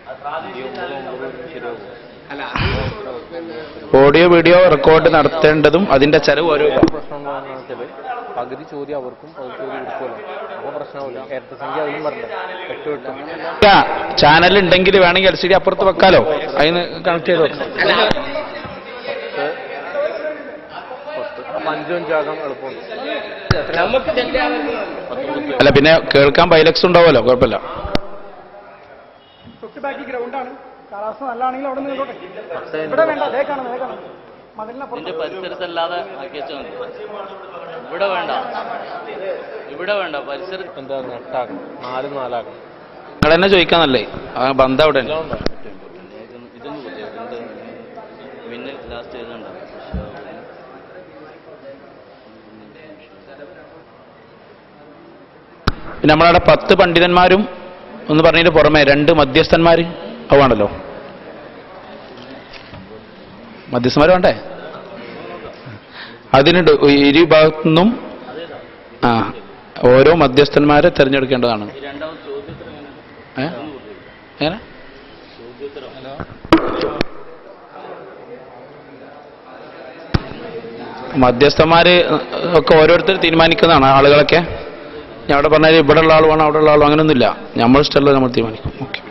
അല്ല അത് പിന്നെ ഓഡിയോ വീഡിയോ റെക്കോർഡ് നടത്തേണ്ടതും അതിന്റെ ചെലവ് ഓരോ പകുതി ചോദ്യം അവർക്കും പകുതി ചോദ്യം എടുക്കുമല്ലോ അപ്പൊ പ്രശ്നമില്ല ഇരട്ട സംഖ്യ അതിലും പറഞ്ഞത് എട്ട് കിട്ടും ചാനൽ ഉണ്ടെങ്കിൽ വേണമെങ്കിൽ എൽ സി ഡി അപ്പുറത്ത് വെക്കാലോ അതിന് കണക്ട് ചെയ്ത് വെക്കാം അപ്പൊ അഞ്ചും അഞ്ചാകാൻ എളുപ്പമുണ്ട് നമുക്ക് തെറ്റാവുന്ന അല്ല പിന്നെ കേൾക്കാൻ ബൈലക്സ് ഉണ്ടാവുമല്ലോ കുഴപ്പമില്ല തൊട്ട് ബാക്കി ഗ്രൗണ്ടാണ് കാലാവസ്ഥ നല്ലതാണെങ്കിൽ അവിടെ നിന്നോട്ടെ ഇവിടെ വേണ്ട ദേ കാണാം ദേ കാണാം മതിലിനപ്പുറം ഇതിന്റെ പരിസരത്തല്ലാതെ ആക്കി വെച്ചാൽ മതി ഇവിടെ വേണ്ട ഇവിടെ വേണ്ട പരിസരത്ത് എന്താ നെട്ടാക്കണം നാലും നാലാക്കണം നിങ്ങൾ തന്നെ ചോദിക്കാന്നല്ലേ ആ ബന്ധം അവിടെ ഇതൊന്നും ഇല്ല. ഇതിന്റെ പിന്നെ ലാസ്റ്റ് എഴുതണ്ട പിന്നെ നമ്മളവിടെ പത്ത് പണ്ഡിതന്മാരും എന്ന് പറഞ്ഞതിന് പുറമെ രണ്ട് മധ്യസ്ഥന്മാർ അവാണല്ലോ മധ്യസ്ഥന്മാർ വേണ്ടേ അതിനുണ്ട് ഇരു ഭാഗത്തു നിന്നും ആ ഓരോ മധ്യസ്ഥന്മാരെ തിരഞ്ഞെടുക്കേണ്ടതാണ് ഏ? എങ്ങനെ മധ്യസ്ഥന്മാര് ഒക്കെ ഓരോരുത്തർ തീരുമാനിക്കുന്നതാണ് ആളുകളൊക്കെ ഞാൻ അവിടെ പറഞ്ഞാൽ ഇവിടെ ഉള്ള ആൾ വേണം അവിടെ ഉള്ള ആൾ അങ്ങനെയൊന്നുമില്ല നമ്മൾ ഇഷ്ടമല്ല നമ്മൾ തീരുമാനിക്കും ഓക്കെ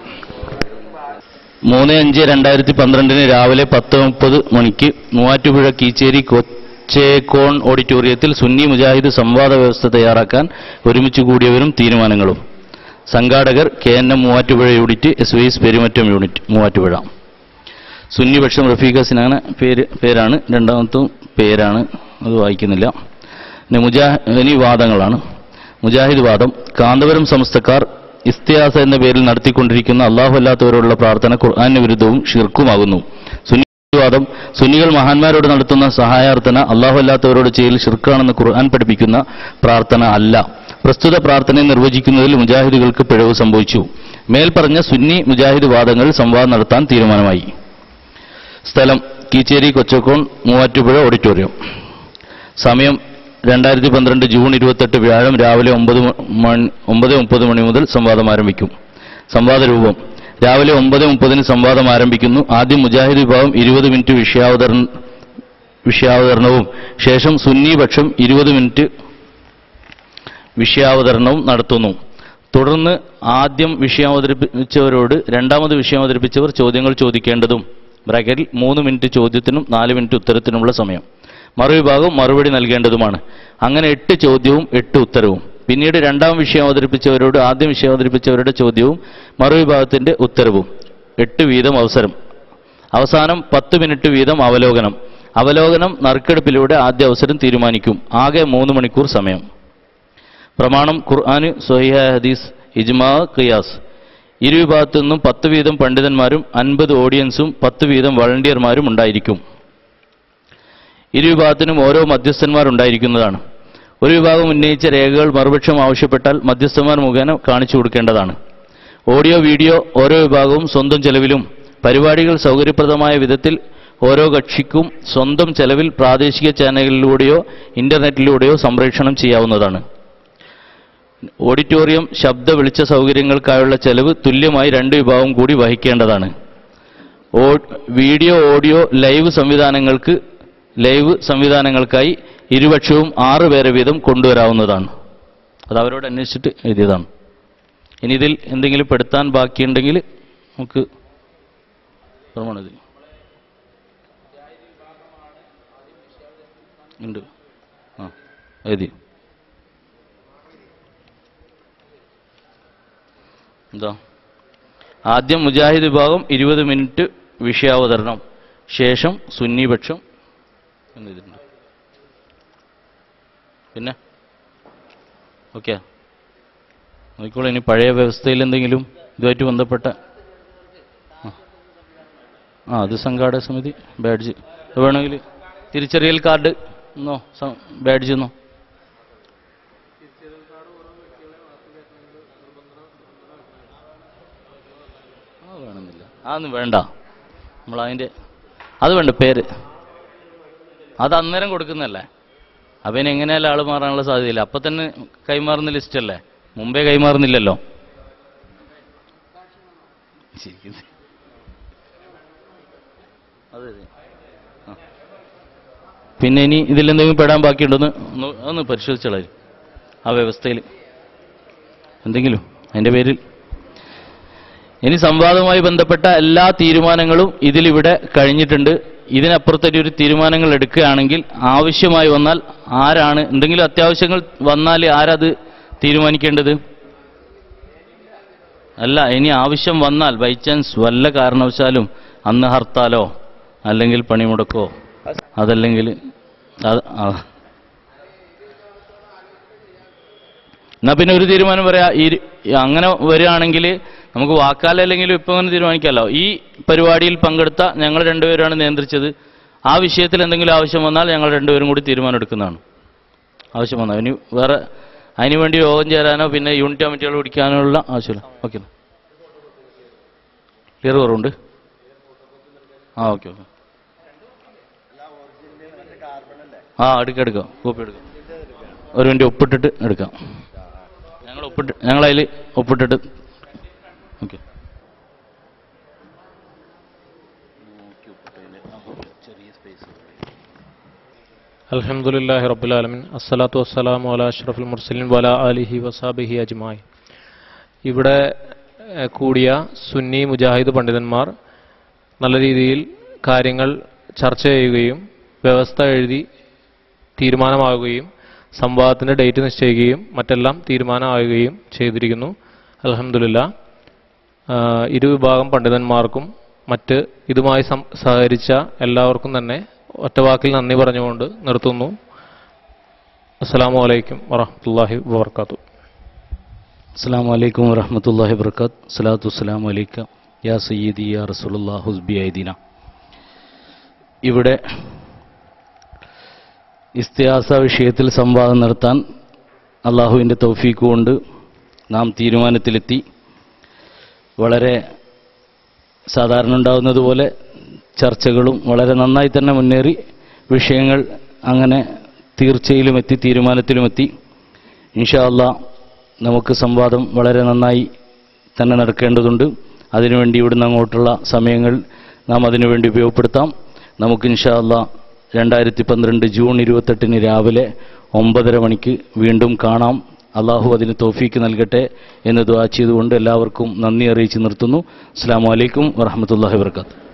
മൂന്ന് അഞ്ച് രണ്ടായിരത്തി പന്ത്രണ്ടിന് രാവിലെ പത്ത് മുപ്പത് മണിക്ക് മൂവാറ്റുപുഴ കീച്ചേരി കൊച്ചേക്കോൺ ഓഡിറ്റോറിയത്തിൽ സുന്നി മുജാഹിദ് സംവാദ വ്യവസ്ഥ തയ്യാറാക്കാൻ ഒരുമിച്ച് കൂടിയവരും തീരുമാനങ്ങളും സംഘാടകർ K N M Muvattupuzha unit S Y S Perumattam unit Muvattupuzha സുന്നിപക്ഷം റഫീഖ സിനാന പേര് പേരാണ് രണ്ടാമത്തും പേരാണ് അത് വായിക്കുന്നില്ല പിന്നെ മുജാ ഇനി വാദങ്ങളാണ് മുജാഹിദ് വാദം കാന്തപുരം സംസ്ഥക്കാർ ഇസ്തിയാസ എന്ന പേരിൽ നടത്തിക്കൊണ്ടിരിക്കുന്ന അള്ളാഹു അല്ലാത്തവരോടുള്ള പ്രാർത്ഥന ഖുർആാന് വിരുദ്ധവും ഷിർക്കുമാകുന്നു സുന്നി വാദം സുന്നികൾ മഹാന്മാരോട് നടത്തുന്ന സഹായാർത്ഥന അള്ളാഹു അല്ലാത്തവരോട് ചെയ്യൽ ഷിർക്കാണെന്ന് ഖുർആൻ പഠിപ്പിക്കുന്ന പ്രാർത്ഥന അല്ല പ്രസ്തുത പ്രാർത്ഥനയെ നിർവചിക്കുന്നതിൽ മുജാഹിദുകൾക്ക് പിഴവ് സംഭവിച്ചു മേൽപ്പറഞ്ഞ സുന്നി മുജാഹിദ് വാദങ്ങൾ സംവാദം നടത്താൻ തീരുമാനമായി സ്ഥലം കീച്ചേരി കൊച്ചക്കോൺ മൂവാറ്റുപുഴ ഓഡിറ്റോറിയം സമയം രണ്ടായിരത്തി പന്ത്രണ്ട് ജൂൺ ഇരുപത്തെട്ട് വ്യാഴം രാവിലെ ഒമ്പത് മണി ഒമ്പത് മുപ്പത് മണി മുതൽ സംവാദം ആരംഭിക്കും സംവാദ രൂപം രാവിലെ ഒമ്പത് മുപ്പതിന് സംവാദം ആരംഭിക്കുന്നു ആദ്യം മുജാഹിദ് വിഭാഗം ഇരുപത് മിനിറ്റ് വിഷയാവതരണ വിഷയാവതരണവും ശേഷം സുന്നി പക്ഷം ഇരുപത് മിനിറ്റ് വിഷയാവതരണവും നടത്തുന്നു തുടർന്ന് ആദ്യം വിഷയം അവതരിപ്പിച്ചവരോട് രണ്ടാമത് വിഷയം അവതരിപ്പിച്ചവർ ചോദ്യങ്ങൾ ചോദിക്കേണ്ടതും ബ്രാക്കറ്റിൽ മൂന്ന് മിനിറ്റ് ചോദ്യത്തിനും നാല് മിനിറ്റ് ഉത്തരത്തിനുമുള്ള സമയം മറുവിഭാഗം മറുപടി നൽകേണ്ടതുമാണ് അങ്ങനെ എട്ട് ചോദ്യവും എട്ട് ഉത്തരവും പിന്നീട് രണ്ടാം വിഷയം അവതരിപ്പിച്ചവരോട് ആദ്യം വിഷയം അവതരിപ്പിച്ചവരുടെ ചോദ്യവും മറുവിഭാഗത്തിന്റെ ഉത്തരവും എട്ട് വീതം അവസരം അവസാനം പത്ത് മിനിറ്റ് വീതം അവലോകനം അവലോകനം നറുക്കെടുപ്പിലൂടെ ആദ്യ അവസരം തീരുമാനിക്കും ആകെ മൂന്ന് മണിക്കൂർ സമയം പ്രമാണം ഖുർആന് സ്വഹിഹ ഹദീസ് ഇജ്മാ ഖിയാസ് ഇരുവിഭാഗത്തു നിന്നും പത്ത് വീതം പണ്ഡിതന്മാരും അൻപത് ഓഡിയൻസും പത്ത് വീതം വളണ്ടിയർമാരും ഉണ്ടായിരിക്കും ഇരുവിഭാഗത്തിനും ഓരോ മധ്യസ്ഥന്മാർ ഉണ്ടായിരിക്കുന്നതാണ് ഒരു വിഭാഗം ഉന്നയിച്ച രേഖകൾ മറുപക്ഷം ആവശ്യപ്പെട്ടാൽ മധ്യസ്ഥന്മാർ മുഖേന കാണിച്ചു കൊടുക്കേണ്ടതാണ് ഓഡിയോ വീഡിയോ ഓരോ വിഭാഗവും സ്വന്തം ചെലവിലും പരിപാടികൾ സൗകര്യപ്രദമായ വിധത്തിൽ ഓരോ കക്ഷിക്കും സ്വന്തം ചെലവിൽ പ്രാദേശിക ചാനലുകളിലൂടെയോ ഇന്റർനെറ്റിലൂടെയോ സംപ്രേഷണം ചെയ്യാവുന്നതാണ് ഓഡിറ്റോറിയം ശബ്ദ വെളിച്ച സൗകര്യങ്ങൾക്കായുള്ള ചെലവ് തുല്യമായി രണ്ട് വിഭാഗം കൂടി വഹിക്കേണ്ടതാണ് ഓ- വീഡിയോ ഓഡിയോ ലൈവ് സംവിധാനങ്ങൾക്ക് ലൈവ് സംവിധാനങ്ങൾക്കായി ഇരുപക്ഷവും ആറ് പേരെ വീതം കൊണ്ടുവരാവുന്നതാണ് അത് അവരോട് അന്വേഷിച്ചിട്ട് എഴുതിയതാണ് ഇനി ഇതിൽ എന്തെങ്കിലും പെടുത്താൻ ബാക്കിയുണ്ടെങ്കിൽ നമുക്ക് പ്രമാണം എഴുതി. ഉണ്ട് ആ എഴുതി എന്താ ആദ്യം മുജാഹിദ് വിഭാഗം ഇരുപത് മിനിറ്റ് വിഷയാവതരണം ശേഷം സുന്നിപക്ഷം എന്ന് എഴുതിയിട്ടുണ്ട് പിന്നെ ഓക്കെ നോക്കിക്കോളൂ ഇനി പഴയ വ്യവസ്ഥയിൽ എന്തെങ്കിലും ഇതുമായിട്ട് ബന്ധപ്പെട്ട ആ. ആ അത് സംഘാടക സമിതി ബാഡ്ജ് അത് വേണമെങ്കിൽ തിരിച്ചറിയൽ കാർഡ് എന്നോ ബാഡ്ജ് എന്നോ ആ വേണമെന്നില്ല അതൊന്നും വേണ്ട നമ്മൾ അതിൻ്റെ അത് വേണ്ട പേര് അത് അന്നേരം കൊടുക്കുന്നതല്ലേ അപ്പം ഇനി എങ്ങനെയല്ല ആൾ മാറാനുള്ള സാധ്യതയില്ല അപ്പം തന്നെ കൈമാറുന്ന ലിസ്റ്റ് അല്ലേ മുമ്പേ കൈമാറുന്നില്ലല്ലോ ശരിക്കും. അതെ അതെ ആ. പിന്നെ ഇനി ഇതിലെന്തെങ്കിലും പെടാൻ ബാക്കിയുണ്ടോന്ന് ഒന്ന് ഒന്ന് പരിശോധിച്ചോളാം ആ വ്യവസ്ഥയിൽ എന്തെങ്കിലും അതിൻ്റെ പേരിൽ ഇനി സംവാദവുമായി ബന്ധപ്പെട്ട എല്ലാ തീരുമാനങ്ങളും ഇതിലിവിടെ കഴിഞ്ഞിട്ടുണ്ട് ഇതിനപ്പുറത്തേക്ക് ഒരു തീരുമാനങ്ങൾ എടുക്കുകയാണെങ്കിൽ ആവശ്യമായി വന്നാൽ ആരാണ് എന്തെങ്കിലും അത്യാവശ്യങ്ങൾ വന്നാൽ ആരത് തീരുമാനിക്കേണ്ടത് അല്ല ഇനി ആവശ്യം വന്നാൽ ബൈ ചാൻസ് വല്ല കാരണവശാലും അന്ന് ഹർത്താലോ അല്ലെങ്കിൽ പണിമുടക്കോ അതല്ലെങ്കിൽ അത് ആ. എന്നാ പിന്നെ ഒരു തീരുമാനം പറയാ ഈ ഈ അങ്ങനെ വരികയാണെങ്കിൽ നമുക്ക് വാക്കാലല്ലെങ്കിലും ഇപ്പൊ അങ്ങനെ തീരുമാനിക്കാമല്ലോ ഈ പരിപാടിയിൽ പങ്കെടുത്ത ഞങ്ങൾ രണ്ടുപേരാണ് നിയന്ത്രിച്ചത് ആ വിഷയത്തിൽ എന്തെങ്കിലും ആവശ്യം വന്നാൽ ഞങ്ങൾ രണ്ടുപേരും കൂടി തീരുമാനം എടുക്കുന്നതാണ് ആവശ്യം വന്നാൽ ഇനി വേറെ അതിനുവേണ്ടി യോഗം ചേരാനോ പിന്നെ യൂണിറ്റ് കമ്മിറ്റികൾ പിടിക്കാനോ ഉള്ള ആവശ്യമില്ല ഓക്കെ ക്ലിയർ കുറവുണ്ട് ആ ഓക്കെ ഓക്കെ ആ എടുക്കാം എടുക്കാം കോപ്പി എടുക്കാം ഒരു മിനിറ്റ് ഒപ്പിട്ടിട്ട് എടുക്കാം ഞങ്ങൾ ഒപ്പിട്ട് ഞങ്ങൾ അതിൽ ഒപ്പിട്ടിട്ട് ഓക്കെ അൽഹംദുലില്ലാഹി റബ്ബിൽ ആലമീൻ അസ്സലാത്തു വസ്സലാമു അലാ അഷ്റഫുൽ മുർസലിൻ വല ആലിഹി വസാബിഹി അജ്മായി ഇവിടെ ഏഹ്, കൂടിയ സുന്നി മുജാഹിദ് പണ്ഡിതന്മാർ നല്ല രീതിയിൽ കാര്യങ്ങൾ ചർച്ച ചെയ്യുകയും വ്യവസ്ഥ എഴുതി തീരുമാനമാകുകയും സംവാദത്തിൻ്റെ ഡേറ്റ് നിശ്ചയിക്കുകയും മറ്റെല്ലാം തീരുമാനമാകുകയും ചെയ്തിരിക്കുന്നു അൽഹംദുലില്ലാ ആഹ്, ഇരുവിഭാഗം പണ്ഡിതന്മാർക്കും മറ്റ് ഇതുമായി സം സഹകരിച്ച എല്ലാവർക്കും തന്നെ ഒറ്റവാക്കിൽ നന്ദി പറഞ്ഞുകൊണ്ട് നിർത്തുന്നു അസ്സലാമു അലൈക്കും വറഹ്മത്തുള്ളാഹി വബർക്കാത്തു അസ്സാം വലൈക്കും വറഹമത്തല്ലാഹി വർക്കാത്ത് സ്വലാത്തു വസ്സലാം അലൈക്ക യാ സയ്യിദി യാ റസൂലുല്ലാ ഹുസ്ബി ഐദീന ഇവിടെ ഇസ്തിഹാസ വിഷയത്തിൽ സംവാദം നടത്താൻ അള്ളാഹുവിൻ്റെ തൗഫീക്ക് കൊണ്ട് നാം തീരുമാനത്തിലെത്തി വളരെ സാധാരണ ഉണ്ടാകുന്നത് പോലെ ചർച്ചകളും വളരെ നന്നായി തന്നെ മുന്നേറി വിഷയങ്ങൾ അങ്ങനെ തീർച്ചയിലുമെത്തി തീരുമാനത്തിലുമെത്തി ഇൻഷാ അള്ളാ നമുക്ക് സംവാദം വളരെ നന്നായി തന്നെ നടക്കേണ്ടതുണ്ട് അതിനുവേണ്ടി ഇവിടുന്ന് അങ്ങോട്ടുള്ള സമയങ്ങൾ നാം അതിനുവേണ്ടി ഉപയോഗപ്പെടുത്താം നമുക്ക് ഇൻഷാ അള്ളാ രണ്ടായിരത്തി പന്ത്രണ്ട് ജൂൺ ഇരുപത്തെട്ടിന് രാവിലെ ഒമ്പതര മണിക്ക് വീണ്ടും കാണാം അള്ളാഹു അതിന് തോഫീക്ക് നൽകട്ടെ എന്ന് ദുആ ചെയ്തുകൊണ്ട് എല്ലാവർക്കും നന്ദി അറിയിച്ച് നിർത്തുന്നു അസ്സാം വലൈക്കും വറഹമത്തല്ലാഹി വർക്കാത്തു